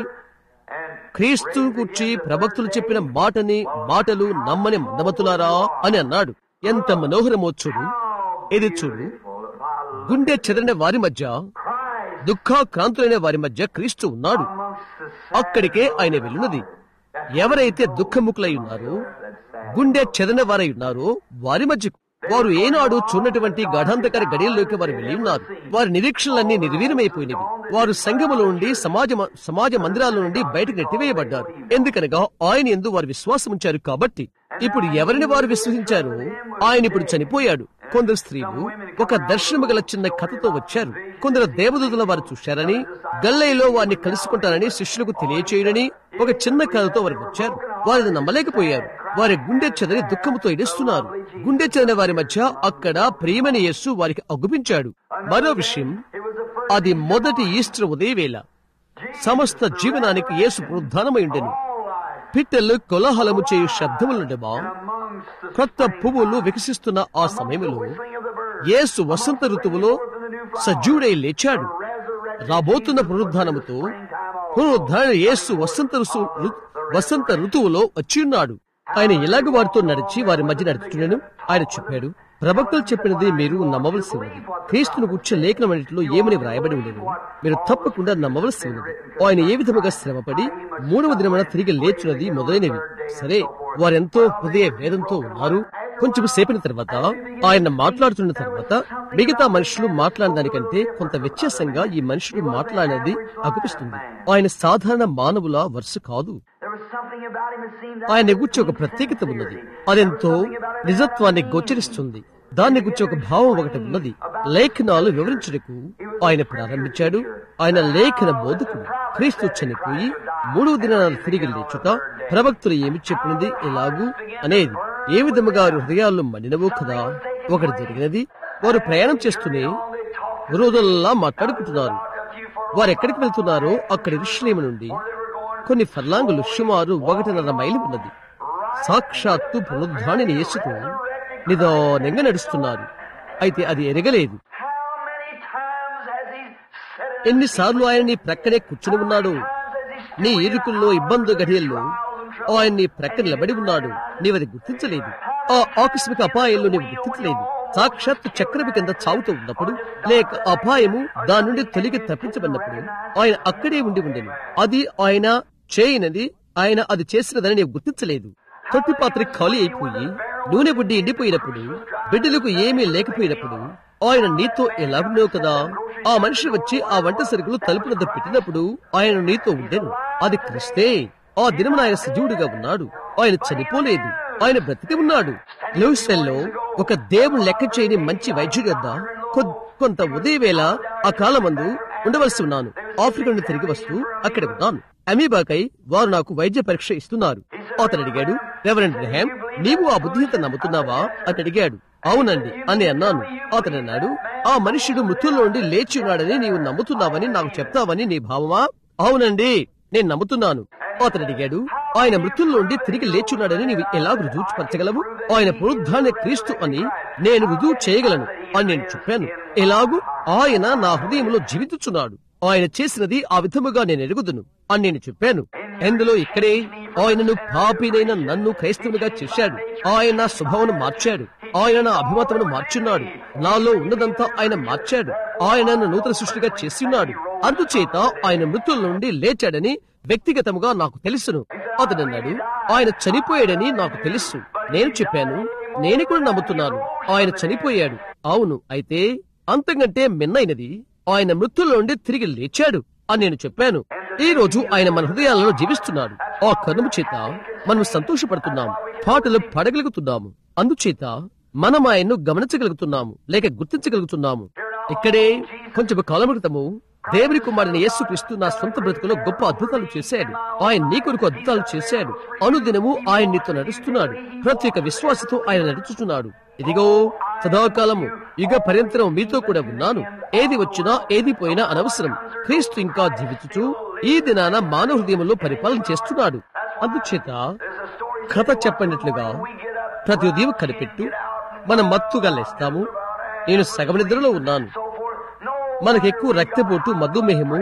క్రీస్తు కూర్చి ప్రవక్తులు చెప్పిన మాటని మాటలు నమ్మని మందమతులారా అని అన్నాడు ఎంత మనోహరమో చూడు ఇది చూడు గుండె చెదరిన వారి మధ్య దుఃఖాక్రాంతులైన వారి మధ్య క్రీస్తు ఉన్నాడు అక్కడికే ఆయన వెళ్ళినది ఎవరైతే దుఃఖముఖులై ఉన్నారో గుండె చెదన వారై ఉన్నారో వారి మధ్యకు వారు ఏనాడు చూడనటువంటి గాఢాంధకార గడియల్లోకి వారు వెళ్ళి ఉన్నారు వారి నిరీక్షణలన్నీ నిర్వీర్యమైపోయినవి వారు సంఘముల నుండి సమాజ సమాజ మందిరాల నుండి బయటకు నెట్టివేయబడ్డారు ఎందుకనగా ఆయన ఎందు వారు విశ్వాసం ఉంచారు కాబట్టి ఇప్పుడు ఎవరిని వారు విశ్వసించారు ఆయన ఇప్పుడు చనిపోయాడు కొందరు స్త్రీలు ఒక దర్శనము గల చిన్న కథతో వచ్చారు కొందరు దేవదూతల వారు చూశారని గల్లైలో వారిని కలుసుకుంటారని శిష్యులకు తెలియచేయడని ఒక చిన్న కథతో వారు వచ్చారు వారిని నమ్మలేకపోయారు వారి గుండె చెదరి దుఃఖంతో ఇడుస్తున్నారు గుండె చెదిన వారి మధ్య అక్కడ ప్రియమైన యేసు వారికి అగుపించాడు మరో విషయం అది మొదటి ఈస్టర్ ఉదయవేళ సమస్త జీవనానికి యేసు పునరుద్ధానమై ఉండెను పిట్టలు కొలాహలము చేయు శబ్దములుండమా కొత్త పువ్వులు వికసిస్తున్న ఆ సమయంలో యేసు వసంత ఋతువులో సజీవుడై లేచాడు రాబోతున్న పునరుద్ధానముతో పునరుద్ధాన యేసు వసంత ఋసు ఋ- వసంత ఋతువులో వచ్చి ఉన్నాడు ఆయన ఎలాగ వారితో నడిచి వారి మధ్య నడుచుకున్నాను ఆయన చెప్పాడు ప్రవక్తలు చెప్పినది మీరు నమ్మవలసి ఉన్నది క్రీస్తును గుర్చే లేఖనమన్నిటిలో ఏమని వ్రాయబడి ఉండేది మీరు తప్పకుండా నమ్మవలసి ఉన్నది ఆయన ఏ విధముగా శ్రమపడి మూడవ దినమున తిరిగి లేచున్నది మొదలైనవి సరే వారెంతో హృదయ వేదంతో ఉన్నారు కొంచెం సేపిన తర్వాత ఆయన మాట్లాడుతున్న తర్వాత మిగతా మనుషులు మాట్లాడడానికంటే కొంత వ్యత్యాసంగా ఈ మనుషులు మాట్లాడినది అగుపిస్తుంది ఆయన సాధారణ మానవుల వరుస కాదు There was something about him that seemed ఆయన గురించి ఒక ప్రత్యేకత ఉన్నది అదెంతో నిజత్వాన్ని గోచరిస్తుంది దాన్ని గురించి ఒక భావం ఒకటి ఉన్నది లేఖనాలు వివరించుటకు ఆయన ప్రారంభించాడు ఆయన లేఖన బోధకుడు క్రీస్తు చనిపోయి మూడవ దినాలు తిరిగి లేచుట ప్రవక్తులు ఏమి చెప్పినది ఎలాగూ అనేది ఏ విధముగా వారి హృదయాల్లో మండినవో కదా ఒకటి జరిగినది వారు ప్రయాణం చేస్తూనే రోజుల్లా మాట్లాడుకుంటున్నారు వారు ఎక్కడికి వెళ్తున్నారో అక్కడి ఋషులేమి నుండి కొన్ని ఫర్లాంగులు సుమారు ఒకటిన్నర మైలు ఉన్నది సాక్షాత్తు పునరుద్ధానిని యేసుకు నిదానంగా నడుస్తున్నారు అయితే అది ఎరగలేదు How many times has he said it? ఎన్నిసార్లు ఆయన నీ ప్రక్కనే కూర్చుని ఉన్నాడు నీ ఇరుకుల్లో ఇబ్బంది గడియల్లో ఆయన నీ ప్రక్క నిలబడి ఉన్నాడు నీవది గుర్తించలేదు ఆ ఆకస్మిక అపాయంలో నీవు గుర్తించలేదు సాక్షాత్ చక్రపు కింద చావుతూ ఉన్నప్పుడు లేక అపాయము దాని నుండి తొలగి తప్పించబడినప్పుడు ఆయన అక్కడే ఉండి ఉండేను అది ఆయన చేయనది ఆయన అది చేసినదని నేను గుర్తించలేదు తొట్టి పాత్ర ఖాళీ అయిపోయి నూనె బుడ్డి ఎండిపోయినప్పుడు బిడ్డలకు ఏమీ లేకపోయినప్పుడు ఆయన నీతో ఎలాగున్నావు కదా ఆ మనిషి వచ్చి ఆ వంట సరుకులు తలుపు వద్ద పెట్టినప్పుడు ఆయన నీతో ఉండేను అది క్రిస్తే ఆ దినమున ఆయన సజీవుడిగా ఉన్నాడు ఆయన చనిపోలేదు ఆయన బ్రతికి ఉన్నాడు లూసెల్లో ఒక దేవుడు లెక్క చేయని మంచి వైద్యుడి వద్ద కొ- కొంత ఉదయవేళ ఆ కాలమందు ఉండవలసి ఉన్నాను ఆఫ్రికా నుండి తిరిగి వస్తూ అక్కడ ఉన్నాను అమీబాకై వారు నాకు వైద్య పరీక్ష ఇస్తున్నారు అతను అడిగాడు రెవరెండ్ గ్రహాం నీవు ఆ బుద్ధిహీనత నమ్ముతున్నావా అని అడిగాడు అవునండి అని అన్నాను అతను అన్నాడు ఆ మనుష్యుడు మృతుల్లో నుండి లేచి ఉన్నాడని నీవు నమ్ముతున్నావని నాకు చెప్తావని నీ భావమా అవునండి నేను నమ్ముతున్నాను అతను అడిగాడు ఆయన మృతుల్లో నుండి తిరిగి లేచున్నాడని నీవు ఎలా రుజువుపరచగలవు ఆయన పునరుద్ధాన క్రీస్తు అని నేను రుజువు చేయగలను అని నేను చెప్పాను ఎలాగూ ఆయన నా హృదయంలో జీవించుచున్నాడు ఆయన చేసినది ఆ విధముగా నేను ఎరుగుదును అని నేను చెప్పాను ఎందులో ఇక్కడే ఆయనను పాపినైన నన్ను క్రైస్తవునిగా చేశాడు ఆయన నా స్వభావను మార్చాడు ఆయన నా అభిమతమును మార్చున్నాడు నాలో ఉన్నదంతా ఆయన మార్చాడు ఆయన నన్ను నూతన సృష్టిగా చేస్తున్నాడు అందుచేత ఆయన మృతుల నుండి లేచాడని వ్యక్తిగతముగా నాకు తెలుసును అతడు అన్నాడు ఆయన చనిపోయాడని నాకు తెలుసు నేను చెప్పాను నేను కూడా నమ్ముతున్నాను ఆయన చనిపోయాడు అవును అయితే అంతకంటే మిన్నైనది ఆయన మృతుల్లో నుండి తిరిగి లేచాడు అని నేను చెప్పాను ఈ రోజు ఆయన మన హృదయాలలో జీవిస్తున్నాడు ఆ కనుమ చేత మనం సంతోషపడుతున్నాం పాటలు పడగలుగుతున్నాము అందుచేత మనం ఆయన్ను గమనించగలుగుతున్నాము లేక గుర్తించగలుగుతున్నాము ఇక్కడే కొంచెం కాలం క్రితము దేవుని కుమారుని యేసుక్రీస్తు నా సొంత బ్రతుకులో గొప్ప అద్భుతాలు చేశాడు ఆయన నీ కొరకు అద్భుతాలు చేశాడు అనుదినము ఆయన నీతో నడుస్తున్నాడు ప్రతి ఒక్క విశ్వాసతో ఆయన నడుచుతున్నాడు ఇదిగో సదాకాలము యుగ పర్యంతరం మీతో కూడా ఉన్నాను ఏది వచ్చినా ఏది పోయినా అనవసరం క్రీస్తు ఇంకా జీవించుచు ఈ దినాన మానవ హృదయంలో పరిపాలన చేస్తున్నాడు అందుచేత కథ చెప్పినట్లుగా ప్రతి ఉదయం కనిపెట్టు మనం మత్తుగా లేస్తాము నేను సగం నిద్రలో ఉన్నాను మనకు ఎక్కువ రక్తపోటు మధుమేహము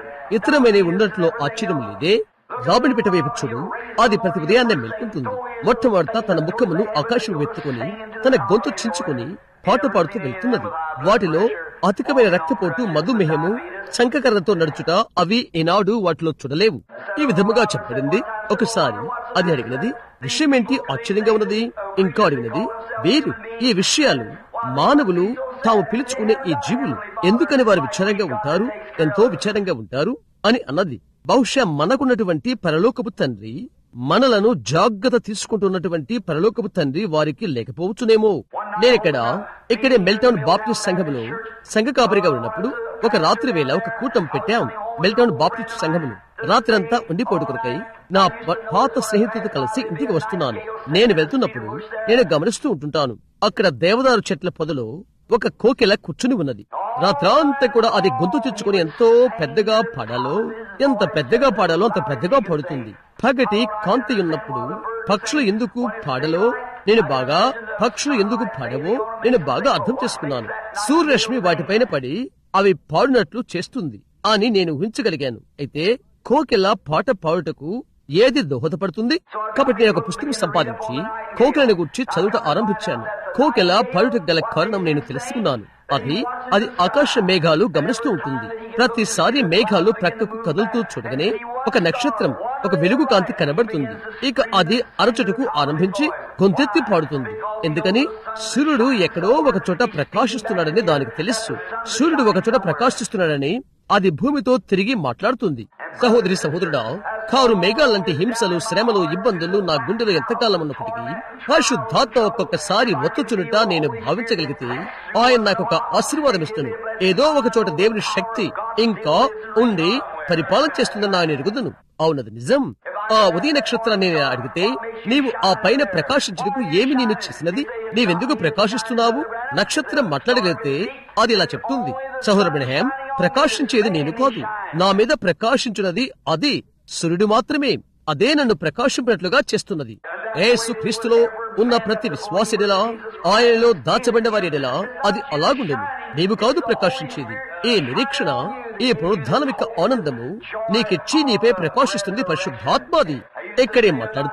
ఇతరమైన ఉన్నట్లు ఆశ్చర్యం లేదే రాబిని పెట్ట వైపు చూడు అది ప్రతి ఉదయాన్నే మెల్కుంటుంది మొట్టమొదట తన ముఖమును ఆకాశం వెత్తుకొని తన గొంతు చించుకొని పాట పాడుతూ వెళ్తున్నది వాటిలో అధికమైన రక్తపోటు మధుమేహము శంఖకర్రతో నడుచుట అవి ఈనాడు వాటిలో చూడలేవు ఈ విధముగా చెప్పబడింది ఒకసారి అది అడిగినది విషయమేంటి ఆశ్చర్యంగా ఉన్నది ఇంకా అడిగినది వీరు ఈ విషయాలు మానవులు తాము పిలుచుకునే ఈ జీవులు ఎందుకని వారు విచారంగా ఉంటారు ఎంతో విచారంగా ఉంటారు అని అన్నది బహుశా మనకున్నటువంటి పరలోకపు తండ్రి మనలను జాగ్రత్త తీసుకుంటున్నటువంటి పరలోకపు తండ్రి వారికి లేకపోవచ్చునేమో నేనిక్కడ ఇక్కడే మెల్టౌన్ బాప్టిస్ట్ సంఘములో సంఘ కాపరిగా ఉన్నప్పుడు ఒక రాత్రి వేళ ఒక కూటం పెట్టాం మెల్టౌన్ బాప్టిస్ట్ సంఘములు రాత్రంతా ఉండిపోటు కొరకై నా ప- పాత స్నేహితులతో కలిసి ఇంటికి వస్తున్నాను నేను వెళ్తున్నప్పుడు నేను గమనిస్తూ ఉంటుంటాను అక్కడ దేవదారు చెట్ల పొదలో ఒక కోకిల కూర్చుని ఉన్నది రాత్రంతా కూడా అది గొంతు తెచ్చుకుని ఎంతో పెద్దగా పాడాలో ఎంత పెద్దగా పాడాలో అంత పెద్దగా పాడుతుంది పగటి కాంతి ఉన్నప్పుడు పక్షులు ఎందుకు పాడలో నేను బాగా పక్షులు ఎందుకు పాడవో నేను బాగా అర్థం చేసుకున్నాను సూర్యరశ్మి వాటిపైన పడి అవి పాడినట్లు చేస్తుంది అని నేను ఊహించగలిగాను అయితే కోకిల పాట పాడుటకు ఏది దోహదపడుతుంది కాబట్టి నేను ఒక పుస్తకం సంపాదించి కోకిలను గురించి చదువుట ఆరంభించాను కోకిల పాడుటకు గల కారణం నేను తెలుసుకున్నాను అది అది ఆకాశ మేఘాలు గమనిస్తూ ఉంటుంది ప్రతిసారి మేఘాలు ప్రక్కకు కదులుతూ చూడగానే ఒక నక్షత్రం ఒక వెలుగు కాంతి కనబడుతుంది ఇక అది అరచుటకు ఆరంభించి గొంతెత్తి పాడుతుంది ఎందుకని సూర్యుడు ఎక్కడో ఒక చోట ప్రకాశిస్తున్నాడని దానికి తెలుసు సూర్యుడు ఒక చోట ప్రకాశిస్తున్నాడని అది భూమితో తిరిగి మాట్లాడుతుంది సహోదరి సహోదరుడా కారు మేఘాలంటి హింసలు శ్రమలు ఇబ్బందులు నా గుండెలో ఎంతకాలం ఉన్నప్పటికీ పరిశుద్ధాత్మ ఒక్కొక్కసారి ఒత్తుచునుట నేను భావించగలిగితే ఆయన నాకు ఒక ఆశీర్వాదం ఇస్తుంది ఏదో ఒక చోట దేవుని శక్తి ఇంకా ఉండి పరిపాలన చేస్తుందని ఆయన ఎరుగుదును అవునది నిజం ఆ ఉదయ నక్షత్రాన్ని నేను అడిగితే నీవు ఆ పైన ప్రకాశించుటకు ఏమి నేను చేసినది నీవెందుకు ప్రకాశిస్తున్నావు నక్షత్రం మాట్లాడగలిగితే అది ఇలా చెప్తుంది సహోదరబ్రహం ప్రకాశించేది నేను కాదు నా మీద ప్రకాశించున్నది అది సూర్యుడు మాత్రమే అదే నన్ను ప్రకాశింపినట్లుగా చేస్తున్నది యేసు క్రీస్తులో ఉన్న ప్రతి విశ్వాసుడిలా ఆయనలో దాచబడిన వారిలా అది అలాగుండెను నీవు కాదు ప్రకాశించేది ఈ నిరీక్షణ ఈ పునరుద్ధానం యొక్క ఆనందము నీకిచ్చి నీపై ప్రకాశిస్తుంది పరిశుద్ధాత్మాది ఇక్కడే మాట్లాడుతూ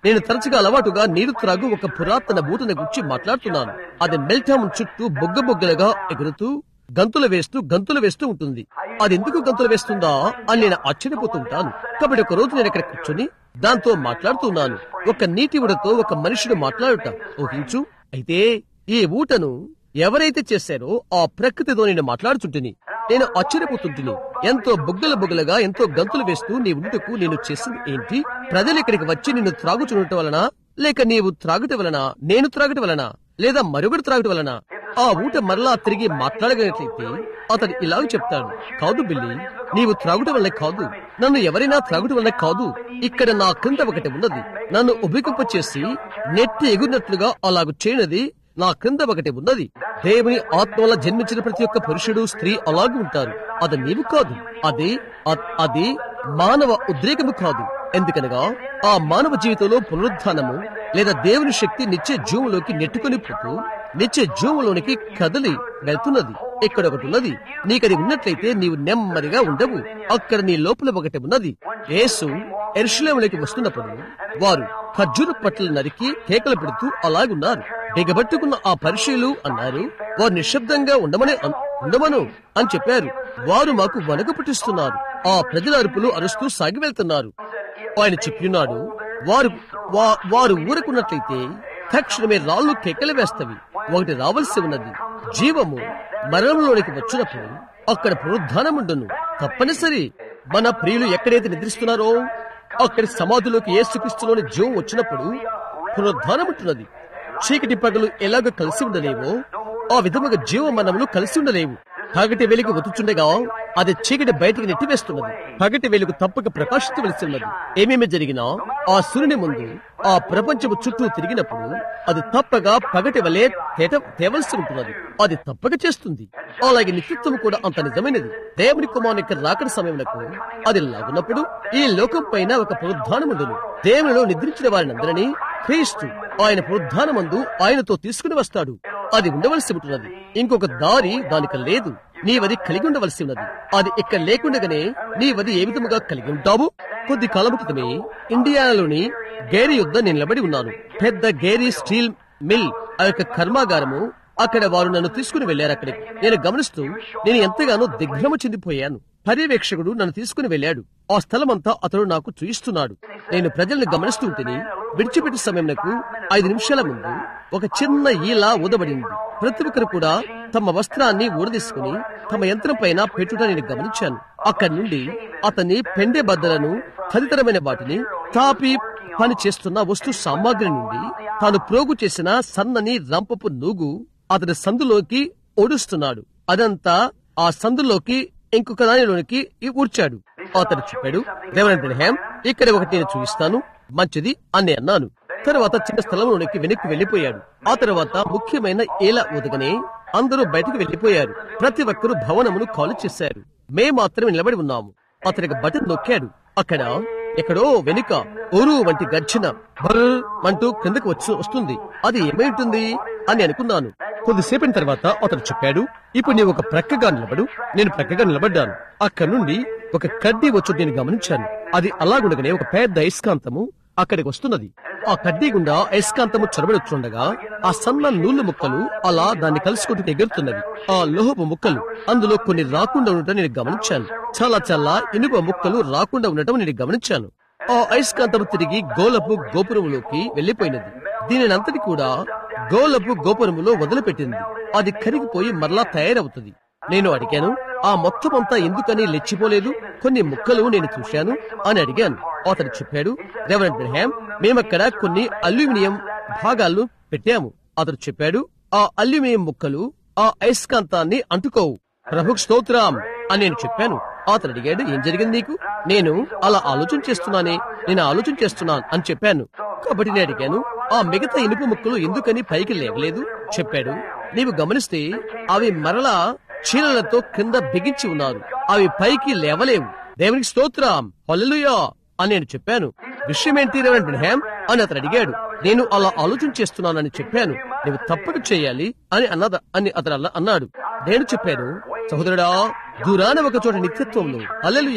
నేను తరచుగా అలవాటుగా నీరు త్రాగు ఒక పురాతన బూటను గురించి మాట్లాడుతున్నాను అది మెల్టౌన్ చుట్టూ బొగ్గ బొగ్గలుగా ఎగురుతూ గంతులు వేస్తూ గంతులు వేస్తూ ఉంటుంది అది ఎందుకు గంతులు వేస్తుందా అని నేను ఆశ్చర్యపోతుంటాను కాబట్టి ఒక రోజు నేను ఇక్కడ కూర్చొని దాంతో మాట్లాడుతున్నాను ఒక నీటి ఊడతో ఒక మనుషుడు మాట్లాడుట ఊహించు అయితే ఈ ఊటను ఎవరైతే చేశారో ఆ ప్రకృతితో నేను మాట్లాడుచుంటిని నేను ఆశ్చర్యపోతుంటిని ఎంతో బుగ్గల బుగ్గలుగా ఎంతో గంతులు వేస్తూ నీ ఉండుటకు నేను చేసింది ఏంటి ప్రజలు ఇక్కడికి వచ్చి నిన్ను త్రాగుచుండటం వలన లేక నీవు త్రాగుట వలన నేను త్రాగుట వలన లేదా మరొకటి త్రాగుట వలన ఆ ఊట మరలా తిరిగి మాట్లాడగలిగినట్లయితే అతడు ఇలాగ చెప్తాడు కాదు బిల్లి నీవు త్రాగుట వల్లే కాదు నన్ను ఎవరైనా త్రాగుట వల్లే కాదు ఇక్కడ నా క్రింద ఒకటి ఉన్నది నన్ను ఉభికంప చేసి నెట్టి ఎగురినట్లుగా అలాగ చేయనది నా క్రింద ఒకటి ఉన్నది దేవుని ఆత్మ వల్ల జన్మించిన ప్రతి ఒక్క పురుషుడు స్త్రీ అలాగే ఉంటారు అది నీవు కాదు అది అ- అది మానవ ఉద్రేకము కాదు ఎందుకనగా ఆ మానవ జీవితంలో పునరుద్ధానము లేదా దేవుని శక్తి నిత్య జీవంలోకి నెట్టుకొని పోతూ నిత్య జీవంలోనికి కదలి వెళ్తున్నది ఇక్కడ ఒకటి ఉన్నది నీకది ఉన్నట్లయితే నీవు నెమ్మదిగా ఉండవు అక్కడ నీ లోపల ఒకటి ఉన్నది యేసు ఎరుషులేములకి వస్తున్నప్పుడు వారు ఖర్జూర పట్ల నరికి కేకలు పెడుతూ అలాగున్నారు బిగబట్టుకున్న ఆ పరిశీలు అన్నారు వారు నిశ్శబ్దంగా ఉండమని అన్- ఉండమను అని చెప్పారు వారు మాకు వణుకు పుట్టిస్తున్నారు ఆ ప్రజల అరుపులు అరుస్తూ సాగి వెళ్తున్నారు ఆయన చెప్పినాడు వారు వా- వారు ఊరుకున్నట్లయితే తక్షణమే రాళ్ళు కేకలు వేస్తవి ఒకటి రావలసి ఉన్నది జీవము మరణంలోనికి వచ్చినప్పుడు అక్కడ పునరుద్ధానముండును తప్పనిసరి మన ప్రియులు ఎక్కడైతే నిద్రిస్తున్నారో అక్కడి సమాధిలోకి ఏసుక్రీస్తులోని జీవం వచ్చినప్పుడు పునరుద్ధానముంటున్నది చీకటి పగలు ఎలాగ కలిసి ఉండలేవో ఆ విధముగా జీవ మనములు కలిసి ఉండలేవు పగటి వెలుగు వతుచుండగా అది చీకటి బయటికి నెట్టివేస్తున్నది పగటి వెలుగు తప్పక ప్రకాశించవలసి ఉన్నది ఏమేమి జరిగినా ఆ సూర్యుని ముందు ఆ ప్రపంచము చుట్టూ తిరిగినప్పుడు అది తప్పగా పగటి వలె తేట తేవలసి ఉంటున్నది అది తప్పక చేస్తుంది అలాగే నిత్యత్వం కూడా అంత నిజమైనది దేవుని కుమారుని యొక్క రాకడ సమయములకు అది లాగున్నప్పుడు ఈ లోకం పైన ఒక పునరుద్ధానముండును దేవునిలో నిద్రించిన వారిని అందరినీ క్రీస్తు ఆయన పునరుద్ధానమందు ఆయనతో తీసుకుని వస్తాడు అది ఉండవలసి ఉంటున్నది ఇంకొక దారి దానికి లేదు నీవది కలిగి ఉండవలసి ఉన్నది అది ఇక్కడ లేకుండగానే నీవది ఏ విధముగా కలిగి ఉంటావు కొద్ది కాలం క్రితమే ఇండియాలోని గేరీ యుద్ధ నేను నిలబడి ఉన్నాను పెద్ద గేరీ స్టీల్ మిల్ ఆ యొక్క కర్మాగారము అక్కడ వారు నన్ను తీసుకుని వెళ్లారు అక్కడికి నేను గమనిస్తూ నేను ఎంతగానో దిగ్భ్రమ చెందిపోయాను పర్యవేక్షకుడు నన్ను తీసుకుని వెళ్ళాడు ఆ స్థలమంతా అతడు నాకు చూయిస్తున్నాడు నేను ప్రజల్ని గమనిస్తూ ఉంటేని విడిచిపెట్టే సమయంలో ఐదు నిమిషాల ముందు ఒక చిన్న ఈల ఊదబడింది ప్రతి ఒక్కరు కూడా తమ వస్త్రాన్ని ఊడదీసుకుని తమ యంత్రం పైన పెట్టుట నేను గమనించాను అక్కడి నుండి అతని పెండె బద్దలను తదితరమైన వాటిని తాపి పని చేస్తున్న వస్తు సామాగ్రి నుండి తాను ప్రోగు చేసిన సన్నని రంపపు నూగు అతని సందులోకి ఓడుస్తున్నాడు అదంతా ఆ సందులోకి ఇంకొక దానిలోనికి ఊడ్చాడు అతడు చెప్పాడు రేవరెంట్ బ్రహ్యామ్ ఇక్కడ ఒకటి నేను చూపిస్తాను మంచిది అని అన్నాను తర్వాత చిన్న స్థలంలోనికి వెనక్కి వెళ్లిపోయాడు ఆ తర్వాత ముఖ్యమైన ఏల ఊదగనే అందరూ బయటకు వెళ్లిపోయారు ప్రతి ఒక్కరూ భవనమును కాలు చేశారు మే మాత్రమే నిలబడి ఉన్నాము అతనికి బటన్ నొక్కాడు అక్కడ ఎక్కడో వెనుక ఊరు వంటి గర్జన బర్ అంటూ కిందకు వచ్చి వస్తుంది అది ఏమై ఉంటుంది అని అనుకున్నాను కొద్దిసేపటి తర్వాత అతను చెప్పాడు ఇప్పుడు నీవు ఒక ప్రక్కగా నిలబడు నేను ప్రక్కగా నిలబడ్డాను అక్కడి నుండి ఒక కడ్డీ వచ్చి నేను గమనించాను అది అలాగుండగానే ఒక పెద్ద అయస్కాంతము అక్కడికి వస్తున్నది ఆ కడ్డీ గుండా అయస్కాంతము చొరబడి వచ్చుండగా ఆ సన్న నూలు ముక్కలు అలా దాన్ని కలుసుకుంటూ ఎగురుతున్నవి ఆ లోహపు ముక్కలు అందులో కొన్ని రాకుండా ఉండటం నేను గమనించాను చాలా చాలా ఇనుప ముక్కలు రాకుండా ఉండటం నేను గమనించాను ఆ అయస్కాంతము తిరిగి గోలపు గోపురములోకి వెళ్లిపోయినది దీనిని అంతటి కూడా గోలపు గోపురములో వదిలిపెట్టింది అది కరిగిపోయి మరలా తయారవుతుంది నేను అడిగాను ఆ మొత్తం అంతా ఎందుకని లెచ్చిపోలేదు కొన్ని ముక్కలు నేను చూశాను అని అడిగాను అతడు చెప్పాడు రెవరెంట్ బ్రహాం మేమక్కడ కొన్ని అల్యూమినియం భాగాలను పెట్టాము అతడు చెప్పాడు ఆ అల్యూమినియం ముక్కలు ఆ అయస్కాంతాన్ని అంటుకోవు ప్రభు స్తోత్రం అని నేను చెప్పాను అతను అడిగాడు ఏం జరిగింది నీకు నేను అలా ఆలోచన చేస్తున్నానే నేను ఆలోచన చేస్తున్నాను అని చెప్పాను కాబట్టి నేను అడిగాను ఆ మిగతా ఇనుప ముక్కలు ఎందుకని పైకి లేవలేదు చెప్పాడు నీవు గమనిస్తే అవి మరలా చీలలతో కింద బిగించి ఉన్నారు అవి పైకి లేవలేవు దేవునికి స్తోత్రం హల్లెలూయా అని నేను చెప్పాను విషయం ఏంటి రెవరెండ్ బ్రహాం అని అతను అడిగాడు నేను అలా ఆలోచన చేస్తున్నానని చెప్పాను నువ్వు తప్పక చేయాలి అని అన్నద అని అతను అలా అన్నాడు నేను చెప్పాను సహోదరుడా దూరాన ఒక చోట నిత్యత్వంలో అల్లెలుయా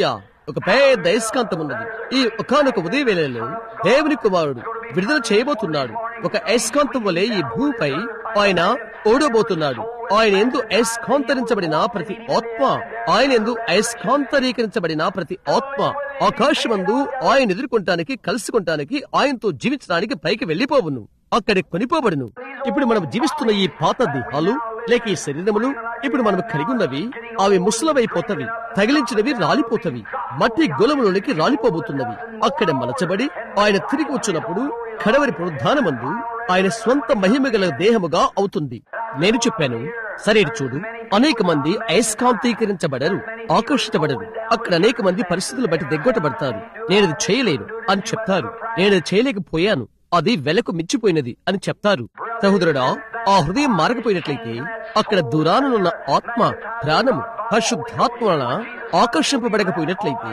ఒక పెద్ద అయస్కాంతం ఉన్నది ఈ ఒకనొక ఉదయ వేళలో దేవుని కుమారుడు విడుదల చేయబోతున్నాడు ఒక అయస్కాంతం వలె ఈ భూమిపై ఆయన ఓడబోతున్నాడు ఆయన ఎందు అయస్కాంతరించబడిన ప్రతి ఆత్మ ఆయన ఎందు అయస్కాంతరీకరించబడిన ప్రతి ఆత్మ ఆకాశమందు ఆయన ఎదుర్కొంటానికి కలుసుకుంటానికి ఆయనతో జీవించడానికి పైకి వెళ్లిపోవును అక్కడి కొనిపోబడును ఇప్పుడు మనం జీవిస్తున్న ఈ పాత దేహాలు లేక ఈ శరీరములు ఇప్పుడు మనం కలిగి ఉన్నవి అవి ముసలవైపోతవి తగిలించినవి రాలిపోతవి మట్టి గొలములోనికి రాలిపోబోతున్నవి అక్కడ మలచబడి ఆయన తిరిగి వచ్చినప్పుడు కడవరి పునరుద్ధానమందు ఆయన స్వంత మహిమగల దేహముగా అవుతుంది నేను చెప్పాను సరే చూడు అనేక మంది అయస్కాంతీకరించబడరు ఆకర్షితబడరు అక్కడ అనేక మంది పరిస్థితులు బట్టి దిగ్గొట్టబడతారు నేను ఇది చేయలేను అని చెప్తారు నేను ఇది చేయలేకపోయాను అది వెలకు మించిపోయినది అని చెప్తారు సహోదరుడా ఆ హృదయం మారకపోయినట్లయితే అక్కడ దూరానున్న ఆత్మ ప్రాణము పరిశుద్ధాత్మ వలన ఆకర్షింపబడకపోయినట్లయితే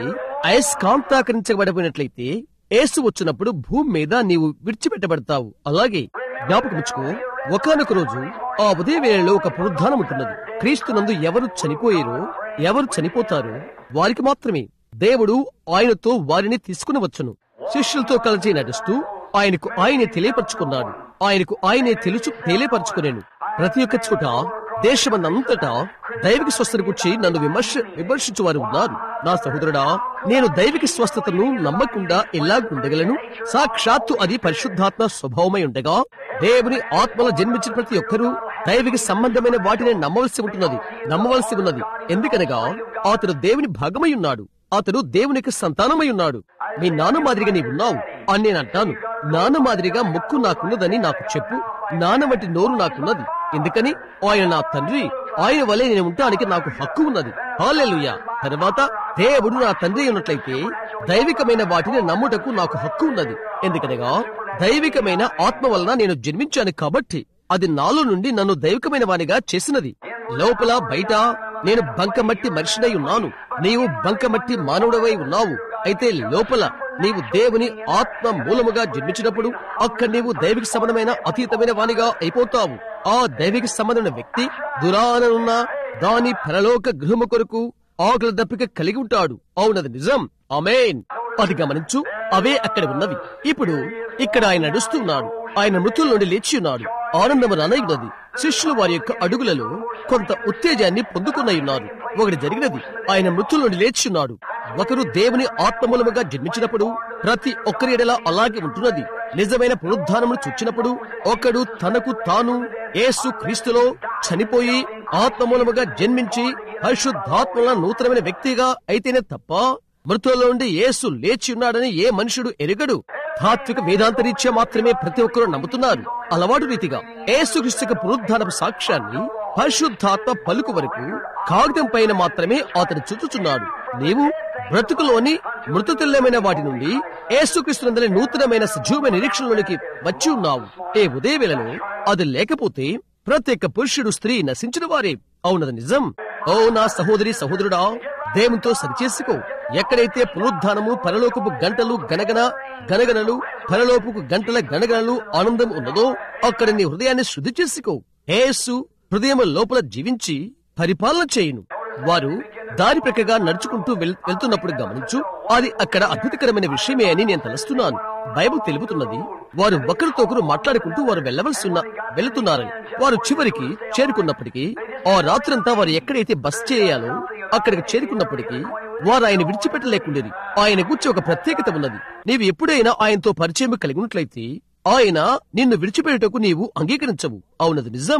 అయస్కాంతాకరించబడపోయినట్లయితే ఏసు వచ్చినప్పుడు భూమి మీద నీవు విడిచిపెట్టబడతావు అలాగే జ్ఞాపకముచ్చుకో ఒకనొక రోజు ఆ ఉదయ వేళలో ఒక పునరుద్ధానం ఉంటున్నది క్రీస్తునందు ఎవరు చనిపోయారో ఎవరు చనిపోతారో వారికి మాత్రమే దేవుడు ఆయనతో వారిని తీసుకుని వచ్చును శిష్యులతో కలిసి నడుస్తూ ఆయనకు ఆయనే తెలియపరుచుకున్నాడు ఆయనకు ఆయనే తెలుసు తెలియపరుచుకునేను ప్రతి ఒక్క చోట దేశమందంతటా దైవిక స్వస్థత గురించి నన్ను విమర్శ విమర్శించు వారు ఉన్నారు నా సహోదరుడా నేను దైవిక స్వస్థతను నమ్మకుండా ఎలాగుండగలను సాక్షాత్తు అది పరిశుద్ధాత్మ స్వభావమై ఉండగా దేవుని ఆత్మలో జన్మించిన ప్రతి ఒక్కరూ దైవిక సంబంధమైన వాటిని నమ్మవలసి ఉంటున్నది నమ్మవలసి ఉన్నది ఎందుకనగా అతడు దేవుని భాగమై ఉన్నాడు అతడు దేవునికి సంతానమై ఉన్నాడు మీ నాన్న మాదిరిగా నీవున్నావు అని నేను అంటాను నాన్న మాదిరిగా ముక్కు నాకున్నదని నాకు చెప్పు నాన్న వంటి నోరు నాకున్నది ఎందుకని ఆయన నా తండ్రి ఆయన వలె నేను ఉండటానికి నాకు హక్కు ఉన్నది హాలెలుయా తర్వాత దేవుడు నా తండ్రి ఉన్నట్లయితే దైవికమైన వాటిని నమ్ముటకు నాకు హక్కు ఉన్నది ఎందుకనగా దైవికమైన ఆత్మ వలన నేను జన్మించాను కాబట్టి అది నాలో నుండి నన్ను దైవికమైన వానిగా చేసినది లోపల బయట నేను బంకమట్టి మనిషినై ఉన్నాను నీవు బంకమట్టి మానవుడవై ఉన్నావు అయితే లోపల నీవు దేవుని ఆత్మ మూలముగా జన్మించినప్పుడు అక్కడ నీవు దైవిక సంబంధమైన అతీతమైన వానిగా అయిపోతావు ఆ దైవిక సంబంధమైన వ్యక్తి దురాననున్న దాని పరలోక గృహము కొరకు ఆకుల దప్పిక కలిగి ఉంటాడు అవునది నిజం అమేన్ అది గమనించు అవే అక్కడ ఉన్నవి ఇప్పుడు ఇక్కడ ఆయన నడుస్తున్నాడు ఆయన మృతుల నుండి లేచి ఉన్నాడు ఆనందము రానయ్యున్నది శిష్యులు వారి యొక్క అడుగులలో కొంత ఉత్తేజాన్ని పొందుకున్నై ఉన్నారు ఒకటి జరిగినది ఆయన మృతుల నుండి లేచి ఉన్నాడు ఒకరు దేవుని ఆత్మమూలముగా జన్మించినప్పుడు ప్రతి ఒక్కరి ఎడల అలాగే ఉంటున్నది నిజమైన పునరుద్ధానమును చూచినప్పుడు ఒకడు తనకు తాను యేసు క్రీస్తులో చనిపోయి ఆత్మమూలముగా జన్మించి పరిశుద్ధాత్మల నూతనమైన వ్యక్తిగా అయితేనే తప్ప మృతుల నుండి యేసు లేచి ఉన్నాడని ఏ మనుషుడు ఎరుగడు తాత్విక వేదాంతరీత్యా మాత్రమే ప్రతి ఒక్కరూ నమ్ముతున్నారు అలవాటు రీతిగా యేసుక్రీస్తుక పునరుద్ధానపు సాక్ష్యాన్ని పరిశుద్ధాత్మ పలుకు వరకు కాగితం పైన మాత్రమే అతను చుచ్చుచున్నాడు నీవు బ్రతుకులోని మృతతుల్యమైన వాటి నుండి యేసుక్రీస్తునందరి నూతనమైన సజీవమైన నిరీక్షణలోనికి వచ్చి ఉన్నావు ఏ ఉదయవేళలో అది లేకపోతే ప్రత్యేక పురుషుడు స్త్రీ నశించిన వారే అవునది నిజం ఓ నా సహోదరి సహోదరుడా దేవునితో సరిచేసుకో ఎక్కడైతే పునరుద్ధానము పరలోకపు గంటలు గనగన గనగనలు పరలోకపు గంటల గనగనలు ఆనందం ఉన్నదో అక్కడ నీ హృదయాన్ని శుద్ధి చేసుకో యేసు హృదయం లోపల జీవించి పరిపాలన చేయును వారు దారి ప్రక్కగా నడుచుకుంటూ వెల్- వెళ్తున్నప్పుడు గమనించు అది అక్కడ అద్భుతకరమైన విషయమే అని నేను తలుస్తున్నాను బైబిల్ తెలుపుతున్నది వారు ఒకరితో ఒకరు మాట్లాడుకుంటూ వారు వెళ్ళవలసి ఉన్న వెళుతున్నారని వారు చివరికి చేరుకున్నప్పటికీ ఆ రాత్రంతా వారు ఎక్కడైతే బస్ చేయాలో అక్కడికి చేరుకున్నప్పటికీ వారు ఆయన విడిచిపెట్టలేకుండేది ఆయన గురించి ఒక ప్రత్యేకత ఉన్నది నీవు ఎప్పుడైనా ఆయనతో పరిచయం కలిగి ఉన్నట్లయితే ఆయన నిన్ను విడిచిపెట్టుటకు నీవు అంగీకరించవు అవునది నిజం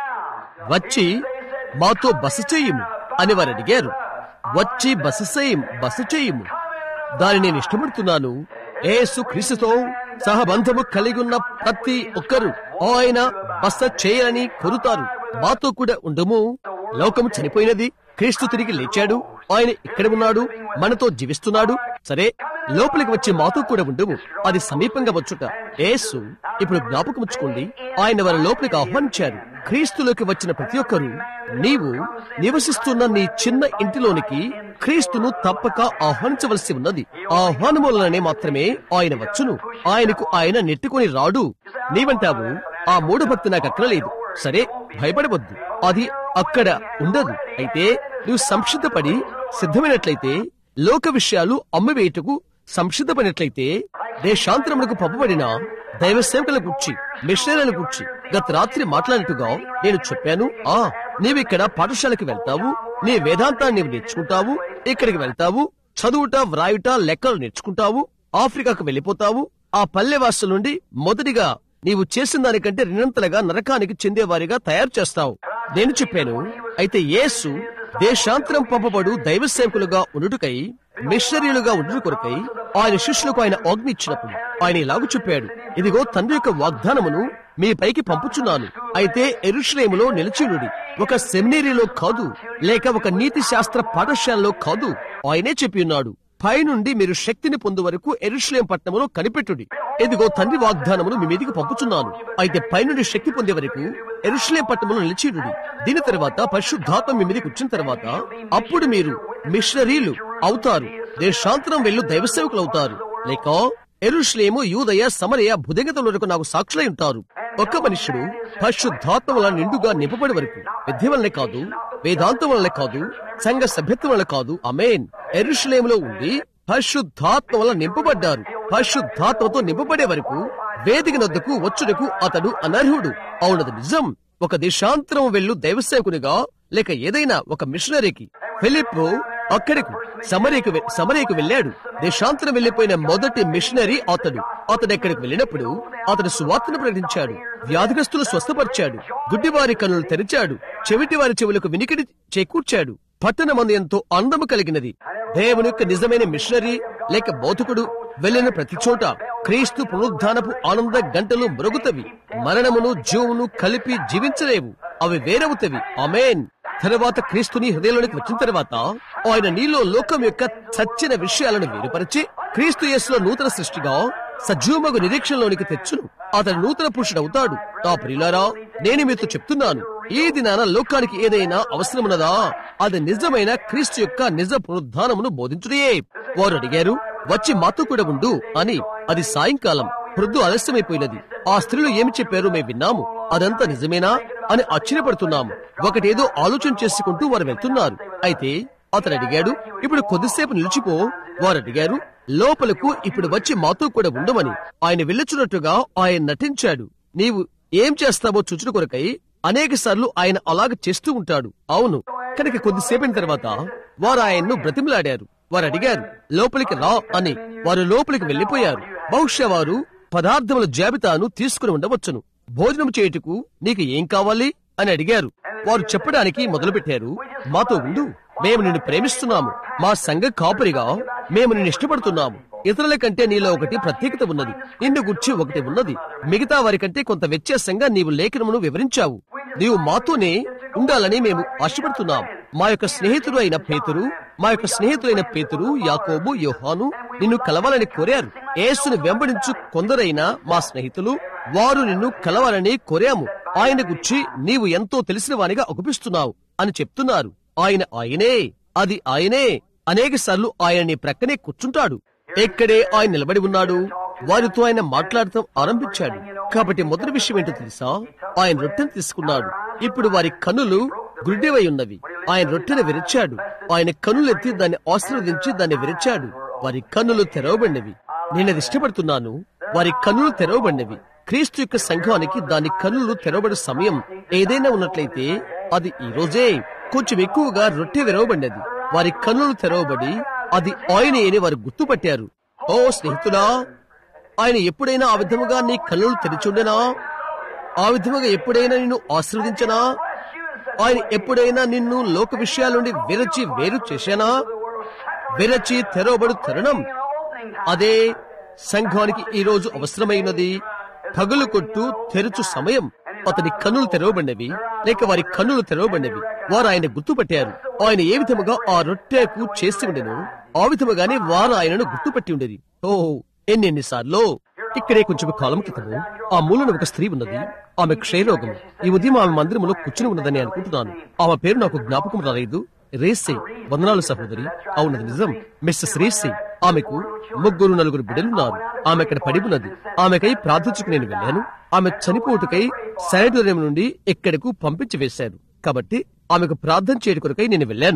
వచ్చి మాతో బస చేయము అని వారు అడిగారు వచ్చి బస చేయం బస చేయము దాన్ని నేను ఇష్టపడుతున్నాను ఏసు క్రీస్తుతో సహబంధము కలిగి ఉన్న ప్రతి ఒక్కరు ఆయన బస చేయాలని కోరుతారు మాతో కూడా ఉండము లోకము చనిపోయినది క్రీస్తు తిరిగి లేచాడు ఆయన ఇక్కడ ఉన్నాడు మనతో జీవిస్తున్నాడు సరే లోపలికి వచ్చి మాతో కూడా ఉండము అది సమీపంగా వచ్చుట యేసు ఇప్పుడు జ్ఞాపకం ఉంచుకోండి ఆయన వారి లోపలికి ఆహ్వానించారు క్రీస్తులోకి వచ్చిన ప్రతి ఒక్కరూ నీవు నివసిస్తున్న నీ చిన్న ఇంటిలోనికి క్రీస్తును తప్పక ఆహ్వానించవలసి ఉన్నది ఆ ఆహ్వానం వలననే మాత్రమే ఆయన వచ్చును ఆయనకు ఆయన నెట్టుకొని రాడు నీవంటావు ఆ మూఢ భక్తి నాకు అక్కరలేదు సరే భయపడవద్దు అది అక్కడ ఉండదు అయితే నువ్వు సంక్షిప్తపడి సిద్ధమైనట్లయితే లోక విషయాలు అమ్మివేయుటకు సంసిద్ధపడినట్లయితే దేశాంతరములకు పంపబడిన దైవ సేవకుల గుర్చి మిషనరీల గుర్చి గత రాత్రి మాట్లాడినట్టుగా నేను చెప్పాను ఆ నీవిక్కడ పాఠశాలకు వెళ్తావు నీ వేదాంతాన్ని నీవు నేర్చుకుంటావు ఇక్కడికి వెళ్తావు చదువుట వ్రాయుట లెక్కలు నేర్చుకుంటావు ఆఫ్రికాకు వెళ్ళిపోతావు ఆ పల్లెవాసుల నుండి మొదటిగా నీవు చేసిన దానికంటే రెండంతలుగా నరకానికి చెందేవారిగా తయారు చేస్తావు నేను చెప్పాను అయితే యేసు దేశాంతరం పంపబడు దైవ సేవకులుగా ఉండుటకై మిషనరీలుగా ఉండు కొరకై ఆయన శిష్యులకు ఆయన ఆజ్ఞ ఇచ్చినప్పుడు ఆయన ఇలాగ చెప్పాడు ఇదిగో తండ్రి యొక్క వాగ్దానమును మీ పైకి పంపుచున్నాను అయితే ఎరుషలేములో నిలిచినుడి ఒక సెమినరీలో కాదు లేక ఒక నీతి శాస్త్ర పాఠశాలలో కాదు ఆయనే చెప్పి ఉన్నాడు పైనుండి మీరు శక్తిని పొందు వరకు ఎరుషలేం పట్టణములో కనిపెట్టుడి ఇదిగో తండ్రి వాగ్దానమును మీ మీదికి పంపుచున్నాను అయితే పైనుండి శక్తి పొందే వరకు ఎరుషలేం పట్టణములో నిలిచిడుడి దీని తర్వాత పరిశుద్ధాత్మ మీ మీదకి వచ్చిన తర్వాత అప్పుడు మీరు మిషనరీలు అవుతారు దేశాంతరం వెళ్ళు దైవ సేవకులు అవుతారు లేక ఎరుషలేము యూదయ సమరయ భుజంగత వరకు నాకు సాక్షులై ఉంటారు ఒక్క మనుషుడు పరిశుద్ధాత్మ వల్ల నిండుగా నింపబడి వరకు విద్య వల్లనే కాదు వేదాంతం వల్లనే కాదు సంఘ సభ్యత్వం వల్ల కాదు అమేన్ ఎరుషలేములో ఉండి పరిశుద్ధాత్మ వల్ల నింపబడ్డారు పరిశుద్ధాత్మతో నింపబడే వరకు వేదిక నొద్దకు వచ్చుటకు అతడు అనర్హుడు అవునది నిజం ఒక దేశాంతరం వెళ్ళు దైవసేవకునిగా లేక ఏదైనా ఒక మిషనరీకి ఫిలిప్ అక్కడకు సమరీకు వె- సమరీకు వెళ్ళాడు దేశాంతరం వెళ్లిపోయిన మొదటి మిషనరీ అతడు అతడు ఎక్కడికి వెళ్ళినప్పుడు అతడు సువార్తను ప్రకటించాడు వ్యాధిగ్రస్తులు స్వస్థపరిచాడు గుడ్డివారి కన్నులు తెరిచాడు చెవిటి వారి చెవులకు వినికిడి చేకూర్చాడు పట్టణమందు ఎంతో అందము కలిగినది దేవుని యొక్క నిజమైన మిషనరీ లేక బోధకుడు వెళ్ళిన ప్రతి చోట క్రీస్తు పునరుద్ధానపు ఆనంద గంటలు మరుగుతవి మరణమును జీవమును కలిపి జీవించలేవు అవి వేరవుతవి అమేన్ తర్వాత క్రీస్తుని హృదయంలోనికి వచ్చిన తర్వాత ఆయన నీలో లోకం యొక్క చచ్చిన విషయాలను వేరుపరిచి క్రీస్తు యేసులో నూతన సృష్టిగా సజీవమగు నిరీక్షణలోనికి తెచ్చును అతడు నూతన పురుషుడవుతాడు నా ప్రియులారా నేను మీతో చెప్తున్నాను ఈ దినాన లోకానికి ఏదైనా అవసరమున్నదా అది నిజమైన క్రీస్తు యొక్క నిజ పునరుద్ధానమును బోధించుడే వారు అడిగారు వచ్చి మాతో కూడా ఉండు అని అది సాయంకాలం ప్రొద్దు ఆలస్యమైపోయినది ఆ స్త్రీలు ఏమి చెప్పారు మేము విన్నాము అదంతా నిజమేనా అని ఆశ్చర్యపడుతున్నాము ఒకటేదో ఆలోచన చేసుకుంటూ వారు వెళ్తున్నారు అయితే అతను అడిగాడు ఇప్పుడు కొద్దిసేపు నిలిచిపో వారు అడిగారు లోపలకు ఇప్పుడు వచ్చి మాతో కూడా ఉండమని ఆయన వెళ్ళుచున్నట్టుగా ఆయన నటించాడు నీవు ఏం చేస్తావో చుచుడు కొరకై అనేక సార్లు ఆయన అలాగ చేస్తూ ఉంటాడు అవును కనుక కొద్దిసేపైన తర్వాత వారు ఆయన్ను బ్రతిమలాడారు వారు అడిగారు లోపలికి రా అని వారు లోపలికి వెళ్లిపోయారు బహుశా వారు పదార్థముల జాబితాను తీసుకుని ఉండవచ్చును భోజనం చేయుటకు నీకు ఏం కావాలి అని అడిగారు వారు చెప్పడానికి మొదలుపెట్టారు మాతో ఉండు మేము నిన్ను ప్రేమిస్తున్నాము మా సంఘ కాపురిగా మేము నిన్ను ఇష్టపడుతున్నాము ఇతరుల కంటే నీలో ఒకటి ప్రత్యేకత ఉన్నది నిన్ను గుర్చి ఒకటి ఉన్నది మిగతా వారి కంటే కొంత వ్యత్యాసంగా నీవు లేఖనమును వివరించావు నీవు మాతోనే ఉండాలని మేము ఆశపడుతున్నాం మా యొక్క స్నేహితుడు అయిన పేతురు మా యొక్క స్నేహితులైన పేతురు యాకోబు యోహాను నిన్ను కలవాలని కోరారు యేసును వెంబడించు కొందరైన మా స్నేహితులు వారు నిన్ను కలవాలని కోరాము ఆయన గుర్చి నీవు ఎంతో తెలిసిన వానిగా ఒప్పిస్తున్నావు అని చెప్తున్నారు ఆయన ఆయనే అది ఆయనే అనేక సార్లు ఆయన నీ ప్రక్కనే కూర్చుంటాడు ఎక్కడే ఆయన నిలబడి ఉన్నాడు వారితో ఆయన మాట్లాడటం ఆరంభించాడు కాబట్టి మొదటి విషయం ఏంటో తెలుసా ఆయన రొట్టెను తీసుకున్నాడు ఇప్పుడు వారి కన్నులు గుడ్డివై ఉన్నవి ఆయన రొట్టెను విరిచాడు ఆయన కన్నులెత్తి దాన్ని ఆశీర్వదించి దాన్ని విరిచాడు వారి కన్నులు తెరవబడినవి నేను అది ఇష్టపడుతున్నాను వారి కన్నులు తెరవబడినవి క్రీస్తు యొక్క సంఘానికి దాని కన్నులు తెరవబడే సమయం ఏదైనా ఉన్నట్లయితే అది ఈ రోజే కొంచెం ఎక్కువగా రొట్టె విరవబడినది వారి కన్నులు తెరవబడి అది ఆయనే అని వారు గుర్తుపట్టారు ఓ స్నేహితుడా ఆయన ఎప్పుడైనా ఆ విధముగా నీ కన్నులు తెరిచుండెనా ఆ విధముగా ఎప్పుడైనా నిన్ను ఆశీర్వదించనా ఆయన ఎప్పుడైనా నిన్ను లోక విషయాల నుండి విరచి వేరు చేశానా విరచి తెరవబడు తరుణం అదే సంఘానికి ఈ రోజు అవసరమైనది పగులు కొట్టు తెరుచు సమయం అతని కన్నులు తెరవబడినవి లేక వారి కన్నులు తెరవబడినవి వారు ఆయన గుర్తుపట్టారు ఆయన ఏ విధముగా ఆ రొట్టెకు చేసి ఉండెను ఆ విధముగానే వారు ఆయనను గుర్తుపట్టి ఉండేది ఓహో ఎన్నెన్నిసార్లు ఇక్కడే కొంచెం కాలం క్రితము ఆ మూలన ఒక స్త్రీ ఉన్నది ఆమె క్షయరోగం ఈ ఉదయం ఆమె మందిరములో కూర్చుని ఉన్నదని అనుకుంటున్నాను ఆమె పేరు నాకు జ్ఞాపకం రాలేదు రేసే వందనాలు సహోదరి అవునది నిజం మిస్సెస్ రేసే ఆమెకు ముగ్గురు నలుగురు బిడ్డలున్నారు ఆమె అక్కడ పడి ఉన్నది ఆమెకై ప్రార్థించుకు నేను వెళ్ళాను ఆమె చనిపోటుకై శానిటోరియం నుండి ఇక్కడకు పంపించి వేశారు కాబట్టి ఆమెకు ప్రార్థన చేయడం కొరకై నేను వెళ్ళాను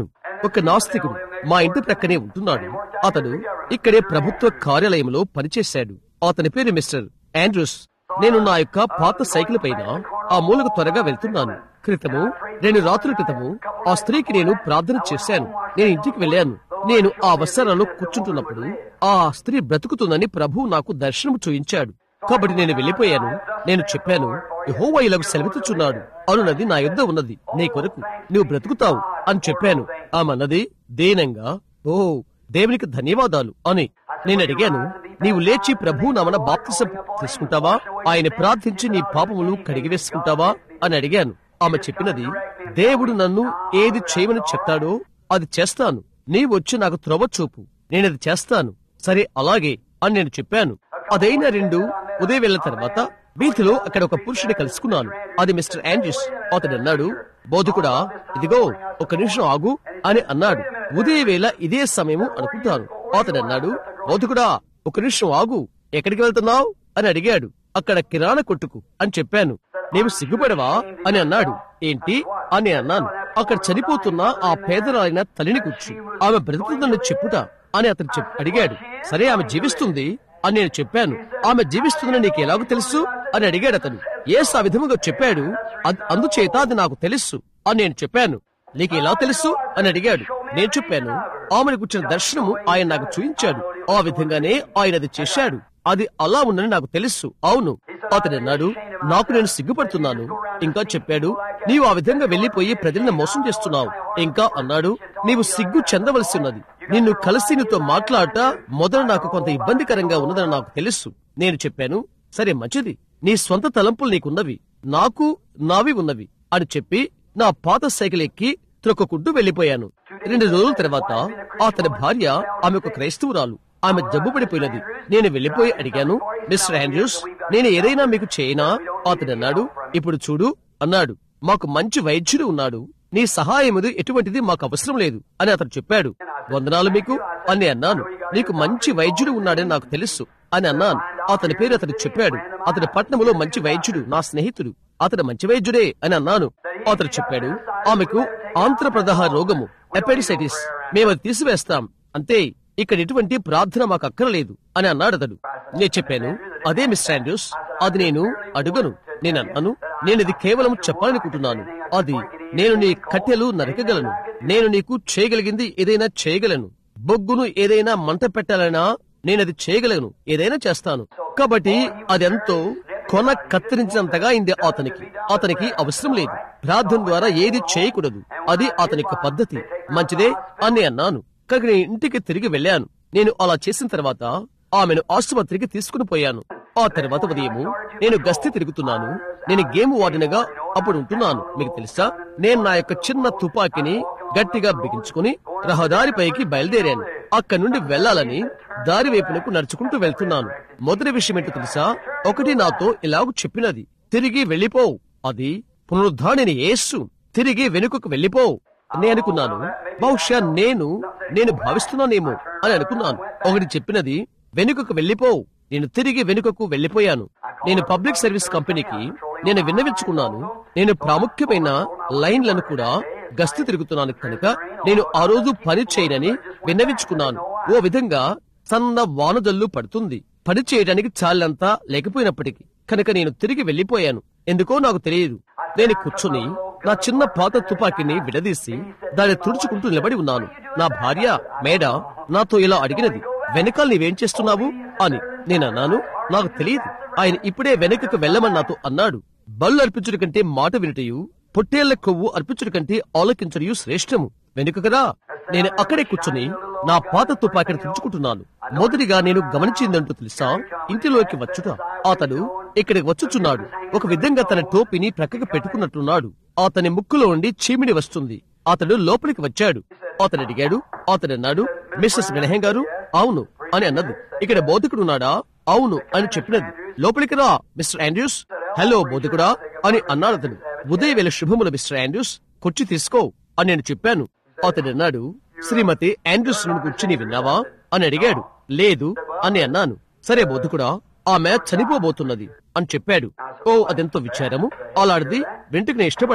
ఒక నాస్తికుడు మా ఇంటి ప్రక్కనే ఉంటున్నాడు అతడు ఇక్కడే ప్రభుత్వ కార్యాలయంలో పనిచేశాడు అతని పేరు మిస్టర్ ఆండ్రూస్ నేను నా యొక్క పాత సైకిల్ పైన ఆ మూలకు త్వరగా వెళ్తున్నాను క్రితము రెండు రాత్రుల క్రితము ఆ స్త్రీకి నేను ప్రార్థన చేశాను నేను ఇంటికి వెళ్ళాను నేను ఆ వస్త్రాలలో కూర్చుంటున్నప్పుడు ఆ స్త్రీ బ్రతుకుతుందని ప్రభు నాకు దర్శనం చూయించాడు కాబట్టి నేను వెళ్ళిపోయాను నేను చెప్పాను యెహోవా ఇలాగ సెలవిస్తున్నాడు అనున్నది నా యుద్ధ ఉన్నది నీ కొరకు నువ్వు బ్రతుకుతావు అని చెప్పాను ఆమె అన్నది దేనంగా ఓ దేవునికి ధన్యవాదాలు అని నేను అడిగాను నీవు లేచి ప్రభు నామన బాప్తిసం తీసుకుంటావా ఆయన ప్రార్థించి నీ పాపములు కడిగి వేసుకుంటావా అని అడిగాను ఆమె చెప్పినది దేవుడు నన్ను ఏది చేయమని చెప్తాడో అది చేస్తాను నీవు వచ్చి నాకు త్రొవ చూపు నేనది చేస్తాను సరే అలాగే అని నేను చెప్పాను అదైన రెండు ఉదయం వెళ్ళిన తర్వాత వీధిలో అక్కడ ఒక పురుషుని కలుసుకున్నాను అది మిస్టర్ ఆండ్రూస్ అతడు అన్నాడు బోధకుడా ఇదిగో ఒక నిమిషం ఆగు అని అన్నాడు ఉదయం వేళ ఇదే సమయము అనుకుంటాను అతడు అన్నాడు బోధకుడా ఒక నిమిషం ఆగు ఎక్కడికి వెళ్తున్నావు అని అడిగాడు అక్కడ కిరాణా కొట్టుకు అని చెప్పాను నీవు సిగ్గుపడవా అని అన్నాడు ఏంటి అని అన్నాను అక్కడ చనిపోతున్న ఆ పేదరాలైన తల్లిని కూర్చు ఆమె బ్రతుకుతుందని చెప్పుట అని అతను చెప్ అడిగాడు సరే ఆమె జీవిస్తుంది అని నేను చెప్పాను ఆమె జీవిస్తుందని నీకు ఎలాగో తెలుసు అని అడిగాడు అతను ఏసు ఆ విధముగా చెప్పాడు అద్- అందుచేత అది నాకు తెలుసు అని నేను చెప్పాను నీకు ఎలా తెలుసు అని అడిగాడు నేను చెప్పాను ఆమెను కూర్చున్న దర్శనము ఆయన నాకు చూయించాడు ఆ విధంగానే ఆయన అది చేశాడు అది అలా ఉందని నాకు తెలుసు అవును అతడు అన్నాడు నాకు నేను సిగ్గుపడుతున్నాను ఇంకా చెప్పాడు నీవు ఆ విధంగా వెళ్లిపోయి ప్రజలను మోసం చేస్తున్నావు ఇంకా అన్నాడు నీవు సిగ్గు చెందవలసి ఉన్నది నిన్ను కలిసి నీతో మాట్లాడట మొదలు నాకు కొంత ఇబ్బందికరంగా ఉన్నదని నాకు తెలుసు నేను చెప్పాను సరే మంచిది నీ స్వంత తలంపులు నీకున్నవి నాకు నావి ఉన్నవి అని చెప్పి నా పాత సైకిల్ ఎక్కి త్రొక్కకుంటూ వెళ్లిపోయాను రెండు రోజుల తర్వాత అతని భార్య ఆమె ఒక క్రైస్తవురాలు ఆమె జబ్బు పడిపోయినది నేను వెళ్లిపోయి అడిగాను మిస్టర్ ఆండ్రూస్ నేను ఏదైనా మీకు చేయనా అతడు అన్నాడు ఇప్పుడు చూడు అన్నాడు మాకు మంచి వైద్యుడు ఉన్నాడు నీ సహాయముది ఎటువంటిది మాకు అవసరం లేదు అని అతడు చెప్పాడు వందనాలు మీకు అని అన్నాను నీకు మంచి వైద్యుడు ఉన్నాడని నాకు తెలుసు అని అన్నాను అతని పేరు అతడు చెప్పాడు అతని పట్నములో మంచి వైద్యుడు నా స్నేహితుడు అతడు మంచి వైద్యుడే అని అన్నాను అతడు చెప్పాడు ఆమెకు ఆంధ్రప్రదహ రోగము ఎపెడిసైటిస్ మేము అది తీసివేస్తాం అంతే ఇక్కడ ఎటువంటి ప్రార్థన మాకు అక్కరలేదు అని అన్నాడు అతడు నేను చెప్పాను అదే మిస్టర్ ఆండ్రూస్ అది నేను అడుగను నేను అన్నాను నేను ఇది కేవలం చెప్పాలనుకుంటున్నాను అది నేను నీ కట్టెలు నరకగలను నేను నీకు చేయగలిగింది ఏదైనా చేయగలను బొగ్గును ఏదైనా మంట పెట్టాలన్నా నేనది చేయగలను ఏదైనా చేస్తాను కాబట్టి అదెంతో కొన కత్తిరించినంతగా అయింది అతనికి అతనికి అవసరం లేదు ప్రార్థన ద్వారా ఏది చేయకూడదు అది అతని యొక్క పద్ధతి మంచిదే అని అన్నాను కనుక నేను ఇంటికి తిరిగి వెళ్ళాను నేను అలా చేసిన తర్వాత ఆమెను ఆసుపత్రికి తీసుకుని పోయాను ఆ తర్వాత ఉదయము నేను గస్తీ తిరుగుతున్నాను నేను గేమ్ వాడినగా అప్పుడు ఉంటున్నాను మీకు తెలుసా నేను నా యొక్క చిన్న తుపాకీని గట్టిగా బిగించుకుని రహదారిపైకి బయలుదేరాను అక్కడి నుండి వెళ్ళాలని దారి వైపునకు నడుచుకుంటూ వెళ్తున్నాను మొదటి విషయం ఏంటో తెలుసా ఒకటి నాతో ఇలాగ చెప్పినది తిరిగి వెళ్ళిపో అది పునరుద్ధానిని యేసు తిరిగి వెనుకకు వెళ్ళిపో నేను అనుకున్నాను బహుశా నేను నేను భావిస్తున్నానేమో అని అనుకున్నాను ఒకటి చెప్పినది వెనుకకు వెళ్ళిపో నేను తిరిగి వెనుకకు వెళ్ళిపోయాను నేను పబ్లిక్ సర్వీస్ కంపెనీకి నేను విన్నవించుకున్నాను నేను ప్రాముఖ్యమైన లైన్లను కూడా గస్తీ తిరుగుతున్నాను కనుక నేను ఆ రోజు పని చేయనని విన్నవించుకున్నాను ఓ విధంగా సన్న వానజల్లు పడుతుంది పని చేయడానికి చాలంతా లేకపోయినప్పటికీ కనుక నేను తిరిగి వెళ్లిపోయాను ఎందుకో నాకు తెలియదు నేను కూర్చుని నా చిన్న పాత తుపాకీని విడదీసి దాన్ని తుడుచుకుంటూ నిలబడి ఉన్నాను నా భార్య మేడ నాతో ఇలా అడిగినది వెనకాల నీవేం చేస్తున్నావు అని నేను అన్నాను నాకు తెలియదు ఆయన ఇప్పుడే వెనుకకు వెళ్ళమని నాతో అన్నాడు బళ్ళు అర్పించుడు కంటే మాట వినుటయు పొట్టేళ్ల కొవ్వు అర్పించుడు కంటే ఆలోకించడయు శ్రేష్టము వెనుక కదా నేను అక్కడే కూర్చుని నా పాత తుపాకీని తుడుచుకుంటున్నాను మొదటిగా నేను గమనించిందంటూ తెలుసా ఇంటిలోకి వచ్చుట అతడు ఇక్కడికి వచ్చుచున్నాడు ఒక విధంగా తన టోపీని ప్రక్కకు పెట్టుకున్నట్టున్నాడు అతని ముక్కులో ఉండి చీమిడి వస్తుంది అతడు లోపలికి వచ్చాడు అతడు అడిగాడు అతడు అన్నాడు మిస్సెస్ వినహం గారు అవును అని అన్నది ఇక్కడ బోధకుడున్నాడా అవును అని చెప్పినది లోపలికి రా మిస్టర్ ఆండ్రూస్ హలో బోధకుడా అని అన్నాడు అతడు ఉదయ వేళ శుభములు మిస్టర్ ఆండ్రూస్ కుర్చీ తీసుకో అని నేను చెప్పాను అతడు అన్నాడు శ్రీమతి ఆండ్రూస్ నుండి కూర్చుని విన్నావా అని అడిగాడు లేదు అని అన్నాను సరే బోధకుడా ఆమె చనిపోబోతున్నది అని చెప్పాడు ఓ అదెంతో విచారము అలాంటిది వెంటనే ఇష్టపడను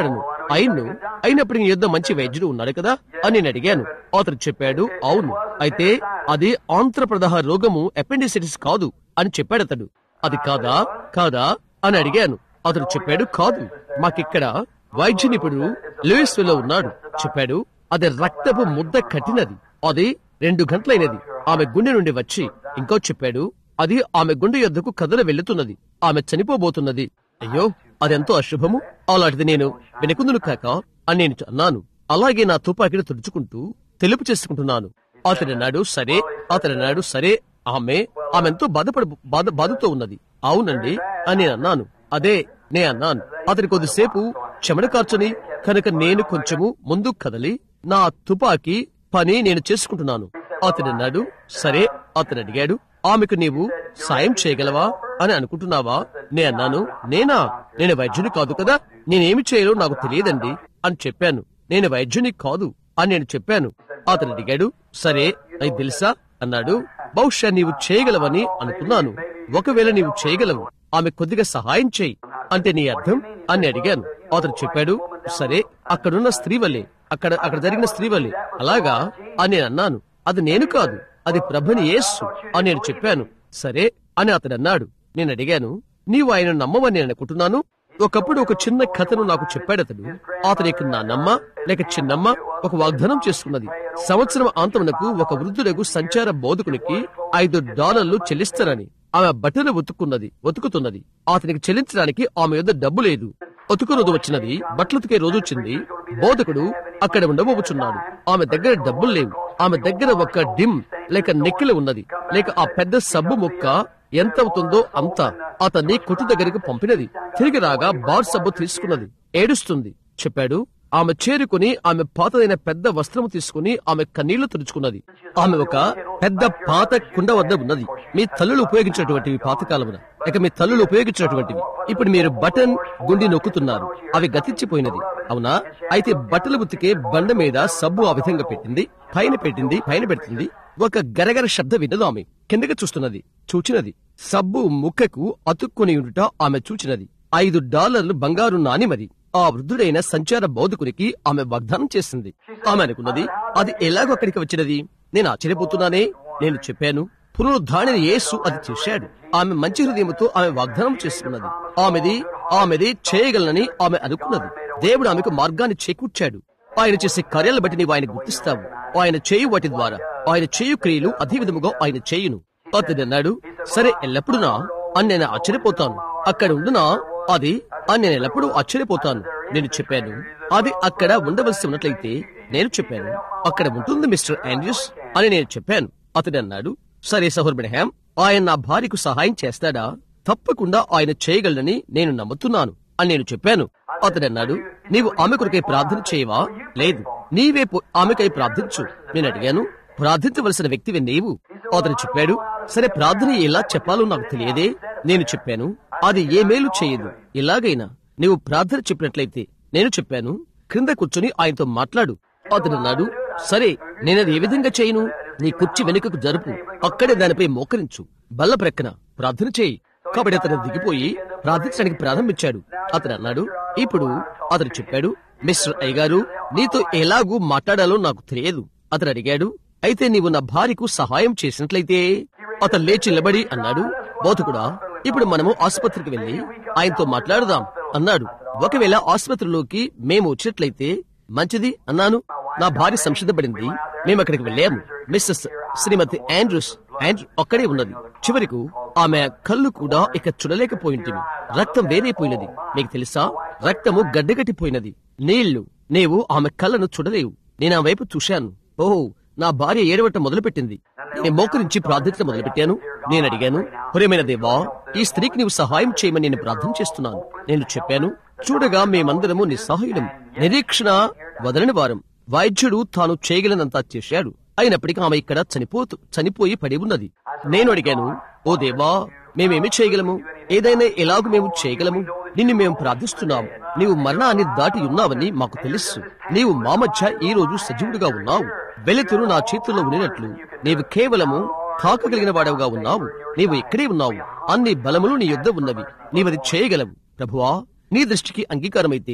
అయిన్ను అయినప్పుడు నీ యుద్ధ మంచి వైద్యుడు ఉన్నాడు కదా అని నేను అడిగాను అతను చెప్పాడు అవును అయితే అది ఆంధ్రప్రదేశ రోగము అపెండిసిటిస్ కాదు అని చెప్పాడు అతడు అది కాదా కాదా అని అడిగాను అతడు చెప్పాడు కాదు మాకిక్కడ వైద్య నిపుణుడు లూయిస్ లో ఉన్నాడు చెప్పాడు అది రక్తపు ముద్ద కట్టినది అది రెండు గంటలైనది ఆమె గుండె నుండి వచ్చి ఇంకో చెప్పాడు అది ఆమె గుండె యొద్దకు కదల వెళ్తున్నది ఆమె చనిపోబోతున్నది అయ్యో అదెంతో అశుభము అలాంటిది నేను వెనుకుందును కాక అని నేను అన్నాను అలాగే నా తుపాకీని తుడుచుకుంటూ తెలుపు చేసుకుంటున్నాను అతడు అన్నాడు సరే అతడు అన్నాడు సరే ఆమె ఆమె ఎంతో బాధపడ బాధ బాధతో ఉన్నది అవునండి అని నేను అన్నాను అదే నే అన్నాను అతని కొద్దిసేపు చెమట కార్చని కనుక నేను కొంచెము ముందు కదలి నా తుపాకీ పని నేను చేసుకుంటున్నాను అతడు అన్నాడు సరే అతను అడిగాడు ఆమెకు నీవు సాయం చేయగలవా అని అనుకుంటున్నావా నే అన్నాను నేనా నేను వైద్యుని కాదు కదా నేనేమి చేయాలో నాకు తెలియదండి అని చెప్పాను నేను వైద్యుని కాదు అని నేను చెప్పాను అతను అడిగాడు సరే అది తెలుసా అన్నాడు బహుశా నీవు చేయగలవని అనుకున్నాను ఒకవేళ నీవు చేయగలవు ఆమె కొద్దిగా సహాయం చేయి అంటే నీ అర్థం అని అడిగాను అతను చెప్పాడు సరే అక్కడున్న స్త్రీ వల్లే అక్కడ అక్కడ జరిగిన స్త్రీ వల్లే అలాగా అని నేను అన్నాను అది నేను కాదు అది ప్రభుని యేస్సు అని నేను చెప్పాను సరే అని అతడు అన్నాడు నేను అడిగాను నీవు ఆయన నమ్మవని నేను అనుకుంటున్నాను ఒకప్పుడు ఒక చిన్న కథను నాకు చెప్పాడు అతడు అతనికి నా నమ్మ లేక చిన్నమ్మ ఒక వాగ్దానం చేసుకున్నది సంవత్సరం అంతమునకు ఒక వృద్ధులకు సంచార బోధకునికి ఐదు డాలర్లు చెల్లిస్తారని ఆమె బట్టలు ఉతుక్కున్నది ఉతుకుతున్నది అతనికి చెల్లించడానికి ఆమె యొద్ద డబ్బు లేదు ఉతుకు రోజు వచ్చినది బట్టలుతికే రోజు వచ్చింది బోధకుడు అక్కడ ఉండబోచున్నాడు ఆమె దగ్గర డబ్బులు లేవు ఆమె దగ్గర ఒక డిమ్ లేక నెక్కిల ఉన్నది లేక ఆ పెద్ద సబ్బు ముక్క ఎంత అవుతుందో అంత అతన్ని కొట్టు దగ్గరికి పంపినది తిరిగి రాగా బార్ సబ్బు తీసుకున్నది ఏడుస్తుంది చెప్పాడు ఆమె చేరుకుని ఆమె పాతదైన పెద్ద వస్త్రము తీసుకుని ఆమె కన్నీళ్లు తుడుచుకున్నది ఆమె ఒక పెద్ద పాత కుండ వద్ద ఉన్నది మీ తల్లులు ఉపయోగించినటువంటివి పాతకాలమున ఇక మీ తల్లులు ఉపయోగించినటువంటివి ఇప్పుడు మీరు బటన్ గుండి నొక్కుతున్నారు అవి గతించిపోయినది అవునా అయితే బట్టలు ఉతికే బండ మీద సబ్బు ఆ విధంగా పెట్టింది పైన పెట్టింది పైన పెడుతుంది ఒక గరగర శబ్ద వినదు ఆమె కిందకి చూస్తున్నది చూచినది సబ్బు ముక్కకు అతుక్కుని ఉండుట ఆమె చూచినది ఐదు డాలర్లు బంగారు నాని మరి ఆ వృద్ధుడైన సంచార బౌద్ధకునికి ఆమె వాగ్దానం చేసింది ఆమె అనుకున్నది అది ఎలాగో అక్కడికి వచ్చినది నేను ఆశ్చర్యపోతున్నానే నేను చెప్పాను పునరుద్ధానిని యేసు అది చేశాడు ఆమె మంచి హృదయంతో ఆమె వాగ్దానం చేసుకున్నది ఆమెది ఆమెది చేయగలనని ఆమె అనుకున్నది దేవుడు ఆమెకు మార్గాన్ని చేకూర్చాడు ఆయన చేసే కార్యాలను బట్టి నీవు ఆయన గుర్తిస్తావు ఆయన చేయు వాటి ద్వారా ఆయన చేయు క్రియలు అదే విధముగా ఆయన చేయును అతడు అన్నాడు సరే ఎల్లప్పుడూనా అని నేను ఆశ్చర్యపోతాను అక్కడ ఉండునా అది అని నేను ఎల్లప్పుడూ ఆశ్చర్యపోతాను నేను చెప్పాను అది అక్కడ ఉండవలసి ఉన్నట్లయితే నేను చెప్పాను అక్కడ ఉంటుంది మిస్టర్ ఆండ్రూస్ అని నేను చెప్పాను అతడు అన్నాడు సరే సహోర్బిణహాం ఆయన నా భార్యకు సహాయం చేస్తాడా తప్పకుండా ఆయన చేయగలనని నేను నమ్ముతున్నాను అని నేను చెప్పాను అతడు అన్నాడు నీవు ఆమె కొరకై ప్రార్థన చేయవా లేదు నీవే పో- ఆమెకై ప్రార్థించు నేను అడిగాను ప్రార్థించవలసిన వ్యక్తివి నీవు అతను చెప్పాడు సరే ప్రార్థన ఎలా చెప్పాలో నాకు తెలియదే నేను చెప్పాను అది ఏ మేలు చేయదు ఎలాగైనా నీవు ప్రార్థన చెప్పినట్లయితే నేను చెప్పాను క్రింద కూర్చొని ఆయనతో మాట్లాడు అతడు అన్నాడు సరే నేనది ఏ విధంగా చేయను నీ కుర్చీ వెనుకకు జరుపు అక్కడే దానిపై మోకరించు బల్ల ప్రక్కన ప్రార్థన చేయి కాబట్టి అతను దిగిపోయి ప్రార్థించడానికి ప్రారంభించాడు అతను అన్నాడు ఇప్పుడు అతను చెప్పాడు మిస్టర్ అయ్యగారు నీతో ఎలాగూ మాట్లాడాలో నాకు తెలియదు అతను అడిగాడు అయితే నీవు నా భార్యకు సహాయం చేసినట్లయితే అతను లేచి నిలబడి అన్నాడు బోధకుడా ఇప్పుడు మనము ఆసుపత్రికి వెళ్లి ఆయనతో మాట్లాడదాం అన్నాడు ఒకవేళ ఆసుపత్రిలోకి మేము వచ్చినట్లయితే మంచిది అన్నాను నా భార్య సంసిద్ధపడింది మేము అక్కడికి వెళ్ళాము మిస్సెస్ శ్రీమతి ఆండ్రూస్ ఆండ్రూ ఒక్కడే ఉన్నది చివరకు ఆమె కళ్ళు కూడా ఇక చూడలేకపోయింటివి రక్తం వేరైపోయినది మీకు తెలుసా రక్తము గడ్డగట్టిపోయినది నీళ్లు నీవు ఆమె కళ్ళను చూడలేవు నేను ఆ వైపు చూశాను ఓహో నా భార్య ఏడవటం మొదలుపెట్టింది నేను మోకరించి ప్రార్థించడం మొదలుపెట్టాను నేను అడిగాను ప్రియమైన దేవా ఈ స్త్రీకి నీవు సహాయం చేయమని నేను ప్రార్థన చేస్తున్నాను నేను చెప్పాను చూడగా మేమందరము నిస్సహాయులం నిరీక్షణ వదలని వారం వైద్యుడు తాను చేయగలనంతా చేశాడు అయినప్పటికీ ఆమె ఇక్కడ చనిపోతూ చనిపోయి పడి ఉన్నది నేను అడిగాను ఓ దేవా మేమేమి చేయగలము ఏదైనా ఎలాగూ మేము చేయగలము నిన్ను మేము ప్రార్థిస్తున్నాము నీవు మరణాన్ని దాటి ఉన్నావని మాకు తెలుసు నీవు మా మధ్య ఈ రోజు సజీవుడిగా ఉన్నావు వెలుతురు నా చేతుల్లో ఉండినట్లు నీవు కేవలము తాకగలిగిన వాడవుగా ఉన్నావు నీవు ఇక్కడే ఉన్నావు అన్ని బలములు నీ యుద్ధ ఉన్నవి నీవది చేయగలవు ప్రభువా నీ దృష్టికి అంగీకారమైతే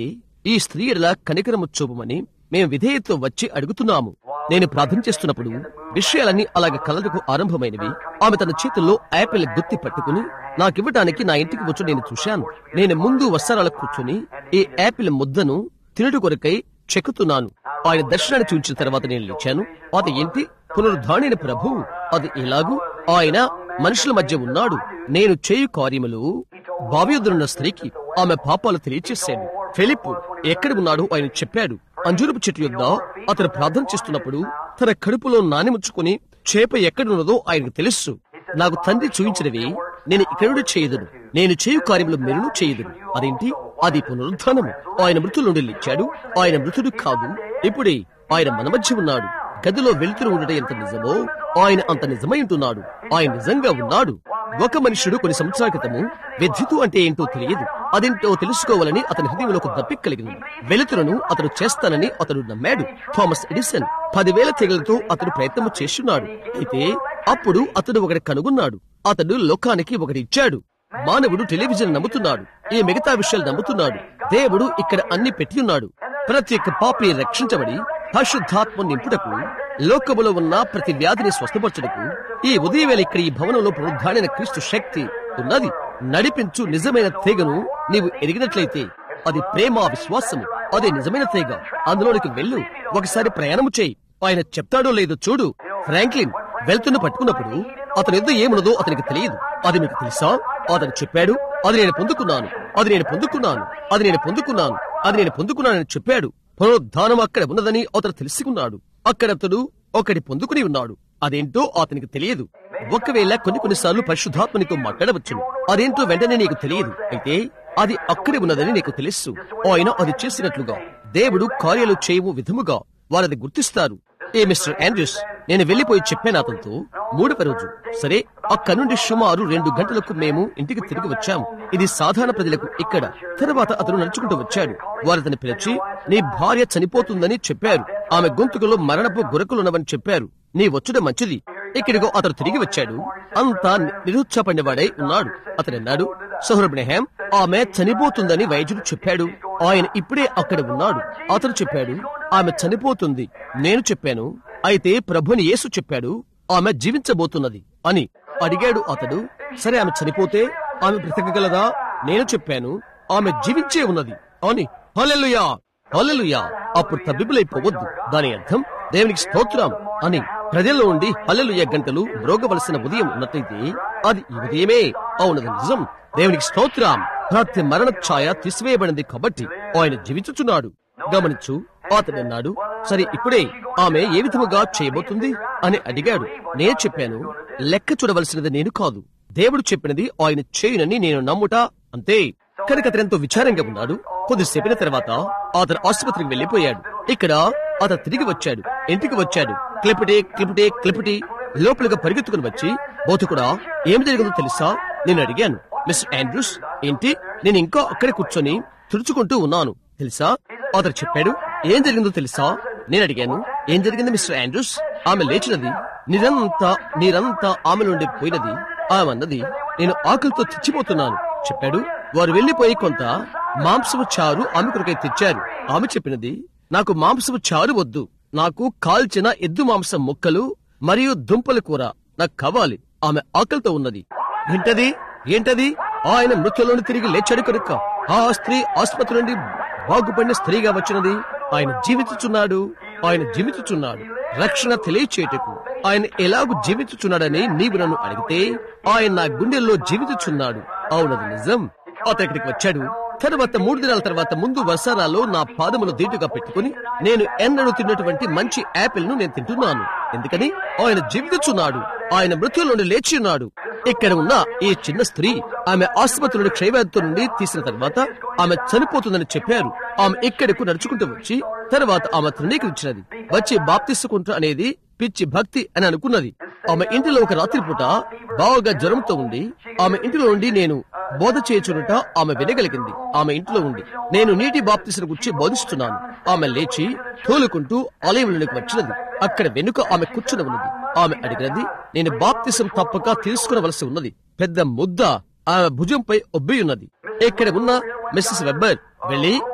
ఈ స్త్రీ ఎడల కనికరము చూపమని మేము విధేయతతో వచ్చి అడుగుతున్నాము నేను ప్రార్థన చేస్తున్నప్పుడు విషయాలన్నీ అలాగ కలలకు ఆరంభమైనవి ఆమె తన చేతుల్లో యాపిల్ గుత్తి పట్టుకుని నాకివ్వటానికి నా ఇంటికి వచ్చి నేను చూశాను నేను ముందు వస్త్రాల కూర్చుని ఈ యాపిల్ ముద్దను తినుట కొరకై చెక్కుతున్నాను ఆయన దర్శనాన్ని చూచిన తర్వాత నేను లేచాను అది ఏంటి పునరుద్ధానైన ప్రభు అది ఎలాగూ ఆయన మనుషుల మధ్య ఉన్నాడు నేను చేయు కార్యములు బావియుద్ధున్న స్త్రీకి ఆమె పాపాలు తెలియచేశాడు ఫిలిప్ ఎక్కడ ఉన్నాడో ఆయన చెప్పాడు అంజూరపు చెట్టు యొద్ద అతను ప్రార్థన చేస్తున్నప్పుడు తన కడుపులో నానిముచ్చుకుని చేప ఎక్కడున్నదో ఆయనకు తెలుసు నాకు తండ్రి చూయించినవి నేను ఇక్కడుండి చేయదును నేను చేయు కార్యములు మెరును చేయదును అదేంటి అది పునరుద్ధానము ఆయన మృతుల నుండి లేచాడు ఆయన మృతుడు కాదు ఇప్పుడే ఆయన మన మధ్య ఉన్నాడు గదిలో వెలుతురు ఉండటం ఎంత నిజమో ఆయన అంత నిజమై ఉంటున్నాడు ఆయన నిజంగా ఉన్నాడు ఒక మనుషుడు కొన్ని సంవత్సరాల క్రితము విద్యుత్తు అంటే ఏంటో తెలియదు అదేంటో తెలుసుకోవాలని అతని హృదయంలో ఒక దప్పిక కలిగింది వెలుతురును అతడు చేస్తానని అతడు నమ్మాడు థామస్ ఎడిసన్ పదివేల తెగలతో అతడు ప్రయత్నము చేస్తున్నాడు అయితే అప్పుడు అతడు ఒకటి కనుగొన్నాడు అతడు లోకానికి ఒకటి ఇచ్చాడు మానవుడు టెలివిజన్ నమ్ముతున్నాడు ఈ మిగతా విషయాలు నమ్ముతున్నాడు దేవుడు ఇక్కడ అన్ని పెట్టి ఉన్నాడు ప్రతి ఒక్క పాపి రక్షించబడి పరిశుద్ధాత్మ నింపుటకు లోకములో ఉన్న ప్రతి వ్యాధిని స్వస్థపరచుటకు ఈ ఉదయవేళ ఇక్కడ ఈ భవనంలో పునరుద్ధానైన క్రీస్తు శక్తి ఉన్నది నడిపించు నిజమైన తీగను నీవు ఎరిగినట్లయితే అది ప్రేమ విశ్వాసము అదే నిజమైన తీగ అందులోనికి వెళ్ళు ఒకసారి ప్రయాణము చేయి ఆయన చెప్తాడో లేదో చూడు ఫ్రాంక్లిన్ వెళ్తున్న పట్టుకున్నప్పుడు అతని ఎద్దు ఏమున్నదో అతనికి తెలియదు అది మీకు తెలుసా అతను చెప్పాడు అది నేను పొందుకున్నాను అది నేను పొందుకున్నాను అది నేను పొందుకున్నాను అది నేను పొందుకున్నానని చెప్పాడు పునరుద్ధానం అక్కడ ఉన్నదని అతను తెలుసుకున్నాడు అక్కడ అతడు ఒకటి పొందుకుని ఉన్నాడు అదేంటో అతనికి తెలియదు ఒకవేళ కొన్ని కొన్నిసార్లు పరిశుద్ధాత్మ నీతో మాట్లాడవచ్చును అదేంటో వెంటనే నీకు తెలియదు అయితే అది అక్కడే ఉన్నదని నీకు తెలుసు ఆయన అది చేసినట్లుగా దేవుడు కార్యాలు చేయవు విధముగా వారది గుర్తిస్తారు ఏ మిస్టర్ ఆండ్రూస్ నేను వెళ్లిపోయి చెప్పాను అతనితో మూడవ రోజు సరే అక్కడ నుండి సుమారు రెండు గంటలకు మేము ఇంటికి తిరిగి వచ్చాము ఇది సాధారణ ప్రజలకు ఇక్కడ తర్వాత అతను నడుచుకుంటూ వచ్చాడు వారు అతని పిలిచి నీ భార్య చనిపోతుందని చెప్పారు ఆమె గొంతుకులో మరణపు గురకులున్నవని చెప్పారు నీ వచ్చుట మంచిది ఇక్కడికో అతను తిరిగి వచ్చాడు అంతా నిరుత్సాహపడినవాడై ఉన్నాడు అతను అన్నాడు సహృబ్నెహాం ఆమె చనిపోతుందని వైద్యుడు చెప్పాడు ఆయన ఇప్పుడే అక్కడ ఉన్నాడు అతను చెప్పాడు ఆమె చనిపోతుంది నేను చెప్పాను అయితే ప్రభుని యేసు చెప్పాడు ఆమె జీవించబోతున్నది అని అడిగాడు అతడు సరే ఆమె చనిపోతే ఆమె బ్రతకగలదా నేను చెప్పాను ఆమె జీవించే ఉన్నది అని హల్లెలూయా హల్లెలూయా అప్పుడు తబ్బిబులైపోవద్దు దాని అర్థం దేవునికి స్తోత్రం అని ప్రజల్లో ఉండి హల్లెలూయా గంటలు మ్రోగవలసిన ఉదయం ఉన్నట్లయితే అది ఈ ఉదయమే అవునది నిజం దేవునికి స్తోత్రం ప్రతి మరణ ఛాయ తీసివేయబడింది కాబట్టి ఆయన జీవించుచున్నాడు గమనించు అతడు అన్నాడు సరే ఇప్పుడే ఆమె ఏ విధముగా చేయబోతుంది అని అడిగాడు నేను చెప్పాను లెక్క చూడవలసినది నేను కాదు దేవుడు చెప్పినది ఆయన చేయునని నేను నమ్ముట అంతే కనుక అతను ఎంతో విచారంగా ఉన్నాడు కొద్దిసేపిన తర్వాత అతను ఆసుపత్రికి వెళ్లిపోయాడు ఇక్కడ అతను తిరిగి వచ్చాడు ఇంటికి వచ్చాడు క్లిపిటి క్లిపిటి క్లిపిటి లోపలిగా పరిగెత్తుకుని వచ్చి బోధకుడా ఏం జరిగిందో తెలుసా నేను అడిగాను మిస్టర్ ఆండ్రూస్ ఏంటి నేను ఇంకా అక్కడే కూర్చొని తుడుచుకుంటూ ఉన్నాను తెలుసా అతను చెప్పాడు ఏం జరిగిందో తెలుసా నేను అడిగాను ఏం జరిగింది మిస్టర్ ఆండ్రూస్ ఆమె లేచినది నిరంతా నీరంతా ఆమె నుండి పోయినది ఆమె అన్నది నేను ఆకలితో తెచ్చిపోతున్నాను చెప్పాడు వారు వెళ్లిపోయి కొంత మాంసము చారు ఆమె కొరకై తెచ్చారు ఆమె చెప్పినది నాకు మాంసము చారు వద్దు నాకు కాల్చిన ఎద్దు మాంసం ముక్కలు మరియు దుంపల కూర నాకు కావాలి ఆమె ఆకలితో ఉన్నది ఏంటది ఏంటది ఆయన మృత్యులోని తిరిగి లేచాడు కనుక ఆ స్త్రీ ఆసుపత్రి నుండి బాగుపడిన స్త్రీగా వచ్చినది ఆయన జీవించుచున్నాడు ఆయన జీవించుచున్నాడు రక్షణ తెలియచేయటకు ఆయన ఎలాగూ జీవించుచున్నాడని నీవు నన్ను అడిగితే ఆయన నా గుండెల్లో జీవించుచున్నాడు అవునది నిజం అతను ఇక్కడికి వచ్చాడు తర్వాత మూడు దినాల తర్వాత ముందు వసారాలో నా పాదములు దీటుగా పెట్టుకుని నేను ఎన్నడూ తిన్నటువంటి మంచి యాపిల్ ను నేను తింటున్నాను ఎందుకని ఆయన జీవించుచున్నాడు ఆయన మృత్యుల నుండి లేచి ఉన్నాడు ఇక్కడ ఉన్న ఈ చిన్న స్త్రీ ఆమె ఆసుపత్రి నుండి క్షయవ్యాధితో నుండి తీసిన తర్వాత ఆమె చనిపోతుందని చెప్పారు ఆమె ఇక్కడకు నడుచుకుంటూ వచ్చి తర్వాత ఆమె తృణీకరించినది వచ్చి బాప్తిసుకుంటా అనేది పిచ్చి భక్తి అని అనుకున్నది ఆమె ఇంటిలో ఒక రాత్రిపూట బాగా జ్వరంతో ఉండి ఆమె ఇంటిలో ఉండి నేను బోధ చేయుచునుట ఆమె వినగలిగింది ఆమె ఇంట్లో ఉండి నేను నీటి బాప్తిసిన గురించి బోధిస్తున్నాను ఆమె లేచి తోలుకుంటూ ఆలయంలోకి వచ్చినది అక్కడ వెనుక ఆమె కూర్చుని ఉన్నది ఆమె అడిగినది నేను బాప్తిసం తప్పక తీసుకునవలసి ఉన్నది పెద్ద ముద్ద ఆమె భుజంపై ఒబ్బి ఉన్నది ఇక్కడ ఉన్న మిస్సెస్ వెబ్బర్ వెళ్లి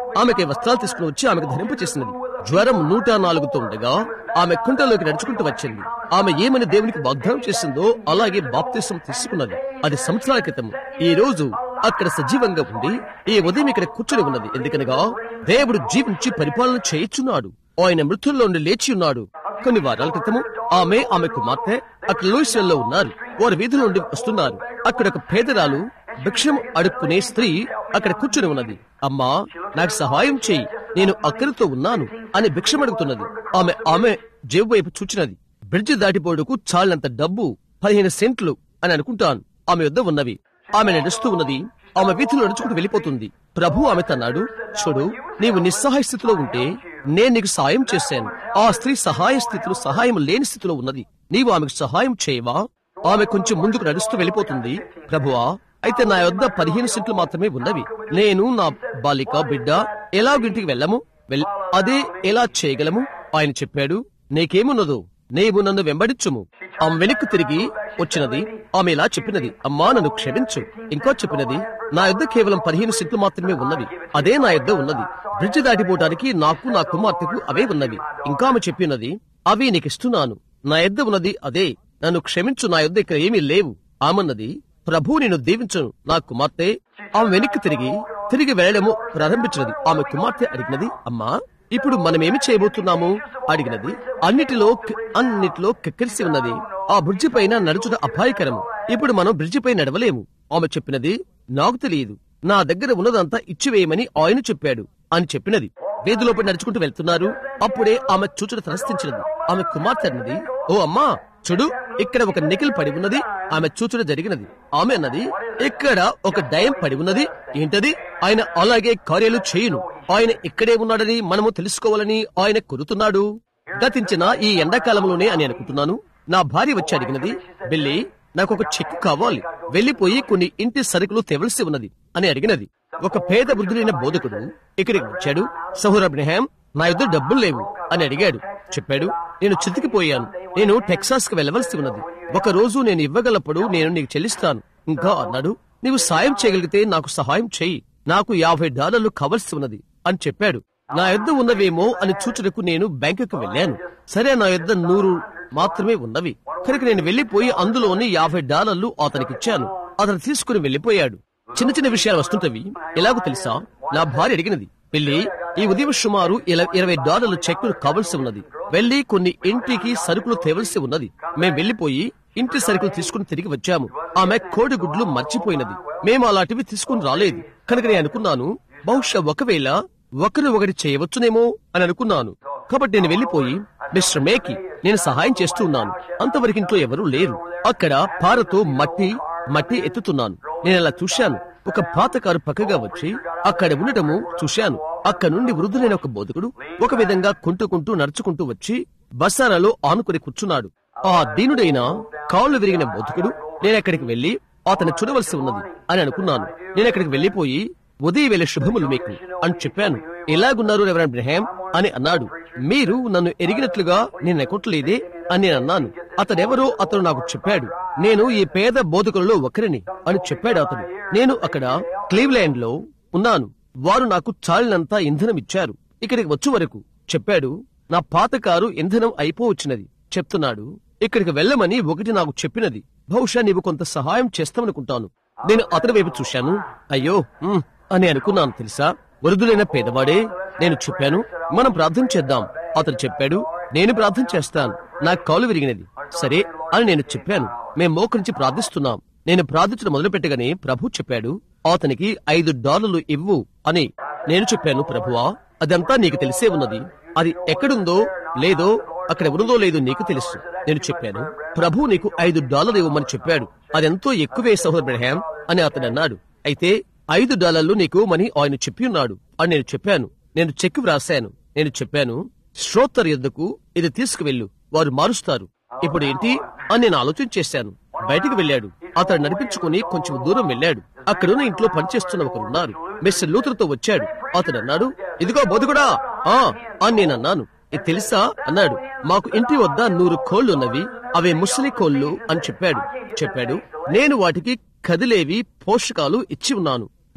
ఆమెకి వస్త్రాలు తీసుకుని వచ్చి ఆమెకు ధరింప చేసినది జ్వరం నూట నాలుగుతో ఉండగా ఆమె కుంటలోకి నడుచుకుంటూ వచ్చింది ఆమె ఏమని దేవునికి వాగ్దానం చేసిందో అలాగే బాప్తిసం తీసుకున్నది అది సంవత్సరాల క్రితం ఈ రోజు అక్కడ సజీవంగా ఉండి ఈ ఉదయం ఇక్కడ కూర్చొని ఉన్నది ఎందుకనగా దేవుడు జీవించి పరిపాలన చేయుచున్నాడు ఆయన మృతుల్లో నుండి లేచి ఉన్నాడు కొన్ని వారాల క్రితము ఆమె ఆమె కుమార్తె అక్కడ లూయిస్వెల్లో ఉన్నారు వారు వీధుల నుండి వస్తున్నారు అక్కడ ఒక పేదరాలు భిక్షం అడుక్కునే స్త్రీ అక్కడ కూర్చుని ఉన్నది అమ్మా నాకు సహాయం చేయి నేను అక్కడితో ఉన్నాను అని భిక్షం అడుగుతున్నది ఆమె ఆమె జేబు వైపు చూచినది బ్రిడ్జి దాటిపోడుకు చాలినంత డబ్బు పదిహేను సెంట్లు అని అనుకుంటాను ఆమె వద్ద ఉన్నవి ఆమె నడుస్తూ ఉన్నది ఆమె వీధిలో నడుచుకుంటూ వెళ్ళిపోతుంది ప్రభు ఆమె తన్నాడు చూడు నీవు నిస్సహాయ స్థితిలో ఉంటే నేను నీకు సహాయం చేశాను ఆ స్త్రీ సహాయ స్థితిలో సహాయం లేని స్థితిలో ఉన్నది నీవు ఆమెకు సహాయం చేయవా ఆమె కొంచెం ముందుకు నడుస్తూ వెళ్ళిపోతుంది ప్రభువా అయితే నా యొద్ద పదిహేను సెంట్లు మాత్రమే ఉన్నవి నేను నా బాలిక బిడ్డ ఎలాగింటికి వెళ్ళము వెల్ అదే ఎలా చేయగలము ఆయన చెప్పాడు నీకేమున్నదో నీవు నన్ను వెంబడించుము ఆమె వెనక్కు తిరిగి వచ్చినది ఆమె ఇలా చెప్పినది అమ్మా నన్ను క్షమించు ఇంకా చెప్పినది నా యొద్ద కేవలం పదిహేను సెంట్లు మాత్రమే ఉన్నవి అదే నా యొద్ద ఉన్నది బ్రిడ్జి దాటిపోవడానికి నాకు నా కుమార్తెకు అవే ఉన్నవి ఇంకా ఆమె చెప్పినది అవి నీకిస్తున్నాను నా యొద్ద ఉన్నది అదే నన్ను క్షమించు నా యొద్ద ఇక్కడ ఏమీ లేవు ఆమన్నది ప్రభు నేను దీవించను నా కుమార్తె ఆమె వెనక్కి తిరిగి తిరిగి వెళ్ళడము ప్రారంభించినది ఆమె కుమార్తె అడిగినది అమ్మా ఇప్పుడు మనమేమి చేయబోతున్నాము అడిగినది అన్నిటిలో అన్నిటిలో కెక్కిరిసి ఉన్నది ఆ బ్రిడ్జి పైన నడుచుట అపాయకరము ఇప్పుడు మనం బ్రిడ్జి పై నడవలేము ఆమె చెప్పినది నాకు తెలియదు నా దగ్గర ఉన్నదంతా ఇచ్చివేయమని ఆయన చెప్పాడు అని చెప్పినది వీధిలోపై నడుచుకుంటూ వెళ్తున్నారు అప్పుడే ఆమె చూచుట తలస్థించినది ఆమె కుమార్తె అన్నది ఓ అమ్మా చూడు ఇక్కడ ఒక నికిల్ పడి ఉన్నది ఆమె చూచుట జరిగినది ఆమె అన్నది ఇక్కడ ఒక డయం పడి ఉన్నది ఏంటది ఆయన అలాగే కార్యాలు చేయును ఆయన ఇక్కడే ఉన్నాడని మనము తెలుసుకోవాలని ఆయన కొరుతున్నాడు గతించిన ఈ ఎండాకాలంలోనే అని అనుకుంటున్నాను నా భార్య వచ్చి అడిగినది బిల్లి నాకు ఒక చెక్ కావాలి వెళ్లిపోయి కొన్ని ఇంటి సరుకులు తెవలసి ఉన్నది అని అడిగినది ఒక పేద వృద్ధుడైన బోధకుడు ఇక్కడికి వచ్చాడు సహోర్ అబ్రహాం నా యొద్ద డబ్బులు లేవు అని అడిగాడు చెప్పాడు నేను చితికిపోయాను నేను టెక్సాస్ కు వెళ్ళవలసి ఉన్నది ఒక రోజు నేను ఇవ్వగలప్పుడు నేను నీకు చెల్లిస్తాను ఇంకా అన్నాడు నీవు సాయం చేయగలిగితే నాకు సహాయం చెయ్యి నాకు యాభై డాలర్లు కావలసి ఉన్నది అని చెప్పాడు నా యొద్ద ఉన్నవేమో అని చూచుటకు నేను బ్యాంకుకు వెళ్ళాను సరే నా యొద్ద నూరు మాత్రమే ఉన్నవి కనుక నేను వెళ్లిపోయి అందులోని యాభై డాలర్లు అతనికిచ్చాను అతను తీసుకుని వెళ్లిపోయాడు చిన్న చిన్న విషయాలు వస్తుంటవి ఎలాగో తెలుసా నా భార్య అడిగినది పెళ్లి ఈ ఉదయం సుమారు ఇల- ఇరవై డాలర్ల చెక్కులు కావలసి ఉన్నది వెళ్లి కొన్ని ఇంటికి సరుకులు తేవలసి ఉన్నది మేం వెళ్లిపోయి ఇంటి సరుకులు తీసుకుని తిరిగి వచ్చాము ఆమె కోడిగుడ్లు మర్చిపోయినది మేము అలాంటివి తీసుకుని రాలేదు కనుక నేను అనుకున్నాను బహుశా ఒకవేళ ఒకరు ఒకటి చేయవచ్చునేమో అని అనుకున్నాను కాబట్టి నేను వెళ్లిపోయి మిస్టర్ మేకి నేను సహాయం చేస్తూ ఉన్నాను అంతవరకు ఇంట్లో ఎవరూ లేరు అక్కడ పారతో మట్టి మట్టి ఎత్తుతున్నాను నేను అలా చూశాను ఒక పాతకారు పక్కగా వచ్చి అక్కడ ఉండటము చూశాను అక్కడ నుండి వృద్ధులైన ఒక బోధకుడు ఒక విధంగా కుంటుకుంటూ నడుచుకుంటూ వచ్చి బస్సారాలో ఆనుకుని కూర్చున్నాడు ఆ దీనుడైన కాళ్ళు విరిగిన బోధకుడు నేను అక్కడికి వెళ్లి అతను చూడవలసి ఉన్నది అని అనుకున్నాను నేను అక్కడికి వెళ్లిపోయి ఉదయం వేళ శుభములు మీకు అని చెప్పాను ఎలాగున్నారు రెవరెండ్ బ్రహాం అని అన్నాడు మీరు నన్ను ఎరిగినట్లుగా నేను ఎక్కట్లేదే అని నేను అన్నాను అతడెవరో అతను నాకు చెప్పాడు నేను ఈ పేద బోధకులలో ఒకరిని అని చెప్పాడు అతడు నేను అక్కడ క్లీవ్లాండ్ లో ఉన్నాను వారు నాకు చాలినంత ఇంధనం ఇచ్చారు ఇక్కడికి వచ్చు వరకు చెప్పాడు నా పాత కారు ఇంధనం అయిపోవచ్చినది చెప్తున్నాడు ఇక్కడికి వెళ్ళమని ఒకటి నాకు చెప్పినది బహుశా నీవు కొంత సహాయం చేస్తామనుకుంటాను నేను అతని వైపు చూశాను అయ్యో ఉమ్, అని అనుకున్నాను తెలుసా వృద్ధులైన పేదవాడే నేను చెప్పాను మనం ప్రార్థన చేద్దాం అతను చెప్పాడు నేను ప్రార్థన చేస్తాను నా కాలు విరిగినది సరే అని నేను చెప్పాను మేము మోకరించి ప్రార్థిస్తున్నాం నేను ప్రార్థించడం మొదలు పెట్టగానే ప్రభు చెప్పాడు అతనికి ఐదు డాలర్లు ఇవ్వు అని నేను చెప్పాను ప్రభువా అదంతా నీకు తెలిసే ఉన్నది అది ఎక్కడుందో లేదో అక్కడ ఉన్నదో లేదో నీకు తెలుసు నేను చెప్పాను ప్రభు నీకు ఐదు డాలర్లు ఇవ్వమని చెప్పాడు అదెంతో ఎక్కువే సహోదరు బ్రహాం అని అతను అన్నాడు అయితే ఐదు డాలర్లు నీకు మని ఆయన చెప్పి ఉన్నాడు అని నేను చెప్పాను నేను చెక్ వ్రాశాను నేను చెప్పాను శ్రోతర్ ఎద్దుకు ఇది తీసుకువెళ్ళు వారు మారుస్తారు ఇప్పుడు ఏంటి అని నేను ఆలోచన చేశాను బయటికి వెళ్ళాడు అతడు నడిపించుకుని కొంచెం దూరం వెళ్ళాడు అక్కడున్న ఇంట్లో పనిచేస్తున్న ఒకరున్నారు మిస్టర్ లూథర్తో వచ్చాడు అతడు అన్నాడు ఇదిగో బోధకుడా ఆ అని నేను అన్నాను ఇది తెలుసా అన్నాడు మాకు ఇంటి వద్ద నూరు కోళ్లున్నవి అవే ముసలి కోళ్లు అని చెప్పాడు చెప్పాడు నేను వాటికి కదిలేవి పోషకాలు ఇచ్చి ఉన్నాను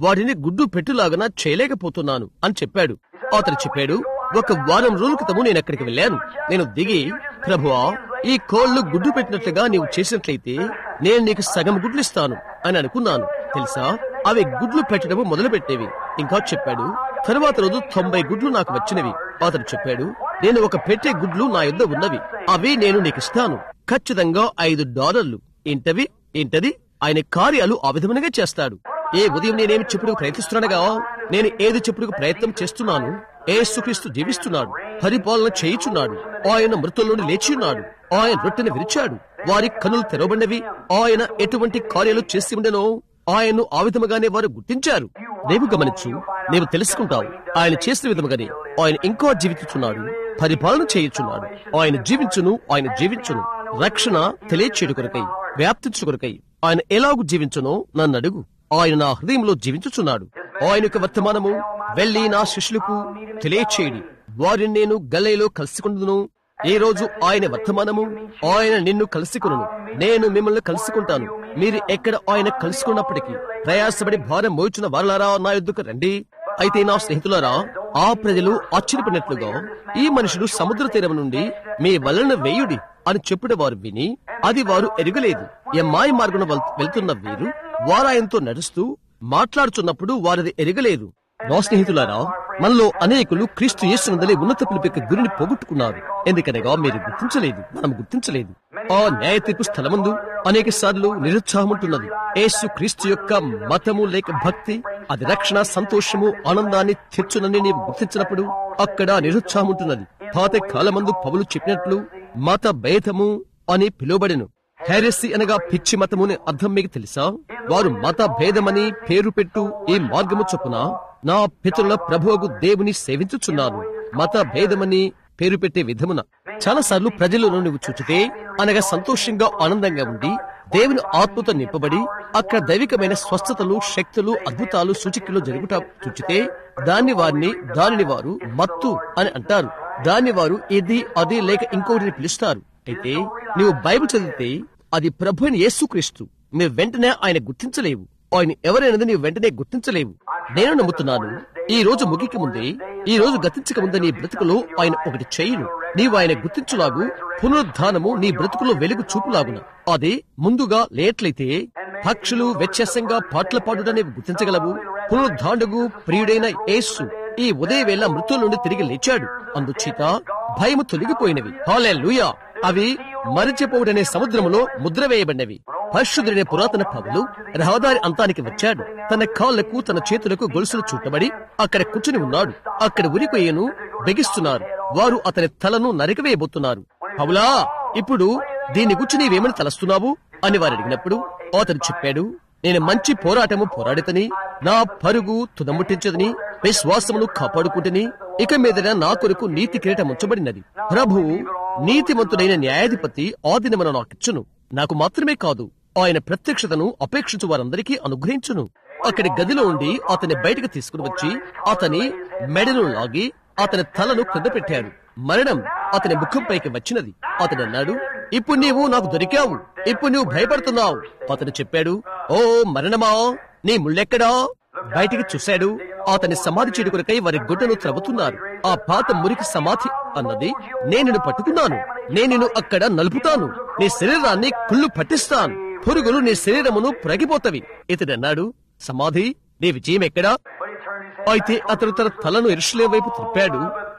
వాటిని గుడ్డు పెట్టులాగన చేయలేకపోతున్నాను అని చెప్పాడు అతను చెప్పాడు ఒక వారం రోజుల క్రితము నేను అక్కడికి వెళ్ళాను నేను దిగి ప్రభువా ఈ కోళ్లు గుడ్డు పెట్టినట్లుగా నీవు చేసినట్లయితే నేను నీకు సగం గుడ్లు ఇస్తాను అని అనుకున్నాను తెలుసా అవి గుడ్లు పెట్టడం మొదలు పెట్టేవి ఇంకా చెప్పాడు తరువాత రోజు తొంభై గుడ్లు నాకు వచ్చినవి అతను చెప్పాడు నేను ఒక పెట్టే గుడ్లు నా యొద్ద ఉన్నవి అవి నేను నీకు ఇస్తాను ఖచ్చితంగా ఐదు డాలర్లు ఏంటవి ఏంటది ఆయన కార్యాలు ఆ విధమునగా చేస్తాడు ఏ ఉదయం నేనేమి చెప్పుడుకు ప్రయత్నిస్తున్నానుగా నేను ఏది చెప్పుడుకు ప్రయత్నం చేస్తున్నాను ఏసుక్రీస్తు జీవిస్తున్నాడు పరిపాలన చేయుచున్నాడు ఆయన మృతుల్లోని లేచియున్నాడు ఆయన రొట్టెను విరిచాడు వారి కనులు తెరవబడినవి ఆయన ఎటువంటి కార్యాలు చేసి ఉండెనో ఆయన్ను ఆ విధముగానే వారు గుర్తించారు నీవు గమనించు నీవు తెలుసుకుంటావు ఆయన చేసిన విధముగానే ఆయన ఇంకో జీవించుచున్నాడు పరిపాలన చేయుచున్నాడు ఆయన జీవించును ఆయన జీవించును రక్షణ తెలియచేడు కొరకై వ్యాప్తించు కొరకై ఆయన ఎలాగు జీవించునో నన్ను అడుగు ఆయన నా హృదయంలో జీవించుచున్నాడు ఆయన యొక్క వర్తమానము వెళ్లి నా శిష్యులకు తెలియచేయడి వారిని నేను గల్లైలో కలుసుకుందును ఈ రోజు ఆయన వర్తమానము ఆయన నిన్ను కలుసుకును నేను మిమ్మల్ని కలుసుకుంటాను మీరు ఎక్కడ ఆయన కలుసుకున్నప్పటికీ ప్రయాసపడి భారం మోచున్న వారలారా నా యుద్ధకు రండి అయితే నా స్నేహితులారా ఆ ప్రజలు ఆశ్చర్యపడినట్లుగా ఈ మనుషుడు సముద్ర తీరం నుండి మీ వలన వేయుడి అని చెప్పిన వారు విని అది వారు ఎరుగలేదు ఎమ్మాయి మార్గం వెళ్తున్న వీరు వారాయంతో నడుస్తూ మాట్లాడుచున్నప్పుడు వారిది ఎరగలేదు నా స్నేహితులారా మనలో అనేకులు క్రీస్తు యేసునందలే ఉన్నత పిలుపు యొక్క గురిని పోగొట్టుకున్నారు ఎందుకనగా మీరు గుర్తించలేదు మనం గుర్తించలేదు ఆ న్యాయ తీర్పు స్థలమందు అనేక సార్లు నిరుత్సాహం ఉంటున్నది యేసు క్రీస్తు యొక్క మతము లేక భక్తి అది రక్షణ సంతోషము ఆనందాన్ని తెచ్చునని నీవు గుర్తించినప్పుడు అక్కడ నిరుత్సాహం ఉంటున్నది పాత కాలమందు పౌలు చెప్పినట్లు మత భేదము అని పిలువబడెను హెరెసి అనగా పిచ్చి మతముని అర్థం మీకు తెలుసా వారు మత భేదమని పేరు పెట్టు ఈ మార్గము చొప్పున నా పితరుల ప్రభువుకు దేవుని సేవించుచున్నాను మత భేదమని పేరు పెట్టే విధమున చాలా సార్లు ప్రజలను నువ్వు చూచితే అనగా సంతోషంగా ఆనందంగా ఉండి దేవుని ఆత్మతో నింపబడి అక్కడ దైవికమైన స్వస్థతలు శక్తులు అద్భుతాలు సూచికలు జరుగుట చూచితే దాన్ని వారిని దానిని వారు మత్తు అని అంటారు దాన్ని వారు ఇది అది లేక ఇంకొకటిని పిలుస్తారు అయితే నీవు బైబిల్ చదివితే అది ప్రభు అని యేసుక్రీస్తు మీరు వెంటనే ఆయన గుర్తించలేవు ఆయన ఎవరైనది నీవు వెంటనే గుర్తించలేవు నేను నమ్ముతున్నాను ఈ రోజు ముగికి ముందే ఈ రోజు గతించక ముందే నీ బ్రతుకులో ఆయన ఒకటి చేయును నీవు ఆయన గుర్తించులాగు పునరుద్ధానము నీ బ్రతుకులో వెలుగు చూపులాగున అది ముందుగా లేట్లయితే పక్షులు వ్యత్యాసంగా పాటలు పాడుట నీవు గుర్తించగలవు పునరుద్ధాండుగు ప్రియుడైన యేసు ఈ ఉదయవేళ మృతుల నుండి తిరిగి లేచాడు అందుచేత భయము తొలగిపోయినవి హాలే అవి మరిచిపోవుడనే సముద్రములో ముద్ర వేయబడినవి పరిశుద్ధుడైన పురాతన పౌలు రహదారి అంతానికి వచ్చాడు తన కాళ్లకు తన చేతులకు గొలుసులు చుట్టబడి అక్కడ కూర్చుని ఉన్నాడు అక్కడ ఉరికొయ్యను బిగిస్తున్నారు వారు అతని తలను నరికవేయబోతున్నారు పౌలా ఇప్పుడు దీన్ని గురించి నీవేమని తలస్తున్నావు అని వారు అడిగినప్పుడు అతను చెప్పాడు నేను మంచి పోరాటము పోరాడితని నా పరుగు తుదముట్టించదని విశ్వాసమును కాపాడుకుంటుని ఇక మీదట నా కొరకు నీతి కిరీటం ఉంచబడినది ప్రభువు నీతిమంతుడైన న్యాయాధిపతి ఆ దినమున నాకిచ్చును నాకు మాత్రమే కాదు ఆయన ప్రత్యక్షతను అపేక్షించు వారందరికీ అనుగ్రహించును అక్కడి గదిలో ఉండి అతని బయటకు తీసుకుని వచ్చి అతని మెడను లాగి అతని తలను క్రింద పెట్టారు మరణం అతని ముఖంపైకి వచ్చినది అతడు అన్నాడు ఇప్పుడు నీవు నాకు దొరికావు ఇప్పుడు నువ్వు భయపడుతున్నావు అతను చెప్పాడు ఓ మరణమా నీ ముళ్ళెక్కడా బయటికి చూశాడు అతని సమాధి చెడు కొరకై వారి గుడ్డను త్రవ్వుతున్నారు ఆ పాత మురికి సమాధి అన్నది నేను పట్టుకున్నాను నేను అక్కడ నలుపుతాను నీ శరీరాన్ని కుళ్ళు పట్టిస్తాను పురుగులు నీ శరీరమును ప్రగిపోతవి ఇతడన్నాడు సమాధి నీ విజయం ఎక్కడా అయితే అతడు తన తలను ఇరుషులే వైపు తిప్పాడు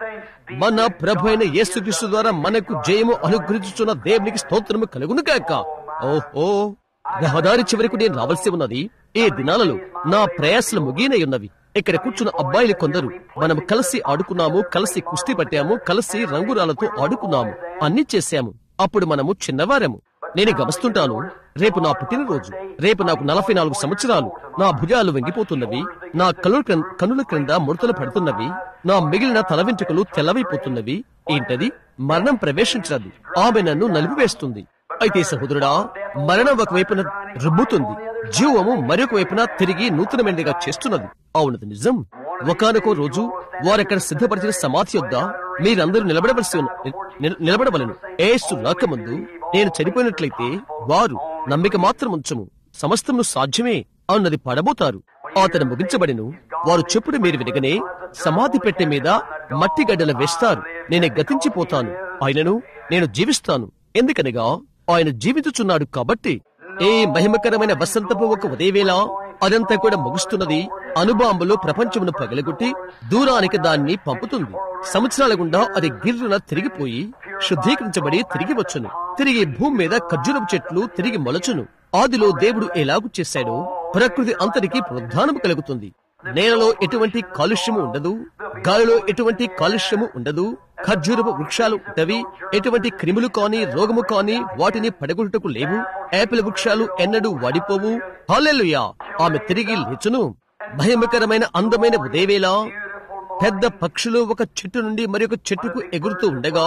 మన ప్రభు అయిన యేసుక్రీస్తు ద్వారా మనకు జయము అనుగ్రహించుచున్న దేవునికి స్తోత్రము కలుగును కాక ఓహో రహదారి చివరకు నేను రావాల్సి ఉన్నది ఈ దినాలలో నా ప్రయాసలు ముగినై ఉన్నవి ఇక్కడ కూర్చున్న అబ్బాయిలు కొందరు మనం కలిసి ఆడుకున్నాము కలిసి కుస్తీ పట్టాము కలిసి రంగురాలతో ఆడుకున్నాము అన్ని చేశాము అప్పుడు మనము చిన్నవారము నేను గమనిస్తుంటాను రేపు నా పుట్టినరోజు రేపు నాకు నలభై నాలుగు సంవత్సరాలు నా భుజాలు వెంగిపోతున్నవి నా కళ్ళు కనుల క్రింద ముడతలు పడుతున్నవి నా మిగిలిన తల వెంట్రుకలు తెల్లవైపోతున్నవి ఏంటది మరణం ప్రవేశించదు ఆమె నన్ను నలిపివేస్తుంది అయితే సహోదరుడా మరణం ఒకవైపున రుబ్బుతుంది జీవము మరొక వైపున తిరిగి నూతనమైనదిగా చేస్తున్నది అవునది నిజం ఒకనొక రోజు వారక్కడ సిద్ధపరిచిన సమాధి యొద్ద మీరందరూ నిలబడవలసి నిలబడవలను ఏసు రాకముందు నేను చనిపోయినట్లయితే వారు నమ్మిక మాత్రం ఉంచము సమస్తమును సాధ్యమే అన్నది పడబోతారు అతను ముగించబడిను వారు చెప్పుడు మీరు వినగనే సమాధి పెట్టె మీద మట్టి గడ్డలు వేస్తారు నేను గతించిపోతాను ఆయనను నేను జీవిస్తాను ఎందుకనగా ఆయన జీవించుచున్నాడు కాబట్టి ఏ మహిమకరమైన వసంతపు ఒక ఉదయవేళ అదంతా కూడా ముగుస్తున్నది అనుబాంబులు ప్రపంచమును పగలగొట్టి దూరానికి దాన్ని పంపుతుంది సంవత్సరాల గుండా అది గిర్రున తిరిగిపోయి శుద్ధీకరించబడి తిరిగి వచ్చును తిరిగి భూమి మీద ఖర్జూరపు చెట్లు తిరిగి మొలచును ఆదిలో దేవుడు ఎలాగు చేశాడో ప్రకృతి అంతటికి పునరుద్ధానము కలుగుతుంది నేలలో ఎటువంటి కాలుష్యము ఉండదు గాలిలో ఎటువంటి కాలుష్యము ఉండదు ఖర్జూరపు వృక్షాలు ఉంటవి ఎటువంటి క్రిములు కాని రోగము కాని వాటిని పడగొట్టుటకు లేవు యాపిల్ వృక్షాలు ఎన్నడూ వాడిపోవు హాలెలుయా ఆమె తిరిగి లేచును భయంకరమైన అందమైన ఉదయవేళ పెద్ద పక్షులు ఒక చెట్టు నుండి మరొక చెట్టుకు ఎగురుతూ ఉండగా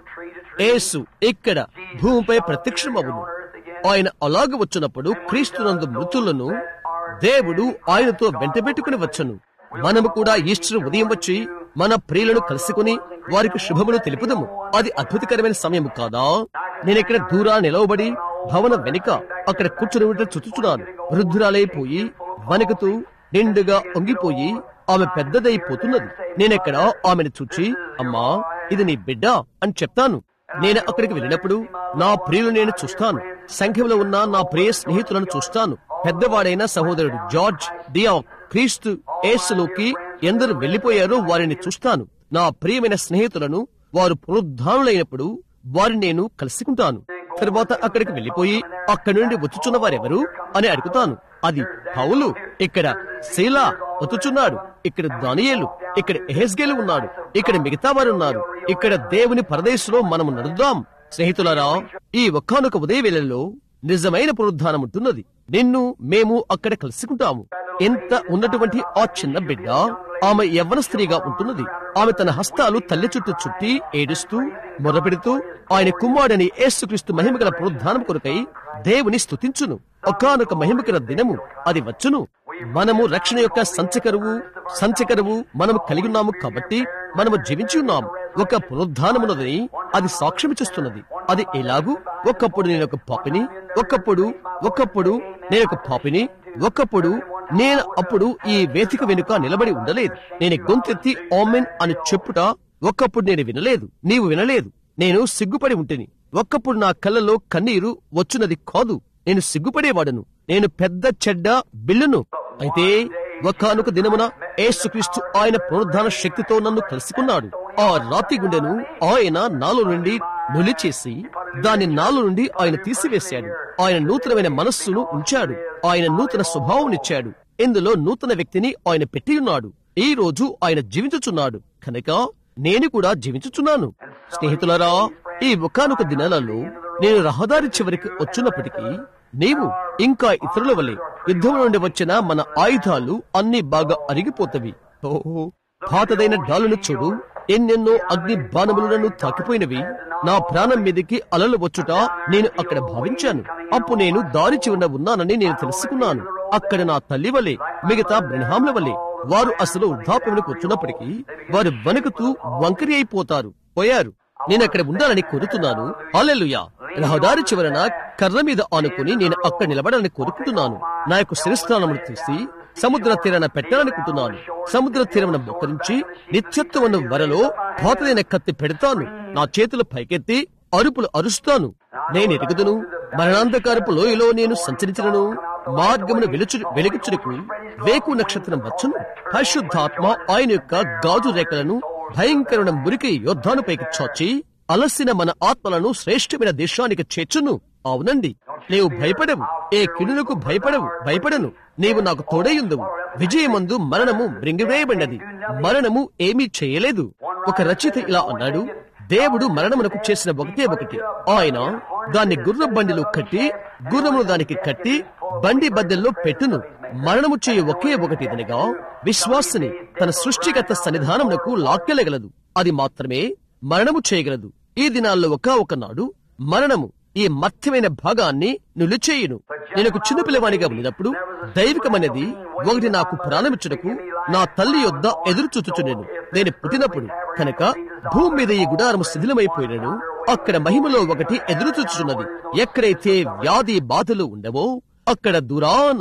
యేసు ఇక్కడ భూమిపై ప్రత్యక్షమవును ఆయన అలాగ వచ్చినప్పుడు క్రీస్తునందు మృతులను దేవుడు ఆయనతో వెంటబెట్టుకుని వచ్చను మనము కూడా ఈస్టర్ ఉదయం వచ్చి మన ప్రియులను కలుసుకుని వారికి శుభములు తెలుపుదము అది అద్భుతకరమైన సమయం కాదా నేను ఇక్కడ దూరా నిలవబడి భవన వెనుక అక్కడ కూర్చుని ఉంటే చుట్టుచున్నాను వృద్ధురాలైపోయి వణుకుతూ నిండుగా ఒంగిపోయి ఆమె పెద్దదైపోతున్నది నేనెక్కడ ఆమెను చూచి అమ్మా ఇది నీ బిడ్డ అని చెప్తాను నేను అక్కడికి వెళ్ళినప్పుడు నా ప్రియులు నేను చూస్తాను సంఖ్యలో ఉన్న నా ప్రియ స్నేహితులను చూస్తాను పెద్దవాడైన సహోదరుడు జార్జ్ డియా క్రీస్తు ఏసులోకి ఎందరు వెళ్లిపోయారో వారిని చూస్తాను నా ప్రియమైన స్నేహితులను వారు పునరుద్ధానులైనప్పుడు వారిని నేను కలుసుకుంటాను తరువాత అక్కడికి వెళ్లిపోయి అక్కడి నుండి వచ్చుచున్న వారెవరు అని అడుగుతాను అది పౌలు ఇక్కడ శీలా వచ్చుచున్నాడు ఇక్కడ దానియేలు ఇక్కడ ఎహెస్గేలు ఉన్నాడు ఇక్కడ మిగతా వారు ఉన్నారు ఇక్కడ దేవుని పరదేశంలో మనము నడుద్దాం స్నేహితులారా ఈ ఒక్కనొక ఉదయ వేళల్లో నిజమైన పునరుద్ధానం ఉంటున్నది నిన్ను మేము అక్కడ కలుసుకుంటాము ఎంత ఉన్నటువంటి ఆ చిన్న బిడ్డ ఆమె యవ్వన స్త్రీగా ఉంటున్నది ఆమె తన హస్తాలు తల్లి చుట్టూ చుట్టి ఏడుస్తూ మొరపెడుతూ ఆయన కుమారుడని యేసుక్రీస్తు మహిమగల పునరుద్ధానం కొరకై దేవుని స్తుతించును ఒకానొక మహిమగల దినము అది వచ్చును మనము రక్షణ యొక్క సంచకరువు సంచకరువు మనము కలిగి ఉన్నాము కాబట్టి మనము జీవించి ఉన్నాము ఒక పునరుద్ధానమున్నదని అది సాక్ష్యమిచ్చుస్తున్నది అది ఎలాగూ ఒకప్పుడు నేను ఒక పాపిని ఒకప్పుడు ఒకప్పుడు నేను ఒక పాపిని ఒకప్పుడు నేను అప్పుడు ఈ వేదిక వెనుక నిలబడి ఉండలేదు నేను గొంతెత్తి ఆమెన్ అని చెప్పుట ఒకప్పుడు నేను వినలేదు నీవు వినలేదు నేను సిగ్గుపడి ఉంటిని ఒక్కప్పుడు నా కళ్ళలో కన్నీరు వచ్చున్నది కాదు నేను సిగ్గుపడేవాడను నేను పెద్ద చెడ్డ బిల్లును అయితే ఒకానొక దినమున ఏసుక్రీస్తు ఆయన పునరుద్ధాన శక్తితో నన్ను కలుసుకున్నాడు ఆ రాతి గుండెను ఆయన నాలో నుండి నులిచేసి దాన్ని నాలో నుండి ఆయన తీసివేశాడు ఆయన నూతనమైన మనస్సును ఉంచాడు ఆయన నూతన స్వభావం ఇందులో నూతన వ్యక్తిని ఆయన పెట్టి ఉన్నాడు ఈ రోజు ఆయన జీవించుచున్నాడు కనుక నేను కూడా జీవించుచున్నాను స్నేహితులారా ఈ ఒకానొక దినాలలో నేను రహదారి చివరికి వచ్చినప్పటికీ నీవు ఇంకా ఇతరుల వలె యుద్ధం నుండి వచ్చిన మన ఆయుధాలు అన్ని బాగా అరిగిపోతవి ఓహో పాతదైన డాలును చూడు ఎన్నెన్నో అగ్ని బాణములను తాకిపోయినవి నా ప్రాణం మీదకి అలలు వచ్చుట నేను అక్కడ భావించాను అప్పుడు నేను దారి చివరన ఉన్నానని నేను తెలుసుకున్నాను అక్కడ నా తల్లి వలె మిగతా బ్రహ్మాంల వలె వారు అసలు వృద్ధాప్యములకు వచ్చినప్పటికీ వారు వణుకుతూ వంకరి అయిపోతారు పోయారు నేను అక్కడ ఉండాలని కోరుతున్నాను హాలెలుయా రహదారి చివరన కర్ర మీద ఆనుకుని నేను అక్కడ నిలబడాలని కోరుకుంటున్నాను నా యొక్క శిరస్థానమును తీసి సముద్ర తీరాన పెట్టాలనుకుంటున్నాను సముద్ర తీరమున మొక్కరించి నిత్యత్వమున్న వరలో పాతదైన కత్తి పెడతాను నా చేతులు పైకెత్తి అరుపులు అరుస్తాను నేను ఎరుగుదును మరణాంధకారపు లోయలో నేను సంచరించను మార్గమును వెలుచు వెలుగుచుడుకు వేకు నక్షత్రం వచ్చును పరిశుద్ధాత్మ ఆయన యొక్క గాజు రేఖలను భయంకరమైన మురికి యోద్ధానుపైకి చాచి అలసిన మన ఆత్మలను శ్రేష్టమైన దేశానికి చేర్చును అవునండి నీవు భయపడవు ఏ కిడులకు భయపడవు భయపడను నీవు నాకు తోడయుందువు విజయమందు మరణము మృంగివేయబడినది మరణము ఏమీ చేయలేదు ఒక రచయిత ఇలా అన్నాడు దేవుడు మరణమునకు చేసిన ఒకటే ఒకటి ఆయన దాన్ని గుర్ర బండిలో కట్టి గుర్రమును దానికి కట్టి బండి బద్దెల్లో పెట్టును మరణము చేయు ఒకే ఒకటి ఇదనగా విశ్వాసని తన సృష్టిగత సన్నిధానమునకు లాక్కెలగలదు అది మాత్రమే మరణము చేయగలదు ఈ దినాల్లో ఒక ఒకనాడు మరణము ఈ మత్యమైన భాగాన్ని నిలుచేయును నేను ఒక చిన్న పిల్లవానిగా ఉన్నప్పుడు దైవికమనేది ఒకటి నాకు ప్రాణమిచ్చుటకు నా తల్లి యొద్ద ఎదురు చూచుచున్నాను నేను పుట్టినప్పుడు కనుక భూమి మీద ఈ గుడారం శిథిలమైపోయినను అక్కడ మహిమలో ఒకటి ఎదురు చూచుచున్నది ఎక్కడైతే వ్యాధి బాధలు ఉండవో అక్కడ దూరాన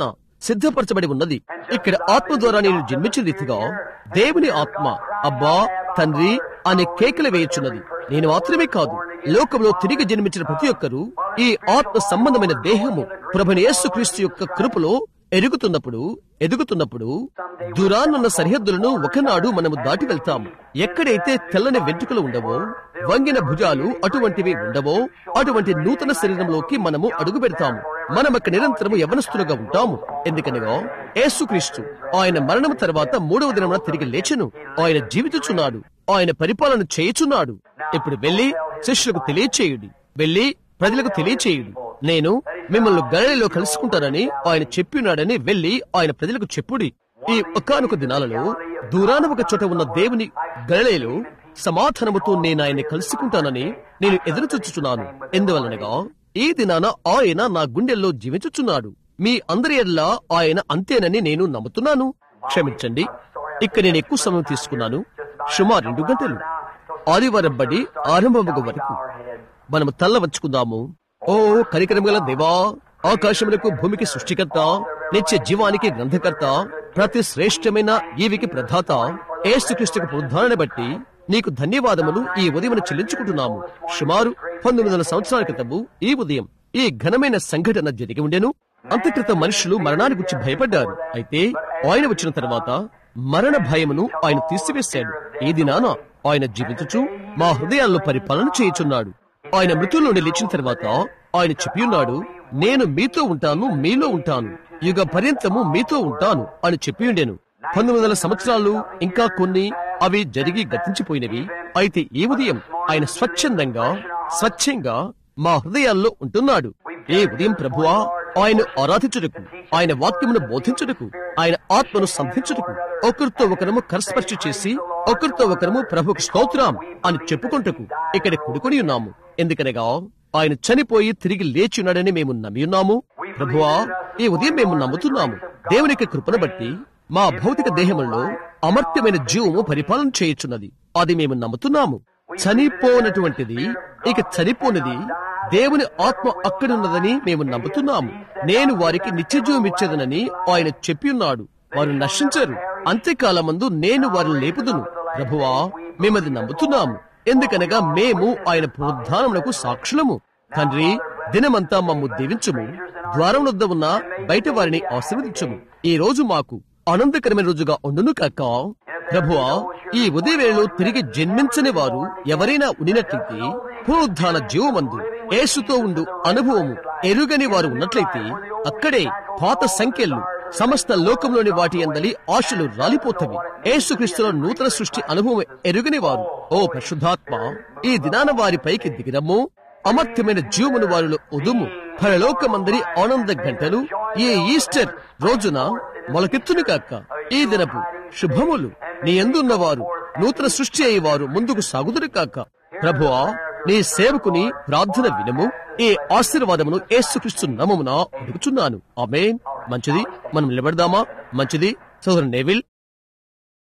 సిద్ధపరచబడి ఉన్నది ఇక్కడ ఆత్మ ద్వారా నేను జన్మించిన రీతిగా దేవుని ఆత్మ అబ్బా తండ్రి అనే కేకలు వేయుచున్నది నేను మాత్రమే కాదు లోకంలో తిరిగి జన్మించిన ప్రతి ఒక్కరూ ఈ ఆత్మ సంబంధమైన దేహము ప్రభుని యేసుక్రీస్తు యొక్క కృపలో ఎరుగుతున్నప్పుడు ఎదుగుతున్నప్పుడు దూరానున్న సరిహద్దులను ఒకనాడు మనము దాటి వెళ్తాము ఎక్కడైతే తెల్లని వెంట్రుకలు ఉండవో వంగిన భుజాలు అటువంటివి ఉండవో అటువంటి నూతన శరీరంలోకి మనము అడుగు పెడతాము మనం అక్కడ నిరంతరము యవనస్తులుగా ఉంటాము ఎందుకనగా యేసుక్రీస్తు ఆయన మరణం తర్వాత మూడవ దినమున తిరిగి లేచెను ఆయన జీవితుచున్నాడు ఆయన పరిపాలన చేయుచున్నాడు ఇప్పుడు వెళ్లి శిష్యులకు తెలియచేయుడి వెళ్లి ప్రజలకు తెలియచేయుడి నేను మిమ్మల్ని గలిలో కలుసుకుంటానని ఆయన చెప్పినాడని వెళ్లి ఆయన ప్రజలకు చెప్పుడి ఈ ఒకానొక దినాలలో దూరాన ఒక చోట ఉన్న దేవుని గలిలో సమాధానముతో నేను ఆయన్ని కలుసుకుంటానని నేను ఎదురు చూచుచున్నాను ఎందువలనగా ఈ దినాన ఆయన నా గుండెల్లో జీవించుచున్నాడు మీ అందరి ఎల్లా ఆయన అంతేనని నేను నమ్ముతున్నాను క్షమించండి ఇక్కడ నేను ఎక్కువ సమయం తీసుకున్నాను సుమారు రెండు గంటలు ఆదివారం బడి ఆరంభముగ వరకు మనము తల్ల వంచుకుందాము ఓ కరికరం గల దేవా ఆకాశములకు భూమికి సృష్టికర్త నిత్య జీవానికి గ్రంథకర్త ప్రతి శ్రేష్టమైన ఈవికి ప్రధాత ఏసుక్రీస్తుకు పునరుద్ధారణ బట్టి నీకు ధన్యవాదములు ఈ ఉదయం చెల్లించుకుంటున్నాము సుమారు పంతొమ్మిది వందల సంవత్సరాల క్రితము ఈ ఉదయం ఈ ఘనమైన సంఘటన జరిగి ఉండెను అంతక్రిత మనుషులు మరణాన్ని గురించి భయపడ్డారు అయితే ఆయన వచ్చిన తర్వాత మరణ భయమును ఆయన తీసివేశాడు ఈ దినాన ఆయన జీవించుచు మా హృదయాల్లో పరిపాలన చేయుచున్నాడు ఆయన మృతుల నుండి లేచిన తర్వాత ఆయన చెప్పి ఉన్నాడు నేను మీతో ఉంటాను మీలో ఉంటాను యుగ పర్యంతము మీతో ఉంటాను అని చెప్పి ఉండెను పంతొమ్మిది వందల సంవత్సరాలు ఇంకా కొన్ని అవి జరిగి గతించిపోయినవి అయితే ఈ ఉదయం ఆయన స్వచ్ఛందంగా స్వచ్ఛంగా మా హృదయాల్లో ఉంటున్నాడు ఏ ఉదయం ప్రభువా ఆయన ఆరాధించుటకు ఆయన వాక్యమును బోధించుటకు ఆయన ఆత్మను సంధించుటకు ఒకరితో ఒకరము కరస్పర్శ చేసి ఒకరితో ఒకరము ప్రభుకు స్తోత్రం అని చెప్పుకుంటకు ఇక్కడ కుడుకొని ఉన్నాము ఎందుకనగా ఆయన చనిపోయి తిరిగి లేచి ఉన్నాడని మేము నమ్మి ఉన్నాము ప్రభువా ఈ ఉదయం మేము నమ్ముతున్నాము దేవునికి కృపను బట్టి మా భౌతిక దేహములో అమర్త్యమైన జీవము పరిపాలన చేయుచున్నది అది మేము నమ్ముతున్నాము చనిపోనటువంటిది ఇక చనిపోనిది దేవుని ఆత్మ అక్కడున్నదని మేము నమ్ముతున్నాము నేను వారికి నిత్యజీవం ఇచ్చేదనని ఆయన చెప్పి ఉన్నాడు వారు నశించరు అంత్యకాలమందు నేను వారిని లేపుదును ప్రభువా మేమది నమ్ముతున్నాము ఎందుకనగా మేము ఆయన పునరుద్ధానములకు సాక్షులము తండ్రి దినమంతా మమ్ము దీవించుము ద్వారం వద్ద ఉన్న బయట వారిని ఆశీర్వదించుము ఈ రోజు మాకు ఆనందకరమైన రోజుగా ఉండును కాక ప్రభువా ఈ ఉదయవేళలో తిరిగి జన్మించని వారు ఎవరైనా ఉండినట్లయితే పునరుద్ధాన జీవమందు యేసుతో ఉండు అనుభవము ఎరుగని వారు ఉన్నట్లయితే అక్కడే పాత సంఖ్యలు సమస్త లోకంలోని వాటి అందలి ఆశలు రాలిపోతవి యేసుక్రీస్తులో నూతన సృష్టి అనుభవం ఎరుగని వారు ఓ పరిశుద్ధాత్మ ఈ దినాన వారి పైకి దిగిరమ్ము అమర్త్యమైన జీవమును వారిలో ఉదుము పరలోకమందరి ఆనంద గంటలు ఈ ఈస్టర్ రోజున మొలకెత్తును కాక ఈ దినపు శుభములు నీ ఎందున్నవారు నూతన సృష్టి అయ్యేవారు ముందుకు సాగుదురు కాక ప్రభువా నీ సేవకుని ప్రార్థన వినము ఈ ఆశీర్వాదమును యేసుక్రీస్తు నామమున అడుగుచున్నాను ఆమేన్ మంచిది మనం నిలబడదామా మంచిది సోదరు నేవిల్